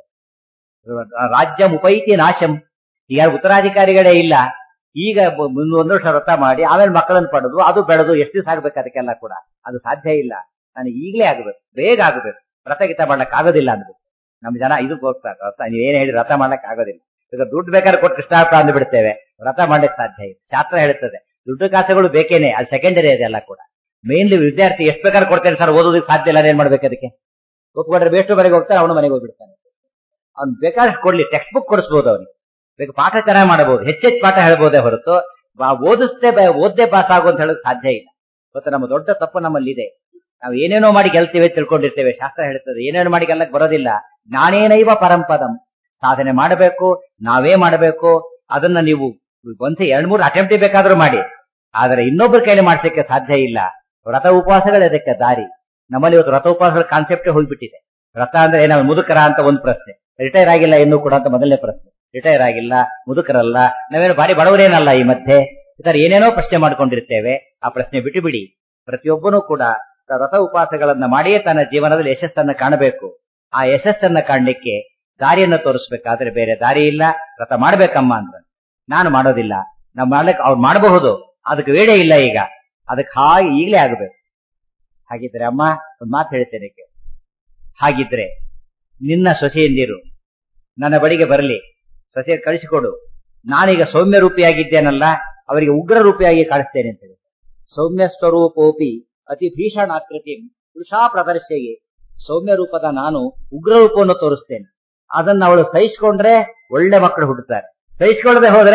ರಾಜ್ಯ ಮುಪೈತಿ ನಾಶಂ ಈಗ ಉತ್ತರಾಧಿಕಾರಿಗಳೇ ಇಲ್ಲ ಈಗ ಬ- ಮುಂದ್ ಒಂದು ವರ್ಷ ವ್ರತ ಮಾಡಿ ಆಮೇಲೆ ಮಕ್ಕಳನ್ನು ಪಡೆದು ಅದು ಬೆಳೆದು ಎಷ್ಟು ದಿವಸ ಆಗ್ಬೇಕು ಅದಕ್ಕೆಲ್ಲ ಕೂಡ ಅದು ಸಾಧ್ಯ ಇಲ್ಲ ನನಗೆ ಈಗಲೇ ಆಗಬೇಕು ಬೇಗ ಆಗಬೇಕು ವ್ರತ ಗೀತ ಮಾಡ್ಲಕ್ ಆಗೋದಿಲ್ಲ ಅಂದ್ಬಿಟ್ಟು ನಮ್ ಜನ ಇದು ಹೋಗ್ತಾರೆ ವ್ರತ ನೀವೇನು ಹೇಳಿ ವ್ರತ ಮಾಡ್ಲಕ್ ಆಗೋದಿಲ್ಲ ಈಗ ದುಡ್ಡು ಬೇಕಾದ್ರೆ ಕೊಟ್ಟು ಕೃಷ್ಣಾರ್ಥ ಅಂದು ಬಿಡ್ತೇವೆ ವ್ರತ ಮಾಡ್ಲಿಕ್ಕೆ ಸಾಧ್ಯ ಇಲ್ಲ ಶಾಸ್ತ್ರ ಹೇಳುತ್ತದೆ ದುಡ್ಡು ಕಾಸುಗಳು ಬೇಕೇನೆ ಅದು ಸೆಕೆಂಡರಿ ಅದೆಲ್ಲ ಕೂಡ ಮೇನ್ಲಿ ವಿದ್ಯಾರ್ಥಿ ಎಷ್ಟು ಬೇಕಾದ್ರೆ ಕೊಡ್ತೇನೆ ಸರ್ ಓದೋದಕ್ಕೆ ಸಾಧ್ಯ ಇಲ್ಲ ಏನ್ ಮಾಡ್ಬೇಕು ಅದಕ್ಕೆ ಒಪ್ಕೊಂಡ್ರೆ ಬೇಷ್ಟು ಮನೆಗೆ ಹೋಗ್ತಾರೆ ಅವನು ಮನೆಗೆ ಹೋಗ್ಬಿಡ್ತಾನೆ ಅವ್ನು ಬೇಕಾದಷ್ಟು ಕೊಡ್ಲಿ ಟೆಕ್ಸ್ಟ್ ಬುಕ್ ಕೊಡಿಸ್ಬೋದು ಅವನಿಗೆ ಬೇಕು ಪಾಠ ಚೆನ್ನಾಗಿ ಮಾಡಬಹುದು ಹೆಚ್ಚೆಚ್ಚು ಪಾಠ ಹೇಳ್ಬೋದೇ ಹೊರತು ಬಾ- ಓದಿಸ್ದೇ ಬ- ಓದ್ದೇ ಪಾಸ್ ಆಗು ಅಂತ ಹೇಳೋದು ಸಾಧ್ಯ ಇಲ್ಲ ಗೊತ್ತಾ ನಮ್ಮ ದೊಡ್ಡ ತಪ್ಪು ನಮ್ಮಲ್ಲಿ ಇದೆ ನಾವು ಏನೇನೋ ಮಾಡಿ ಗೆಲ್ತೇವೆ ತಿಳ್ಕೊಂಡಿರ್ತೇವೆ ಶಾಸ್ತ್ರ ಹೇಳ್ತದೆ ಏನೇನೋ ಮಾಡಿ ಗೆಲ್ಲಕ್ ಬರೋದಿಲ್ಲ ಜ್ಞಾನೇನೈವ ಪರಂಪದಂ ಸಾಧನೆ ಮಾಡಬೇಕು ನಾವೇ ಮಾಡಬೇಕು ಅದನ್ನ ನೀವು ಒಂದ್ಸ ಎರಡ್ ಮೂರು ಅಟೆಂಪ್ಟ್ ಬೇಕಾದ್ರೂ ಮಾಡಿ ಆದ್ರೆ ಇನ್ನೊಬ್ಬರ ಕೈಲಿ ಮಾಡ್ಲಿಕ್ಕೆ ಸಾಧ್ಯ ಇಲ್ಲ ವ್ರತ ಉಪವಾಸಗಳೇ ಅದಕ್ಕೆ ದಾರಿ ನಮ್ಮಲ್ಲಿ ಇವತ್ತು ವ್ರತ ಉಪವಾಸಗಳ ಕಾನ್ಸೆಪ್ಟೇ ಹೋಗ್ಬಿಟ್ಟಿದೆ ವ್ರತ ಅಂದ್ರೆ ನಾವು ಮುದುಕರ ಅಂತ ಒಂದು ಪ್ರಶ್ನೆ ರಿಟೈರ್ ಆಗಿಲ್ಲ ಇನ್ನೂ ಕೂಡ ಅಂತ ಮೊದಲನೇ ಪ್ರಶ್ನೆ ರಿಟೈರ್ ಆಗಿಲ್ಲ ಮುದುಕರಲ್ಲ ನಾವೇನು ಭಾರಿ ಬಡವರೇನಲ್ಲ ಈ ಮಧ್ಯೆ ಈ ತರ ಏನೇನೋ ಪ್ರಶ್ನೆ ಮಾಡ್ಕೊಂಡಿರ್ತೇವೆ ಆ ಪ್ರಶ್ನೆ ಬಿಟ್ಟು ಬಿಡಿ ಪ್ರತಿಯೊಬ್ಬನೂ ಕೂಡ ತ- ವ್ರತ ಉಪವಾಸಗಳನ್ನ ಮಾಡಿಯೇ ತನ್ನ ಜೀವನದಲ್ಲಿ ಯಶಸ್ಸನ್ನ ಕಾಣಬೇಕು ಆ ಯಶಸ್ಸನ್ನ ಕಾಣಲಿಕ್ಕೆ ದಾರಿಯನ್ನ ತೋರಿಸ್ಬೇಕಾದ್ರೆ ಬೇರೆ ದಾರಿ ಇಲ್ಲ ವ್ರತ ಮಾಡ್ಬೇಕಮ್ಮ ಅಂದ್ರೆ ನಾನು ಮಾಡೋದಿಲ್ಲ ನಾವು ಮಾಡ್ಲಿಕ್ಕೆ ಅವ್ರು ಮಾಡಬಹುದು ಅದಕ್ಕೆ ವೇಳೆ ಇಲ್ಲ ಈಗ ಅದಕ್ಕೆ ಹಾಗೆ ಈಗಲೇ ಆಗಬೇಕು ಹಾಗಿದ್ರೆ ಅಮ್ಮ ಒಂದು ಮಾತು ಹೇಳ್ತೇನೆ ಕೇಳು. ಹಾಗಿದ್ರೆ ನಿನ್ನ ಸೊಸೆಯಂದಿರು ನನ್ನ ಬಳಿಗೆ ಬರಲಿ ಸೊಸೆ ಕಳಿಸಿಕೊಡು ನಾನೀಗ ಸೌಮ್ಯ ರೂಪಿಯಾಗಿದ್ದೇನಲ್ಲ ಅವರಿಗೆ ಉಗ್ರ ರೂಪಿಯಾಗಿ ಕಾಣಿಸ್ತೇನೆ ಅಂತ ಹೇಳಿ ಸೌಮ್ಯ ಸ್ವರೂಪೋಪಿ ಅತಿ ಭೀಷಣಾಕೃತಿ ಪುರುಷಾ ಪ್ರದರ್ಶೆಗೆ ಸೌಮ್ಯ ರೂಪದ ನಾನು ಉಗ್ರ ರೂಪವನ್ನು ತೋರಿಸ್ತೇನೆ ಅದನ್ನ ಅವಳು ಸಹಿಸಿಕೊಂಡ್ರೆ ಒಳ್ಳೆ ಮಕ್ಕಳು ಹುಟ್ಟುತ್ತಾರೆ ಸಹಿಸಿಕೊಳ್ಳದೆ ಹೋದ್ರೆ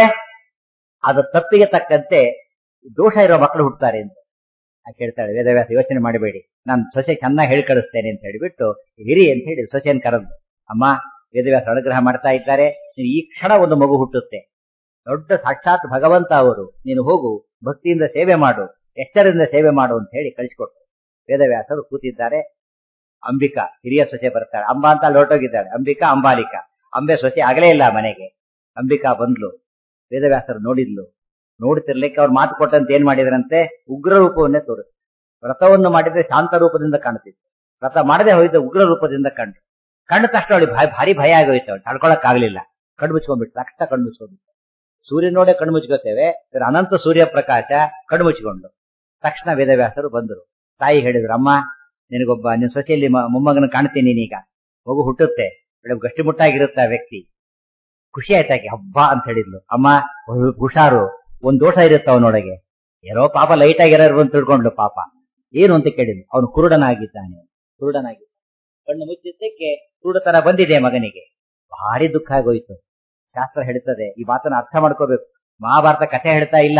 ಅದು ತಪ್ಪಿಗೆ ತಕ್ಕಂತೆ ದೋಷ ಇರೋ ಮಕ್ಕಳು ಹುಟ್ಟುತ್ತಾರೆ ಅಂತ ಆಕೆ ಹೇಳ್ತಾಳೆ ವೇದವ್ಯಾಸ ಯೋಚನೆ ಮಾಡಬೇಡಿ ನಾನು ಸೊಸೆ ಚೆನ್ನಾಗಿ ಹೇಳಿ ಕಳಿಸ್ತೇನೆ ಅಂತ ಹೇಳಿಬಿಟ್ಟು ಹಿರಿ ಅಂತ ಹೇಳಿ ಸೊಸೆಯನ್ನು ಕರೆದು ಅಮ್ಮ ವೇದವ್ಯಾಸ ಅನುಗ್ರಹ ಮಾಡ್ತಾ ಇದ್ದಾರೆ ನೀನು ಈ ಕ್ಷಣ ಒಂದು ಮಗು ಹುಟ್ಟುತ್ತೆ ದೊಡ್ಡ ಸಾಕ್ಷಾತ್ ಭಗವಂತ ಅವರು ನೀನು ಹೋಗು ಭಕ್ತಿಯಿಂದ ಸೇವೆ ಮಾಡು ಎಚ್ಚರದಿಂದ ಸೇವೆ ಮಾಡು ಅಂತ ಹೇಳಿ ಕಳಿಸಿಕೊಟ್ರು ವೇದವ್ಯಾಸರು ಕೂತಿದ್ದಾರೆ ಅಂಬಿಕಾ ಹಿರಿಯ ಸೊಸೆ ಬರ್ತಾಳೆ ಅಂಬಾ ಅಂತ ಅಲ್ಲಿ ಹೊರಟೋಗಿದ್ದಾಳೆ ಅಂಬಿಕಾ ಅಂಬಾಲಿಕಾ ಅಂಬೆ ಸೊಸೆ ಆಗಲೇ ಇಲ್ಲ ಮನೆಗೆ ಅಂಬಿಕಾ ಬಂದ್ಲು ವೇದವ್ಯಾಸರು ನೋಡಿದ್ಲು ನೋಡ್ತಿರ್ಲಿಕ್ಕೆ ಅವ್ರು ಮಾತು ಕೊಟ್ಟಂತೆ ಏನ್ ಮಾಡಿದ್ರಂತೆ ಉಗ್ರ ರೂಪವನ್ನೇ ತೋರಿಸ್ ವ್ರತವನ್ನು ಮಾಡಿದ್ರೆ ಶಾಂತ ರೂಪದಿಂದ ಕಾಣ್ತಿತ್ತು ವ್ರತ ಮಾಡದೆ ಹೋಯ್ತು ಉಗ್ರ ರೂಪದಿಂದ ಕಂಡು ಕಂಡ ತಕ್ಷಣ ಅವಳಿಗೆ ಭಯ ಭಾರಿ ಭಯ ಆಗೋಯ್ತು ಅವಳು ತಡ್ಕೊಳಕ್ ಆಗ್ಲಿಲ್ಲ ಕಣ್ಣು ಮುಚ್ಕೊಂಡ್ಬಿಟ್ಟು ತಕ್ಷಣ ಕಣ್ಣು ಮುಚ್ಕೊಂಡ್ಬಿಟ್ಟು ಸೂರ್ಯ ನೋಡೇ ಕಣ್ಣು ಮುಚ್ಕೋತೇವೆ ಇದ್ರ ಅನಂತ ಸೂರ್ಯ ಪ್ರಕಾಶ ಕಣ್ಣು ಮುಚ್ಕೊಂಡು ತಕ್ಷಣ ವೇದವ್ಯಾಸರು ಬಂದರು ತಾಯಿ ಹೇಳಿದ್ರು ಅಮ್ಮ ನಿನಗೊಬ್ಬ ನಿನ್ನ ಸೊಸೆಯಲ್ಲಿ ಮ- ಮೊಮ್ಮಗನ ಕಾಣ್ತೀನಿ ನೀನೀಗ ಮಗು ಹುಟ್ಟುತ್ತೆ ಬೆಳಗ್ಗೆ ಗಟ್ಟಿಮುಟ್ಟಾಗಿರುತ್ತೆ ಆ ವ್ಯಕ್ತಿ ಖುಷಿ ಆಯ್ತಾಕೆ ಹಬ್ಬ ಅಂತ ಹೇಳಿದ್ಲು ಅಮ್ಮ ಹು- ಹುಷಾರು ಒಂದ್ ದೋಷ ಇರುತ್ತೆ ಅವನೊಳಗೆ ಏನೋ ಪಾಪ ಲೈಟ್ ಆಗಿರೋರು ಅಂತ ತಿಳ್ಕೊಂಡ್ಲು ಪಾಪ ಏನು ಅಂತ ಕೇಳಿದ್ಲು ಅವನು ಕುರುಡನಾಗಿದ್ದಾನೆ ಕುರುಡನಾಗಿದ್ದಾನೆ ಕಣ್ಣು ಮುಚ್ಚಿದ್ದಕ್ಕೆ ಕುರುಡತನ ಬಂದಿದೆ ಮಗನಿಗೆ ಭಾರಿ ದುಃಖ ಆಗೋಯ್ತು ಶಾಸ್ತ್ರ ಹೇಳ್ತದೆ ಈ ಮಾತನ್ನ ಅರ್ಥ ಮಾಡ್ಕೋಬೇಕು ಮಹಾಭಾರತ ಕಥೆ ಹೇಳ್ತಾ ಇಲ್ಲ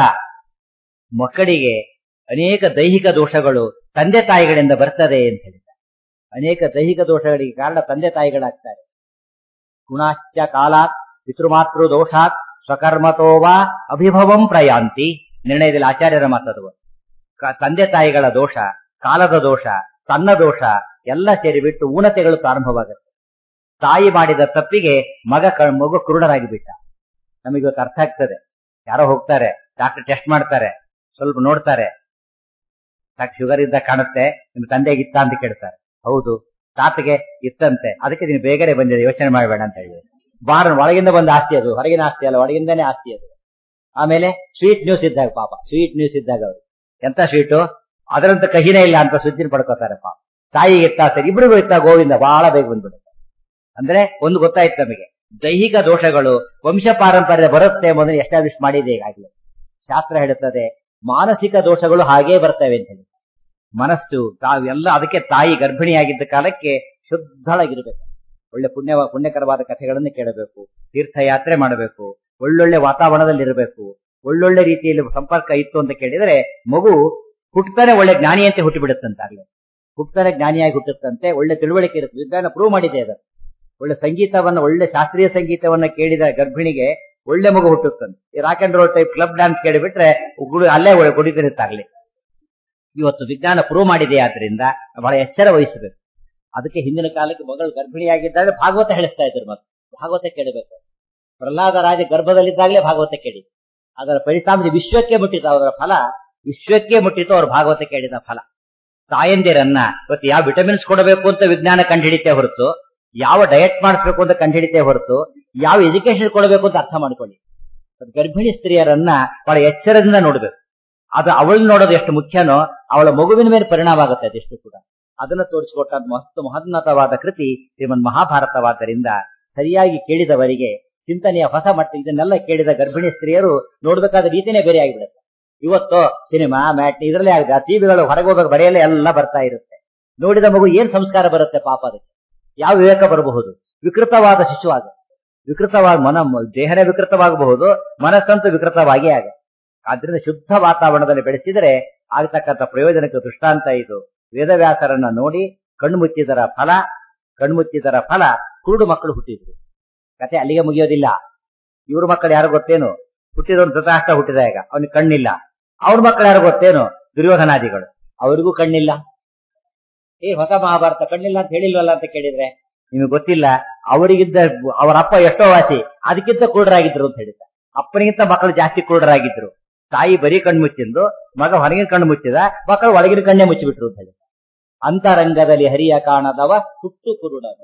ಮಕ್ಕಳಿಗೆ ಅನೇಕ ದೈಹಿಕ ದೋಷಗಳು ತಂದೆ ತಾಯಿಗಳಿಂದ ಬರ್ತದೆ ಅಂತ ಹೇಳಿದ್ದಾರೆ ಅನೇಕ ದೈಹಿಕ ದೋಷಗಳಿಗೆ ಕಾರಣ ತಂದೆ ತಾಯಿಗಳಾಗ್ತಾರೆ ಗುಣಾಶ್ಚ ಕಾಲಾತ್ ಪಿತೃಮಾತೃ ದೋಷಾತ್ ಸ್ವಕರ್ಮತೋವಾ ಅಭಿಭವಂ ಪ್ರಯಾಂತಿ ನಿರ್ಣಯದಲ್ಲಿ ಆಚಾರ್ಯರ ಮಾತದು ತಂದೆ ತಾಯಿಗಳ ದೋಷ ಕಾಲದ ದೋಷ ತನ್ನ ದೋಷ ಎಲ್ಲ ಸೇರಿಬಿಟ್ಟು ಊನತೆಗಳು ಪ್ರಾರಂಭವಾಗುತ್ತೆ ತಾಯಿ ಮಾಡಿದ ತಪ್ಪಿಗೆ ಮಗ ಕ- ಮಗು ಕುರುಡರಾಗಿ ಬಿಟ್ಟ ನಮಗೆ ಇವತ್ತು ಅರ್ಥ ಆಗ್ತದೆ ಯಾರೋ ಹೋಗ್ತಾರೆ ಡಾಕ್ಟರ್ ಟೆಸ್ಟ್ ಮಾಡ್ತಾರೆ ಸ್ವಲ್ಪ ನೋಡ್ತಾರೆ ಶುಗರ್ ಇದ್ದ ಕಾಣುತ್ತೆ ನಿಮ್ ತಂದೆಗೆ ಇತ್ತ ಅಂತ ಕೇಳ್ತಾರೆ ಹೌದು ತಾತಗೆ ಇತ್ತಂತೆ ಅದಕ್ಕೆ ನೀನು ಬೇಗನೆ ಬಂದಿದೆ ಯೋಚನೆ ಮಾಡಬೇಡ ಅಂತ ಹೇಳಿದ್ರು ಬಾರ ಒಳಗಿಂದ ಬಂದ ಆಸ್ತಿ ಅದು ಹೊರಗಿನ ಆಸ್ತಿ ಅಲ್ಲ ಒಳಗಿಂದಾನೇ ಆಸ್ತಿ ಅದು ಆಮೇಲೆ ಸ್ವೀಟ್ ನ್ಯೂಸ್ ಇದ್ದಾಗ ಪಾಪ ಸ್ವೀಟ್ ನ್ಯೂಸ್ ಇದ್ದಾಗ ಅವರು ಎಂತ ಸ್ವೀಟು ಅದರಂತ ಕಹಿನೇ ಇಲ್ಲ ಅಂತ ಸುದ್ದಿನ ಪಡ್ಕೋತಾರೆ ಪಾಪ ತಾಯಿಗೆ ಇತ್ತ ಸರಿ ಇಬ್ರಿಗೂ ಇತ್ತ ಗೋವಿಂದ ಬಹಳ ಬೇಗ ಬಂದ್ಬಿಡುತ್ತೆ ಅಂದ್ರೆ ಒಂದು ಗೊತ್ತಾಯ್ತು ನಮಗೆ ದೈಹಿಕ ದೋಷಗಳು ವಂಶ ಪಾರಂಪರ್ಯ ಬರುತ್ತೆ ಎಂಬುದನ್ನು ಎಸ್ಟಾಬ್ಲಿಷ್ ಮಾಡಿದೆ ಈಗಾಗಲೇ ಶಾಸ್ತ್ರ ಹೇಳುತ್ತದೆ ಮಾನಸಿಕ ದೋಷಗಳು ಹಾಗೇ ಬರ್ತವೆ ಅಂತ ಹೇಳಿ ಮನಸ್ಸು ತಾವೆಲ್ಲ ಅದಕ್ಕೆ ತಾಯಿ ಗರ್ಭಿಣಿಯಾಗಿದ್ದ ಕಾಲಕ್ಕೆ ಶುದ್ಧಳಾಗಿರ್ಬೇಕು ಒಳ್ಳೆ ಪುಣ್ಯ ಪುಣ್ಯಕರವಾದ ಕಥೆಗಳನ್ನು ಕೇಳಬೇಕು ತೀರ್ಥಯಾತ್ರೆ ಮಾಡಬೇಕು ಒಳ್ಳೊಳ್ಳೆ ವಾತಾವರಣದಲ್ಲಿ ಇರಬೇಕು ಒಳ್ಳೊಳ್ಳೆ ರೀತಿಯಲ್ಲಿ ಸಂಪರ್ಕ ಇತ್ತು ಅಂತ ಕೇಳಿದ್ರೆ ಮಗು ಹುಟ್ಟತಾನೆ ಒಳ್ಳೆ ಜ್ಞಾನಿಯಂತೆ ಹುಟ್ಟಿ ಬಿಡುತ್ತಂತಾಗ್ಲಿ ಹುಟ್ಟತಾನೆ ಜ್ಞಾನಿಯಾಗಿ ಹುಟ್ಟುತ್ತಂತೆ ಒಳ್ಳೆ ತಿಳುವಳಿಕೆ ಇರುತ್ತೆ ವಿಜ್ಞಾನ ಪ್ರೂವ್ ಮಾಡಿದೆ ಅದು ಒಳ್ಳೆ ಸಂಗೀತವನ್ನ ಒಳ್ಳೆ ಶಾಸ್ತ್ರೀಯ ಸಂಗೀತವನ್ನ ಕೇಳಿದ ಗರ್ಭಿಣಿಗೆ ಒಳ್ಳೆ ಮಗು ಹುಟ್ಟುತ್ತಂತೆ ಈ rock and roll type club dance ಕೇಳಿಬಿಟ್ರೆ ಗುಡಿ ಅಲ್ಲೇ ಕುಡಿತಿರುತ್ತಾಗ್ಲಿ ಇವತ್ತು ವಿಜ್ಞಾನ ಪ್ರೂವ್ ಮಾಡಿದೆ ಆದ್ರಿಂದ ಬಹಳ ಎಚ್ಚರ ವಹಿಸಬೇಕು ಅದಕ್ಕೆ ಹಿಂದಿನ ಕಾಲಕ್ಕೆ ಮಗಳು ಗರ್ಭಿಣಿಯಾಗಿದ್ದಾಗ ಭಾಗವತ ಹೇಳಿಸ್ತಾ ಇದ್ರು ಮತ್ತೆ ಭಾಗವತ ಕೇಳಬೇಕು ಪ್ರಹ್ಲಾದ ರಾಜ ಗರ್ಭದಲ್ಲಿದ್ದಾಗಲೇ ಭಾಗವತ ಕೇಳಿ ಅದರ ಫಲಿತಾಂಶ ವಿಶ್ವಕ್ಕೆ ಮುಟ್ಟಿತು ಅವರ ಫಲ ವಿಶ್ವಕ್ಕೆ ಮುಟ್ಟಿತು ಅವ್ರ ಭಾಗವತ ಕೇಳಿದ ಫಲ ತಾಯಂದಿರನ್ನ ಇವತ್ತು ಯಾವ ವಿಟಮಿನ್ಸ್ ಕೊಡಬೇಕು ಅಂತ ವಿಜ್ಞಾನ ಕಂಡುಹಿಡಿತೇ ಹೊರತು ಯಾವ ಡಯಟ್ ಮಾಡಿಸ್ಬೇಕು ಅಂತ ಕಂಡುಹಿಡಿತೇ ಹೊರತು ಯಾವ ಎಜುಕೇಶನ್ ಕೊಡಬೇಕು ಅಂತ ಅರ್ಥ ಮಾಡ್ಕೊಳ್ಳಿ ಅದು ಗರ್ಭಿಣಿ ಸ್ತ್ರೀಯರನ್ನ ಬಹಳ ಎಚ್ಚರದಿಂದ ನೋಡ್ಬೇಕು ಅದು ಅವಳು ನೋಡೋದು ಎಷ್ಟು ಮುಖ್ಯನೋ ಅವಳ ಮಗುವಿನ ಮೇಲೆ ಪರಿಣಾಮ ಆಗುತ್ತೆ ಅದೆಷ್ಟು ಕೂಡ ಅದನ್ನ ತೋರಿಸಿಕೊಟ್ಟ ಮಹತ್ವ ಮಹೋನ್ನತವಾದ ಕೃತಿ ಶ್ರೀಮನ್ ಮಹಾಭಾರತವಾದ್ದರಿಂದ ಸರಿಯಾಗಿ ಕೇಳಿದವರಿಗೆ ಚಿಂತನೆಯ ಹೊಸ ಮಟ್ಟ ಇದನ್ನೆಲ್ಲ ಕೇಳಿದ ಗರ್ಭಿಣಿ ಸ್ತ್ರೀಯರು ನೋಡ್ಬೇಕಾದ ರೀತಿನೇ ಬೇರೆ ಆಗಿಬಿಡುತ್ತೆ ಇವತ್ತು ಸಿನಿಮಾ ಮ್ಯಾಟ್ ಇದರಲ್ಲೇ ಆಗಿದೆ ಆ ಟಿವಿಗಳು ಹೊರಗೆ ಹೋದಾಗ ಬರೆಯಲ್ಲೇ ಎಲ್ಲ ಬರ್ತಾ ಇರುತ್ತೆ ನೋಡಿದ ಮಗು ಏನ್ ಸಂಸ್ಕಾರ ಬರುತ್ತೆ ಪಾಪ ಅದಕ್ಕೆ ಯಾವ ವಿವೇಕ ಬರಬಹುದು ವಿಕೃತವಾದ ಶಿಶು ಆಗುತ್ತೆ ವಿಕೃತವಾದ ಮನ ದೇಹನೇ ವಿಕೃತವಾಗಬಹುದು ಮನಸ್ಸಂತೂ ವಿಕೃತವಾಗಿಯೇ ಆಗ ಆದ್ರಿಂದ ಶುದ್ಧ ವಾತಾವರಣದಲ್ಲಿ ಬೆಳೆಸಿದರೆ ಆಗತಕ್ಕಂಥ ಪ್ರಯೋಜನಕ್ಕೆ ದೃಷ್ಟಾಂತ ಇದು ವೇದವ್ಯಾಸರನ್ನ ನೋಡಿ ಕಣ್ಮುಚ್ಚಿದರ ಫಲ ಕಣ್ಮುಚ್ಚಿದರ ಫಲ ಕುರುಡು ಮಕ್ಕಳು ಹುಟ್ಟಿದ್ರು ಕತೆ ಅಲ್ಲಿಗೆ ಮುಗಿಯೋದಿಲ್ಲ ಇವ್ರ ಮಕ್ಕಳು ಯಾರು ಗೊತ್ತೇನು ಹುಟ್ಟಿದವನು ಧೃತರಾಷ್ಟ್ರ ಹುಟ್ಟಿದ ಈಗ ಅವನಿಗೆ ಕಣ್ಣಿಲ್ಲ ಅವ್ರ ಮಕ್ಕಳು ಯಾರು ಗೊತ್ತೇನು ದುರ್ಯೋಧನಾದಿಗಳು ಅವರಿಗೂ ಕಣ್ಣಿಲ್ಲ ಏ ಹೊಸ ಮಹಾಭಾರತ ಕಣ್ಣಿಲ್ಲ ಅಂತ ಹೇಳಿಲ್ವಲ್ಲ ಅಂತ ಕೇಳಿದ್ರೆ ನಿಮಗೆ ಗೊತ್ತಿಲ್ಲ ಅವರಿಗಿದ್ದ ಅವರ ಅಪ್ಪ ಎಷ್ಟೋ ವಾಸಿ ಅದಕ್ಕಿಂತ ಕುರುಡರಾಗಿದ್ರು ಅಂತ ಹೇಳಿದ್ದ ಅಪ್ಪನಿಗಿಂತ ಮಕ್ಕಳು ಜಾಸ್ತಿ ಕುರುಡರಾಗಿದ್ರು ತಾಯಿ ಬರೀ ಕಣ್ಣು ಮುಚ್ಚಿಂದು ಮಗ ಹೊರಗಿನ ಕಣ್ಣು ಮುಚ್ಚಿದ ಮಕ್ಕಳು ಒಳಗಿನ ಕಣ್ಣೇ ಮುಚ್ಚಿಬಿಟ್ರು ಅಂತ ಹೇಳಿದ ಅಂತರಂಗದಲ್ಲಿ ಹರಿಯ ಕಾಣದವ ಹುಟ್ಟು ಕುರುಡನು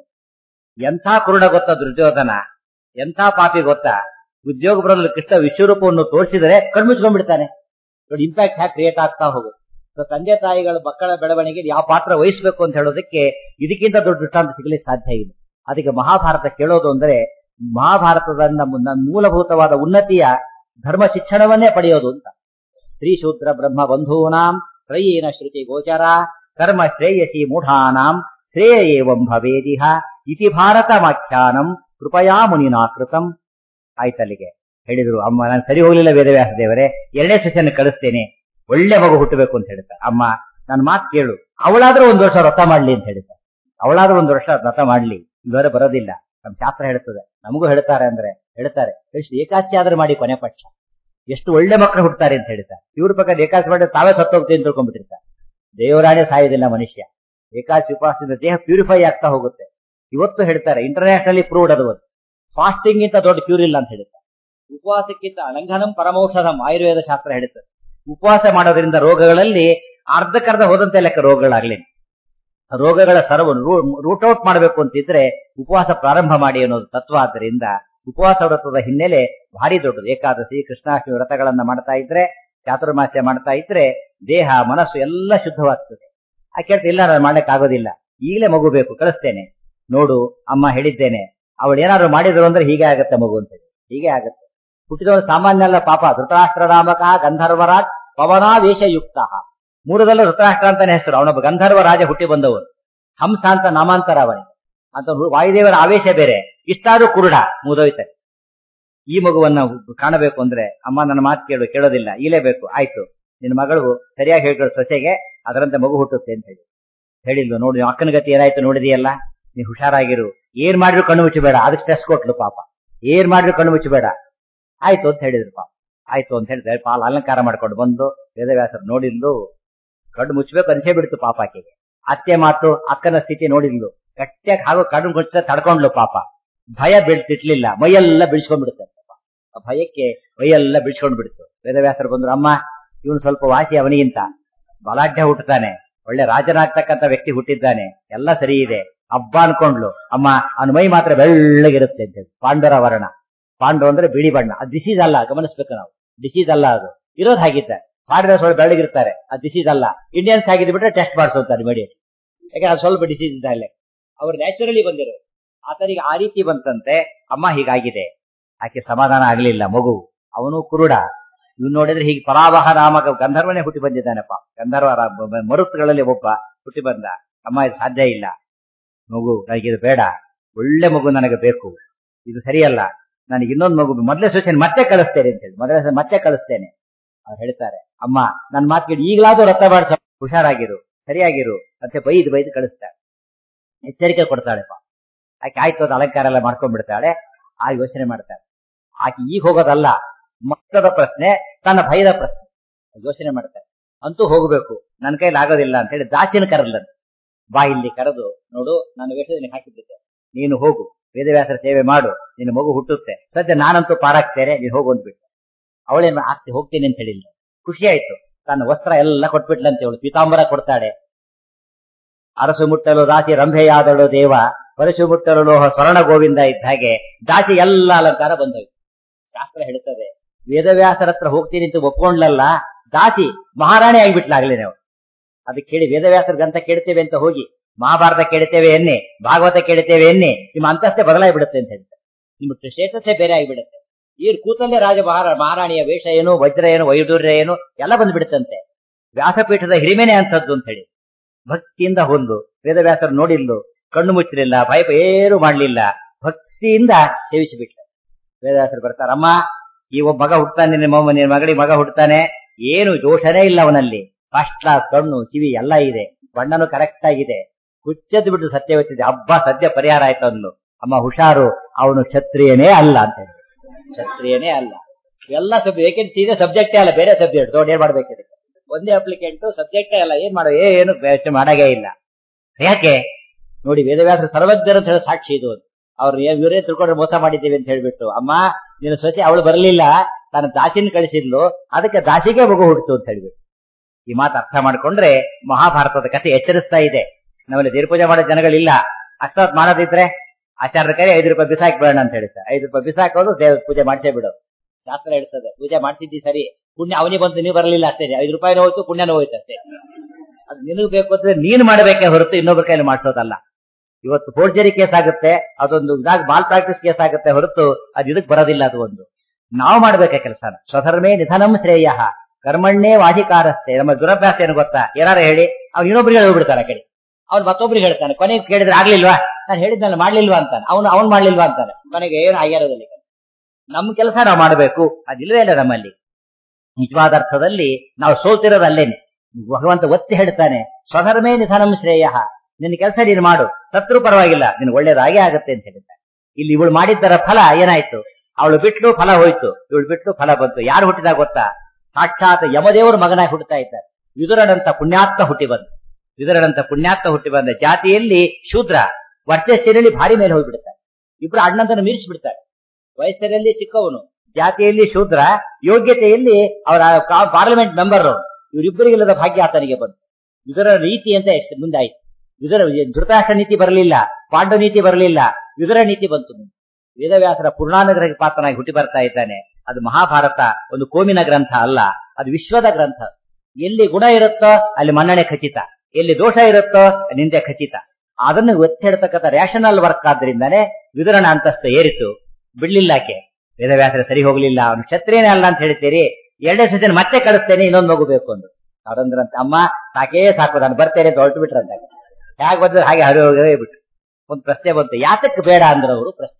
ಎಂಥ ಕುರುಡ ಗೊತ್ತಾ ದುರ್ಯೋಧನ ಎಂಥ ಪಾಪಿ ಗೊತ್ತಾ ಉದ್ಯೋಗ ಬರೋದ್ರ ಕೃಷ್ಣ ವಿಶ್ವರೂಪವನ್ನು ತೋರಿಸಿದರೆ ಕಣ್ಮುಚ್ಕೊಂಡ್ಬಿಡ್ತಾನೆ ನೋಡಿ ಇಂಪ್ಯಾಕ್ಟ್ ಹ್ಯಾಕ್ ಕ್ರಿಯೇಟ್ ಆಗ್ತಾ ಹೋಗುತ್ತೆ ಸೊ ತಂದೆ ತಾಯಿಗಳ ಮಕ್ಕಳ ಬೆಳವಣಿಗೆ ಯಾವ ಪಾತ್ರ ವಹಿಸಬೇಕು ಅಂತ ಹೇಳೋದಕ್ಕೆ ಇದಕ್ಕಿಂತ ದೊಡ್ಡ ದೃಷ್ಟಾಂತ ಸಿಗಲಿಕ್ಕೆ ಸಾಧ್ಯ ಇಲ್ಲ ಅದಕ್ಕೆ ಮಹಾಭಾರತ ಕೇಳೋದು ಅಂದ್ರೆ ಮಹಾಭಾರತದ ನಮ್ಮ ಮೂಲಭೂತವಾದ ಉನ್ನತಿಯ ಧರ್ಮ ಶಿಕ್ಷಣವನ್ನೇ ಪಡೆಯೋದು ಅಂತ ಶ್ರೀ ಶೂದ್ರ ಬ್ರಹ್ಮ ಬಂಧೂನಾಂ ತ್ರಯೇನ ಶ್ರುತಿ ಗೋಚರ ಕರ್ಮ ಶ್ರೇಯಸಿ ಮೂಢಾನಾಂ ಶ್ರೇಯ ಏವಂ ಭವೇದಿಹ ಇತಿ ಭಾರತಮಾಖ್ಯಾನಂ ಕೃಪಯಾ ಮುನಿನಾಕೃತಂ ಆಯ್ತಲ್ಲಿಗೆ ಹೇಳಿದ್ರು ಅಮ್ಮ ನಾನು ಸರಿ ಹೋಗ್ಲಿಲ್ಲ ವೇದವ್ಯಾಸ ದೇವರೇ ಎರಡನೇ ಸೆಷನ್ ಕಳಿಸ್ತೇನೆ ಒಳ್ಳೆ ಮಗು ಹುಟ್ಟಬೇಕು ಅಂತ ಹೇಳ್ತಾರೆ ಅಮ್ಮ ನನ್ನ ಮಾತು ಕೇಳು ಅವಳಾದ್ರೂ ಒಂದು ವರ್ಷ ವ್ರತ ಮಾಡ್ಲಿ ಅಂತ ಹೇಳ್ತಾರೆ ಅವಳಾದ್ರೂ ಒಂದು ವರ್ಷ ವ್ರತ ಮಾಡ್ಲಿ ಇವರೇ ಬರೋದಿಲ್ಲ ನಮ್ ಶಾಸ್ತ್ರ ಹೇಳ್ತದೆ ನಮಗೂ ಹೇಳ್ತಾರೆ ಅಂದ್ರೆ ಹೇಳ್ತಾರೆ ಎಷ್ಟು ಏಕಾಚಿ ಆದ್ರೂ ಮಾಡಿ ಕೊನೆ ಪಕ್ಷ ಎಷ್ಟು ಒಳ್ಳೆ ಮಕ್ಕಳು ಹುಡ್ತಾರೆ ಅಂತ ಹೇಳ್ತಾರೆ ಇವ್ರ ಪ್ರಕಾರ ಏಕಾಚಿ ಮಾಡಿ ತಾವೇ ಸತ್ತೋಗ್ತೀವಿ ಅಂತ ತಿಳ್ಕೊಂಡ್ಬಿಟ್ಟಿರ್ತಾರೆ ದೇವರಾಣೆ ಸಾಯೋದಿಲ್ಲ ಮನುಷ್ಯ ಏಕಾಚಿ ಉಪವಾಸದಿಂದ ದೇಹ ಪ್ಯೂರಿಫೈ ಆಗ್ತಾ ಹೋಗುತ್ತೆ ಇವತ್ತು ಹೇಳ್ತಾರೆ ಇಂಟರ್ನ್ಯಾಷನಲಿ ಪ್ರೂವ್ಡ್ ಅದು ಫಾಸ್ಟಿಂಗ್ ಗಿಂತ ದೊಡ್ಡ ಕ್ಯೂರ್ ಇಲ್ಲ ಅಂತ ಹೇಳ್ತಾರೆ ಉಪವಾಸಕ್ಕಿಂತ ಅಲಂಘನಂ ಪರಮೌಷಧಂ ಆಯುರ್ವೇದ ಶಾಸ್ತ್ರ ಹೇಳುತ್ತದೆ ಉಪವಾಸ ಮಾಡೋದ್ರಿಂದ ರೋಗಗಳಲ್ಲಿ ಅರ್ಧಕ್ಕರ್ಧ ಹೋದಂತೆ ಲೆಕ್ಕ ರೋಗಗಳಾಗ್ಲಿ ರೋಗಗಳ ಸರ್ವ ರೂಟ್ ಔಟ್ ಮಾಡಬೇಕು ಅಂತಿದ್ರೆ ಉಪವಾಸ ಪ್ರಾರಂಭ ಮಾಡಿ ಅನ್ನೋದು ತತ್ವ ಆದ್ದರಿಂದ ಉಪವಾಸ ವ್ರತದ ಹಿನ್ನೆಲೆ ಭಾರಿ ದೊಡ್ಡದು ಏಕಾದಶಿ ಕೃಷ್ಣಾಷ್ಟಮಿ ವ್ರತಗಳನ್ನ ಮಾಡ್ತಾ ಇದ್ರೆ ಚಾತುರ್ಮಾಸ್ಯ ಮಾಡ್ತಾ ಇದ್ರೆ ದೇಹ ಮನಸ್ಸು ಎಲ್ಲ ಶುದ್ಧವಾಗ್ತದೆ ಆ ಕೇಳ್ತಾ ಇಲ್ಲ ನಾನು ಮಾಡಕ್ ಆಗೋದಿಲ್ಲ ಈಗಲೇ ಮಗು ಬೇಕು ಕಳಿಸ್ತೇನೆ ನೋಡು ಅಮ್ಮ ಹೇಳಿದ್ದೇನೆ ಅವಳು ಏನಾದ್ರು ಮಾಡಿದ್ರು ಅಂದ್ರೆ ಹೀಗೆ ಆಗತ್ತೆ ಮಗು ಅಂತ ಹೀಗೆ ಆಗತ್ತೆ ಹುಟ್ಟಿದವರು ಸಾಮಾನ್ಯ ಅಲ್ಲ ಪಾಪ ಧೃತರಾಷ್ಟ್ರ ರಾಮಕ ಗಂಧರ್ವರಾಜ್ ಪವನಾವೇಶಯುಕ್ತ ಮೂರದಲ್ಲೂ ಧೃತರಾಷ್ಟ್ರ ಅಂತಾನೆ ಹೆಸರು ಅವನೊಬ್ಬ ಗಂಧರ್ವ ರಾಜ ಹುಟ್ಟಿ ಬಂದವನು ಹಂಸ ಅಂತ ನಾಮಾಂತರ ಅವನಿಗೆ ಅಂತ ವಾಯುದೇವರ ಆವೇಶ ಬೇರೆ ಇಷ್ಟಾದ್ರೂ ಕುರುಡ ಮುದೋಯ್ತಾನೆ ಈ ಮಗುವನ್ನ ಕಾಣಬೇಕು ಅಂದ್ರೆ ಅಮ್ಮ ನನ್ನ ಮಾತು ಕೇಳು ಕೇಳೋದಿಲ್ಲ ಇಲೇಬೇಕು ಆಯ್ತು ನಿನ್ನ ಮಗಳು ಸರಿಯಾಗಿ ಹೇಳ್ಕೊಳ್ಳೋ ಸೊಸೆಗೆ ಅದರಂತೆ ಮಗು ಹುಟ್ಟುತ್ತೆ ಅಂತ ಹೇಳಿ ಹೇಳಿಲ್ವ ನೋಡಿ ಅಕ್ಕನ ಗತಿ ಏನಾಯ್ತು ನೋಡಿದೆಯಲ್ಲ ನೀ ಹುಷಾರಾಗಿರು ಏನ್ ಮಾಡಿದ್ರು ಕಣ್ಣು ಮುಚ್ಚಬೇಡ ಅದಕ್ಕೆ ಸ್ಟ್ರೆಸ್ ಕೊಟ್ಲು ಪಾಪ ಏನ್ ಮಾಡಿದ್ರು ಕಣ್ಣು ಮುಚ್ಚಬೇಡ ಆಯ್ತು ಅಂತ ಹೇಳಿದ್ರು ಪಾಪ ಆಯ್ತು ಅಂತ ಹೇಳಿದ್ರೆ ಪಾಲ್ ಅಲಂಕಾರ ಮಾಡ್ಕೊಂಡು ಬಂದು ವೇದವ್ಯಾಸರು ನೋಡಿದ್ಲು ಕಣ್ಣು ಮುಚ್ಚಬೇಕು ಅನ್ಸೇ ಬಿಡ್ತು ಪಾಪ ಆಕೆಗೆ ಅತ್ತೆ ಮಾತು ಅಕ್ಕನ ಸ್ಥಿತಿ ನೋಡಿದ್ಲು ಗಟ್ಟಿಯಾಗಿ ಹಾಗೂ ಕಣ್ಣು ಮುಚ್ಚ ತಡ್ಕೊಂಡ್ಲು ಪಾಪ ಭಯ ಬೀಳ್ತಿಟ್ಲಿಲ್ಲ ಮೈಯೆಲ್ಲ ಬಿಡಿಸ್ಕೊಂಡ್ಬಿಡುತ್ತೆ ಆ ಭಯಕ್ಕೆ ಮೈಯೆಲ್ಲ ಬಿಡಿಸ್ಕೊಂಡ್ ಬಿಡ್ತು ವೇದವ್ಯಾಸರು ಬಂದ್ರು ಅಮ್ಮ ಇವನು ಸ್ವಲ್ಪ ವಾಸಿ ಅವನಿಗಿಂತ ಬಲಾಢ್ಯ ಹುಟ್ಟುತ್ತಾನೆ ಒಳ್ಳೆ ರಾಜನಾಗ್ತಕ್ಕಂತ ವ್ಯಕ್ತಿ ಹುಟ್ಟಿದ್ದಾನೆ ಎಲ್ಲ ಸರಿ ಇದೆ ಹಬ್ಬ ಅನ್ಕೊಂಡ್ಲು ಅಮ್ಮ ಅವನ ಮೈ ಮಾತ್ರ ಬೆಳ್ಳಗಿರುತ್ತೆ ಅಂತ ಪಾಂಡವರ ವರ್ಣ ಪಾಂಡು ಅಂದ್ರೆ ಬಿಳಿ ಬಣ್ಣ ಅದು ಡಿಸೀಸ್ ಅಲ್ಲ ಗಮನಿಸ್ಬೇಕು ನಾವು ಡಿಸೀಸ್ ಅಲ್ಲ ಅದು ಇರೋದು ಹಾಗಿದ್ದ ಫಾರಿನರ್ಸ್ ಒಳ್ಳೆ ಬೆಳ್ಳಗಿರ್ತಾರೆ ಅದು ಡಿಸೀಸ್ ಅಲ್ಲ ಇಂಡಿಯನ್ಸ್ ಆಗಿದ್ದು ಬಿಟ್ರೆ ಟೆಸ್ಟ್ ಮಾಡಿಸೋತಾರೆ ಇಮಿಡಿಯೇಟ್ ಯಾಕೆ ಅದು ಸ್ವಲ್ಪ ಡಿಸೀಸ್ ಇದೆ ಅಲ್ಲೇ ಅವ್ರು ನ್ಯಾಚುರಲಿ ಬಂದಿರೋ ಆತನಿಗೆ ಆ ರೀತಿ ಬಂತಂತೆ ಅಮ್ಮ ಹೀಗಾಗಿದೆ ಆಕೆ ಸಮಾಧಾನ ಆಗ್ಲಿಲ್ಲ ಮಗು ಅವನು ಕುರುಡ ಇವ್ನು ನೋಡಿದ್ರೆ ಹೀಗೆ ಪರಾವಹ ನಾಮಕ ಗಂಧರ್ವನೇ ಹುಟ್ಟಿ ಬಂದಿದ್ದಾನಪ್ಪ ಗಂಧರ್ವ ರ- ಮರುತ್ಗಳಲ್ಲಿ ಒಬ್ಬ ಹುಟ್ಟಿ ಬಂದ ಅಮ್ಮ ಇದು ಸಾಧ್ಯ ಇಲ್ಲ ಮಗು ನನಗಿದು ಬೇಡ ಒಳ್ಳೆ ಮಗು ನನಗೆ ಬೇಕು ಇದು ಸರಿಯಲ್ಲ ನನಗೆ ಇನ್ನೊಂದು ಮಗು ಮೊದಲೇ ಸೂಚನೆ ಮತ್ತೆ ಕಳಿಸ್ತೇನೆ ಅಂತ ಹೇಳಿ ಮೊದಲೇ ಸಲ ಮತ್ತೆ ಕಳಿಸ್ತೇನೆ ಅವ್ರು ಹೇಳ್ತಾರೆ ಅಮ್ಮ ನನ್ನ ಮಾತು ಕೇಳಿ ಈಗಲಾದ್ರೂ ರಥ ಮಾಡಿಸ ಹುಷಾರಾಗಿರು ಸರಿಯಾಗಿರು ಮತ್ತೆ ಬೈದು ಬೈದು ಕಳಿಸ್ತಾರೆ ಎಚ್ಚರಿಕೆ ಕೊಡ್ತಾಳೆಪ್ಪ ಆಕೆ ಆಯ್ತು ಅದು ಅಲಂಕಾರ ಎಲ್ಲ ಮಾಡ್ಕೊಂಡ್ಬಿಡ್ತಾಳೆ ಆ ಯೋಚನೆ ಮಾಡ್ತಾಳೆ ಆಕೆ ಈಗ ಹೋಗೋದಲ್ಲ ಮಕ್ಕದ ಪ್ರಶ್ನೆ ತನ್ನ ಭಯದ ಪ್ರಶ್ನೆ ಯೋಚನೆ ಮಾಡ್ತಾರೆ ಅಂತೂ ಹೋಗಬೇಕು ನನ್ನ ಕೈಲಿ ಆಗೋದಿಲ್ಲ ಅಂತ ಹೇಳಿ ದಾಸಿನ ಕರಲ್ಲಂತೆ ಬಾ ಇಲ್ಲಿ ಕರೆದು ನೋಡು ನಾನು ವೇಷದಲ್ಲಿ ಹಾಕಿದ್ದೆ ನೀನು ಹೋಗು ವೇದವ್ಯಾಸರ ಸೇವೆ ಮಾಡು ನಿನ್ನ ಮಗು ಹುಟ್ಟುತ್ತೆ ಸದ್ಯ ನಾನಂತೂ ಪಾರಾಗ್ತೇನೆ ನೀನು ಹೋಗು ಅಂದ್ಬಿಟ್ಟು ಅವಳೇನು ಆಗ್ತಿ ಹೋಗ್ತೀನಿ ಅಂತ ಹೇಳಿಲ್ಲ ಖುಷಿ ಆಯ್ತು ತನ್ನ ವಸ್ತ್ರ ಎಲ್ಲ ಕೊಟ್ಬಿಟ್ಲಂತೆ ಅವಳು ಪೀತಾಂಬರ ಕೊಡ್ತಾಳೆ ಅರಸು ಮುಟ್ಟಲು ದಾಸಿ ರಂಭೆಯಾದಳು ದೇವ ಪರಶು ಮುಟ್ಟಲು ಲೋಹ ಸ್ವರ್ಣ ಗೋವಿಂದ ಇದ್ದ ಹಾಗೆ ದಾಸಿ ಎಲ್ಲ ಅಲಂಕಾರ ಬಂದೋಯ್ತು ಶಾಸ್ತ್ರ ಹೇಳ್ತದೆ ವೇದವ್ಯಾಸರ ಹತ್ರ ಹೋಗ್ತೀನಿ ಅಂತ ಒಪ್ಕೊಂಡ್ಲಲ್ಲ ದಾಸಿ ಮಹಾರಾಣಿ ಆಗಿಬಿಟ್ಲಾಗ್ಲಿ ನಾವು ಅದಕ್ಕೆ ಕೇಳಿ ವೇದವ್ಯಾಸರ ಗ್ರಂಥ ಕೇಳ್ತೇವೆ ಅಂತ ಹೋಗಿ ಮಹಾಭಾರತ ಕೇಳ್ತೇವೆ ಎನ್ನೆ ಭಾಗವತ ಕೇಳ್ತೇವೆ ಎನ್ನೆ ನಿಮ್ಮ ಅಂತಸ್ತೆ ಬದಲಾಗಿ ಬಿಡುತ್ತೆ ಅಂತ ಹೇಳ್ತಾರೆ ನಿಮ್ಮ ಸ್ಟೇಟಸ್ಸೇ ಬೇರೆ ಆಗಿಬಿಡುತ್ತೆ ಈ ಕೂತಲ್ಲೇ ರಾಜ ಮಹಾರ ಮಹಾರಾಣಿಯ ವೇಷ ಏನು ವಜ್ರ ಏನು ವೈಡೂರ್ಯ ಏನು ಎಲ್ಲ ಬಂದ್ಬಿಡುತ್ತಂತೆ ವ್ಯಾಸಪೀಠದ ಹಿರಿಮೆನೆ ಅಂತದ್ದು ಅಂತ ಹೇಳಿ ಭಕ್ತಿಯಿಂದ ಹೊಂದು ವೇದವ್ಯಾಸರು ನೋಡಿಲ್ಲು ಕಣ್ಣು ಮುಚ್ಚಲಿಲ್ಲ ಭಯ ಏನು ಮಾಡ್ಲಿಲ್ಲ ಭಕ್ತಿಯಿಂದ ಸೇವಿಸಿಬಿಟ್ಟ ವೇದವ್ಯಾಸರು ಬರ್ತಾರಮ್ಮ ಈ ಒಬ್ಬ ಮಗ ಹುಡ್ತಾನೆ ನಿನ್ನ ಮೊಮ್ಮ ನಿನ್ನ ಮಗಳಿಗೆ ಮಗ ಹುಡ್ತಾನೆ ಏನು ದೋಷನೇ ಇಲ್ಲ ಅವನಲ್ಲಿ ಫಸ್ಟ್ ಕ್ಲಾಸ್ ಕಣ್ಣು ಕಿವಿ ಎಲ್ಲ ಇದೆ ಬಣ್ಣನು ಕರೆಕ್ಟ್ ಆಗಿದೆ ಹುಚ್ಚದ್ದು ಬಿಟ್ಟು ಸತ್ಯವತ್ತಿದೆ ಹಬ್ಬ ಸದ್ಯ ಪರಿಹಾರ ಆಯ್ತು ಅಂದ್ಲು ಅಮ್ಮ ಹುಷಾರು ಅವನು ಕ್ಷತ್ರಿಯನೇ ಅಲ್ಲ ಅಂತ ಹೇಳಿ ಕ್ಷತ್ರಿಯನೇ ಅಲ್ಲ ಎಲ್ಲ ಸಬ್ ವೇಕೆನ್ಸಿ ಇದೆ ಸಬ್ಜೆಕ್ಟೇ ಅಲ್ಲ ಬೇರೆ ಸಬ್ಜೆಕ್ಟ್ ದೊಡ್ಡ ಏನ್ ಮಾಡ್ಬೇಕಿದೆ ಒಂದೇ ಅಪ್ಲಿಕೆಂಟ್ ಸಬ್ಜೆಕ್ಟೇ ಅಲ್ಲ ಏನ್ ಮಾಡೋ ಏನು ಯೋಚನೆ ಮಾಡಾಗೇ ಇಲ್ಲ ಯಾಕೆ ನೋಡಿ ವೇದವ್ಯಾಸರು ಸರ್ವಜ್ಞರು ಅಂತ ಹೇಳಿ ಸಾಕ್ಷಿ ಇದು ಅವ್ರು ಏನ್ ಇವರೇ ತಿಳ್ಕೊಂಡ್ರೆ ಮೋಸ ಮಾಡಿದ್ದೀವಿ ಅಂತ ಹೇಳ್ಬಿಟ್ಟು ಅಮ್ಮ ನಿನ್ನ ಸೊಸೆ ಅವಳು ಬರಲಿಲ್ಲ ತಾನು ದಾಸಿನ ಕಳಿಸಿದ್ಲು ಅದಕ್ಕೆ ದಾಸಿಗೆ ಮಗು ಹುಟ್ಟಿತು ಅಂತ ಹೇಳ್ಬಿಟ್ಟು ಈ ಮಾತು ಅರ್ಥ ಮಾಡ್ಕೊಂಡ್ರೆ ಮಹಾಭಾರತದ ಕಥೆ ಎಚ್ಚರಿಸ್ತಾ ಇದೆ ನಮ್ಮಲ್ಲಿ ದೇವ್ರ ಪೂಜೆ ಮಾಡೋ ಜನಗಳಿಲ್ಲ ಅಕಸ್ಮಾತ್ ಮಾಡೋದಿದ್ರೆ ಆಚಾರ್ಯ ಕೈ ಐದು ರೂಪಾಯಿ ಬಿಸಾಕ್ ಬೇಡ ಅಂತ ಹೇಳ್ತಾರೆ ಐದು ರೂಪಾಯಿ ಬಿಸಾಕೋದು ದೇವ್ರ ಪೂಜೆ ಮಾಡಿಸೇ ಬಿಡು ಶಾಸ್ತ್ರ ಹೇಳ್ತದೆ ಪೂಜೆ ಮಾಡ್ತಿದ್ದಿ ಸರಿ ಪುಣ್ಯ ಅವನಿಗೆ ಬಂತು ನೀವು ಬರಲಿಲ್ಲ ಅಷ್ಟೇ ಐದು ರೂಪಾಯಿನೂ ಹೋಯ್ತು ಪುಣ್ಯನೂ ಹೋಯ್ತು ಅಷ್ಟೇ ಅದು ನಿನಗ್ ಬೇಕು ಅಂದ್ರೆ ನೀನ್ ಮಾಡಬೇಕೇ ಹೊರತು ಇನ್ನೊಬ್ಬರ ಕೈಲಿ ಮಾಡಿಸೋದಲ್ಲ ಇವತ್ತು ಫೋರ್ಜರಿ ಕೇಸ್ ಆಗುತ್ತೆ ಅದೊಂದು ಇದಾಗ ಮಾಲ್ ಪ್ರಾಕ್ಟೀಸ್ ಕೇಸ್ ಆಗುತ್ತೆ ಹೊರತು ಅದು ಇದಕ್ ಬರೋದಿಲ್ಲ ಅದು ಒಂದು ನಾವು ಮಾಡ್ಬೇಕ ಕೆಲಸನ ಸ್ವಧರ್ಮೇ ನಿಧನಂ ಶ್ರೇಯ ಕರ್ಮಣ್ಣೇ ವಾಧಿಕಾರಸ್ಥೆ ನಮ್ಮ ದುರಭ್ಯಾಸ ಏನು ಗೊತ್ತಾ ಏನಾರ ಹೇಳಿ ಅವ್ನು ಇನ್ನೊಬ್ರಿಗೆ ಹೋಗ್ಬಿಡ್ತಾನೆ ಆ ಕಡೆ ಅವ್ನು ಮತ್ತೊಬ್ರಿಗೆ ಹೇಳ್ತಾನೆ ಕೊನೆಗೆ ಕೇಳಿದ್ರೆ ಆಗ್ಲಿಲ್ವಾ ನಾನು ಹೇಳಿದ್ನಲ್ಲ ಮಾಡ್ಲಿಲ್ವಾ ಅಂತಾನೆ ಅವನು ಅವ್ನು ಮಾಡ್ಲಿಲ್ವಾ ಅಂತಾನೆ ಕೊನೆಗೆ ಏನು ಆಗಿರೋದಿಲ್ಲ ನಮ್ಮ ಕೆಲಸ ನಾವು ಮಾಡಬೇಕು ಅದಿಲ್ವೇ ಇಲ್ಲ ನಮ್ಮಲ್ಲಿ ನಿಜವಾದ ಅರ್ಥದಲ್ಲಿ ನಾವು ಸೋತಿರೋದು ಅಲ್ಲೇನೆ ಭಗವಂತ ಒತ್ತಿ ಹೇಳ್ತಾನೆ ಸ್ವಧರ್ಮೇ ನಿಧನಂ ಶ್ರೇಯ ನಿನ್ನ ಕೆಲಸ ನೀನು ಮಾಡು ಸತ್ರು ಪರವಾಗಿಲ್ಲ ನಿನ್ ಒಳ್ಳೇದಾಗೇ ಆಗುತ್ತೆ ಅಂತ ಹೇಳಿದ್ದಾರೆ ಇಲ್ಲಿ ಇವಳು ಮಾಡಿದ್ದರ ಫಲ ಏನಾಯ್ತು ಅವಳು ಬಿಟ್ಲು ಫಲ ಹೋಯ್ತು ಇವಳು ಬಿಟ್ಲು ಫಲ ಬಂತು ಯಾರು ಹುಟ್ಟಿದಾಗ ಗೊತ್ತಾ ಸಾಕ್ಷಾತ್ ಯಮದೇವರು ಮಗನಾಗಿ ಹುಟ್ಟುತ್ತಾ ಇದ್ದಾರೆ ವಿದುರನಂತ ಪುಣ್ಯಾತ್ಮ ಹುಟ್ಟಿ ಬಂದು ವಿದುರನಂತ ಪುಣ್ಯಾತ್ಮ ಹುಟ್ಟಿ ಬಂದ ಜಾತಿಯಲ್ಲಿ ಶೂದ್ರ ವರ್ಚಸ್ಸಿನಲ್ಲಿ ಭಾರಿ ಮೇಲೆ ಹೋಗ್ಬಿಡ್ತಾರೆ ಇಬ್ರು ಅಣ್ಣಂತನ ಮೀರಿಸಿ ಬಿಡ್ತಾರೆ ವಯಸ್ಸಿನಲ್ಲಿ ಚಿಕ್ಕವನು ಜಾತಿಯಲ್ಲಿ ಶೂದ್ರ ಯೋಗ್ಯತೆಯಲ್ಲಿ ಅವರ ಪಾರ್ಲಿಮೆಂಟ್ ಮೆಂಬರ್ ಇವರಿಬ್ಬರಿಗಿಲ್ಲದ ಭಾಗ್ಯ ಆತನಿಗೆ ಬಂತು ಇದರ ರೀತಿ ಅಂತ ಎಷ್ಟ್ ಮುಂದಾಯ್ತು ಇದರ ಧೃತರಾಷ್ಟ್ರ ನೀತಿ ಬರಲಿಲ್ಲ ಪಾಂಡ ನೀತಿ ಬರಲಿಲ್ಲ ಇದರ ನೀತಿ ಬಂತು ಮುಂದೆ. ವೇದವ್ಯಾಸರ ಪೂರ್ಣಾನುಗ್ರಹ ಪಾತ್ರನಾಗಿ ಹುಟ್ಟಿ ಬರ್ತಾ ಇದ್ದಾನೆ ಅದು ಮಹಾಭಾರತ ಒಂದು ಕೋಮಿನ ಗ್ರಂಥ ಅಲ್ಲ ಅದು ವಿಶ್ವದ ಗ್ರಂಥ ಎಲ್ಲಿ ಗುಣ ಇರುತ್ತೋ ಅಲ್ಲಿ ಮನ್ನಣೆ ಖಚಿತ ಎಲ್ಲಿ ದೋಷ ಇರುತ್ತೋ ನಿಂದೆ ಖಚಿತ ಅದನ್ನು ಒತ್ತಿ ಹೇಳ್ತಕ್ಕಂಥ ರ್ಯಾಷನಲ್ ವರ್ಕ್ ಆದ್ರಿಂದಾನೆ ವಿದುರನ ಅಂತಸ್ತು ಏರಿತು ಬಿಡ್ಲಿಲ್ಲಾಕೆ ವೇದವ್ಯಾಸರ ಸರಿ ಹೋಗ್ಲಿಲ್ಲ ಅವನು ಕ್ಷತ್ರಿಯನೇ ಅಲ್ಲ ಅಂತ ಹೇಳ್ತೀರಿ ಎರಡನೇ ಸತಿ ಮತ್ತೆ ಕಳಿಸ್ತೇನೆ ಇನ್ನೊಂದು ಮಗು ಬೇಕು ಅಂದು ಅವರಂದ್ರಂತೆ ಅಮ್ಮ ಸಾಕೇ ಸಾಕು ನಾನು ಬರ್ತೇನೆ ಅಂತ ಹೊರಟು ಬಿಟ್ರಂತ ಹೇಗೆ ಬಂದ್ರೆ ಹಾಗೆ ಹರಿ ಹೋಗೇ ಬಿಟ್ಟು ಒಂದು ಪ್ರಶ್ನೆ ಬಂತು ಯಾತಕ್ಕೆ ಬೇಡ ಅಂದ್ರು ಅವರು ಪ್ರಶ್ನೆ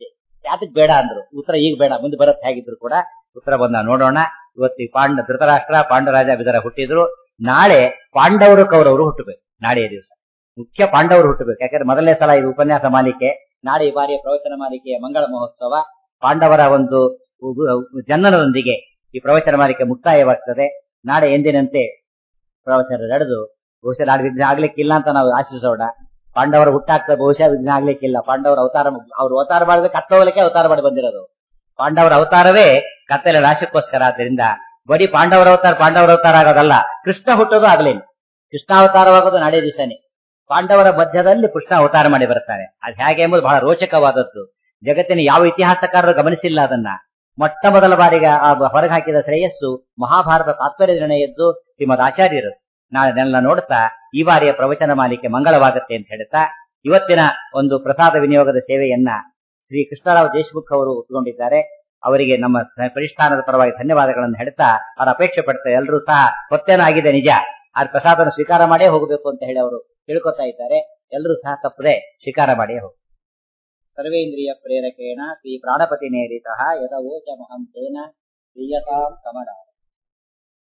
ಯಾತಕ್ ಬೇಡ ಅಂದ್ರು ಉತ್ತರ ಈಗ ಬೇಡ ಮುಂದೆ ಬರುತ್ತೆ ಹೇಗಿದ್ರು ಕೂಡ ಉತ್ತರ ಬಂದ ನೋಡೋಣ ಇವತ್ತು ಪಾಂಡ ಧೃತರಾಷ್ಟ್ರ ಪಾಂಡರಾಜ ಬಿದರ ಹುಟ್ಟಿದ್ರು ನಾಳೆ ಪಾಂಡವರು ಕೌರವರು ಹುಟ್ಟಬೇಕು ನಾಳೆಯ ದಿವಸ ಮುಖ್ಯ ಪಾಂಡವರು ಹುಟ್ಟಬೇಕು ಯಾಕಂದ್ರೆ ಮೊದಲನೇ ಸಲ ಇದು ಉಪನ್ಯಾಸ ಮಾಲಿಕೆ ನಾಳೆ ಈ ಬಾರಿಯ ಪ್ರವಚನ ಮಾಲಿಕೆಯ ಮಂಗಳ ಮಹೋತ್ಸವ ಪಾಂಡವರ ಒಂದು ಜನನದೊಂದಿಗೆ ಈ ಪ್ರವಚನ ಮಾಲಿಕೆ ಮುಕ್ತಾಯವಾಗ್ತದೆ ನಾಳೆ ಎಂದಿನಂತೆ ಪ್ರವಚನ ನಡೆದು ಬಹುಶಃ ನಾಳೆ ವಿಘ್ನ ಆಗ್ಲಿಕ್ಕಿಲ್ಲ ಅಂತ ನಾವು ಆಶಿಸೋಣ ಪಾಂಡವರ ಹುಟ್ಟಾಗ್ತದೆ ಬಹುಶಃ ವಿಘ್ನ ಆಗ್ಲಿಕ್ಕಿಲ್ಲ ಪಾಂಡವರ ಅವತಾರ ಅವ್ರು ಅವತಾರ ಮಾಡಿದ್ರೆ ಕತ್ತೋಗಲಿಕ್ಕೆ ಅವತಾರ ಮಾಡಿ ಬಂದಿರೋದು ಪಾಂಡವರ ಅವತಾರವೇ ಕತ್ತಲೆ ನಾಶಕ್ಕೋಸ್ಕರ ಆದ್ದರಿಂದ ಬರೀ ಪಾಂಡವರ ಅವತಾರ ಪಾಂಡವರ ಅವತಾರ ಆಗೋದಲ್ಲ ಕೃಷ್ಣ ಹುಟ್ಟೋದು ಆಗ್ಲೇನು ಕೃಷ್ಣಾವತಾರವಾಗೋದು ನಾಳೆ ದಿವಸನೇ ಪಾಂಡವರ ಮಧ್ಯದಲ್ಲಿ ಕೃಷ್ಣ ಅವತಾರ ಮಾಡಿ ಬರ್ತಾನೆ ಅದು ಹೇಗೆ ಎಂಬುದು ಬಹಳ ರೋಚಕವಾದದ್ದು ಜಗತ್ತಿನ ಯಾವ ಇತಿಹಾಸಕಾರರು ಗಮನಿಸಿಲ್ಲ ಅದನ್ನ ಮೊಟ್ಟ ಮೊದಲ ಬಾರಿಗೆ ಆ ಹೊರಗೆ ಹಾಕಿದ ಶ್ರೇಯಸ್ಸು ಮಹಾಭಾರತ ತಾತ್ಪರ್ಯ ನಿರ್ಣಯದ್ದು ಶ್ರೀಮದ್ ಆಚಾರ್ಯರು ನಾಳೆನೆಲ್ಲ ನೋಡ್ತಾ ಈ ಬಾರಿಯ ಪ್ರವಚನ ಮಾಲಿಕೆ ಮಂಗಳವಾಗುತ್ತೆ ಅಂತ ಹೇಳ್ತಾ ಇವತ್ತಿನ ಒಂದು ಪ್ರಸಾದ ವಿನಿಯೋಗದ ಸೇವೆಯನ್ನ ಶ್ರೀ ಕೃಷ್ಣರಾವ್ ದೇಶಮುಖ್ ಅವರು ಉತ್ಕೊಂಡಿದ್ದಾರೆ ಅವರಿಗೆ ನಮ್ಮ ಪರಿಷ್ಠಾನದ ಪರವಾಗಿ ಧನ್ಯವಾದಗಳನ್ನು ಹೇಳ್ತಾ ಅವರ ಅಪೇಕ್ಷೆ ಪಡ್ತಾರೆ ಎಲ್ಲರೂ ಸಹ ಹೊತ್ತೇನೋ ಆಗಿದೆ ನಿಜ ಆ ಪ್ರಸಾದನ ಸ್ವೀಕಾರ ಮಾಡೇ ಹೋಗಬೇಕು ಅಂತ ಹೇಳಿ ಅವರು ತಿಳ್ಕೊತಾ ಇದ್ದಾರೆ ಎಲ್ಲರೂ ಸಹ ತಪ್ಪದೆ ಸ್ವೀಕಾರ ಮಾಡೇ ಹೋಗಿ ಸರ್ವೇಂದ್ರಿಯ ಪ್ರೇರಕೇಣ ಶ್ರೀ ಪ್ರಾಣಪತಿ ನೇರಿತ ಯದವೋಚ ಮಹಂತೇನ ಪ್ರಿಯತಾಂ ಕಮಲ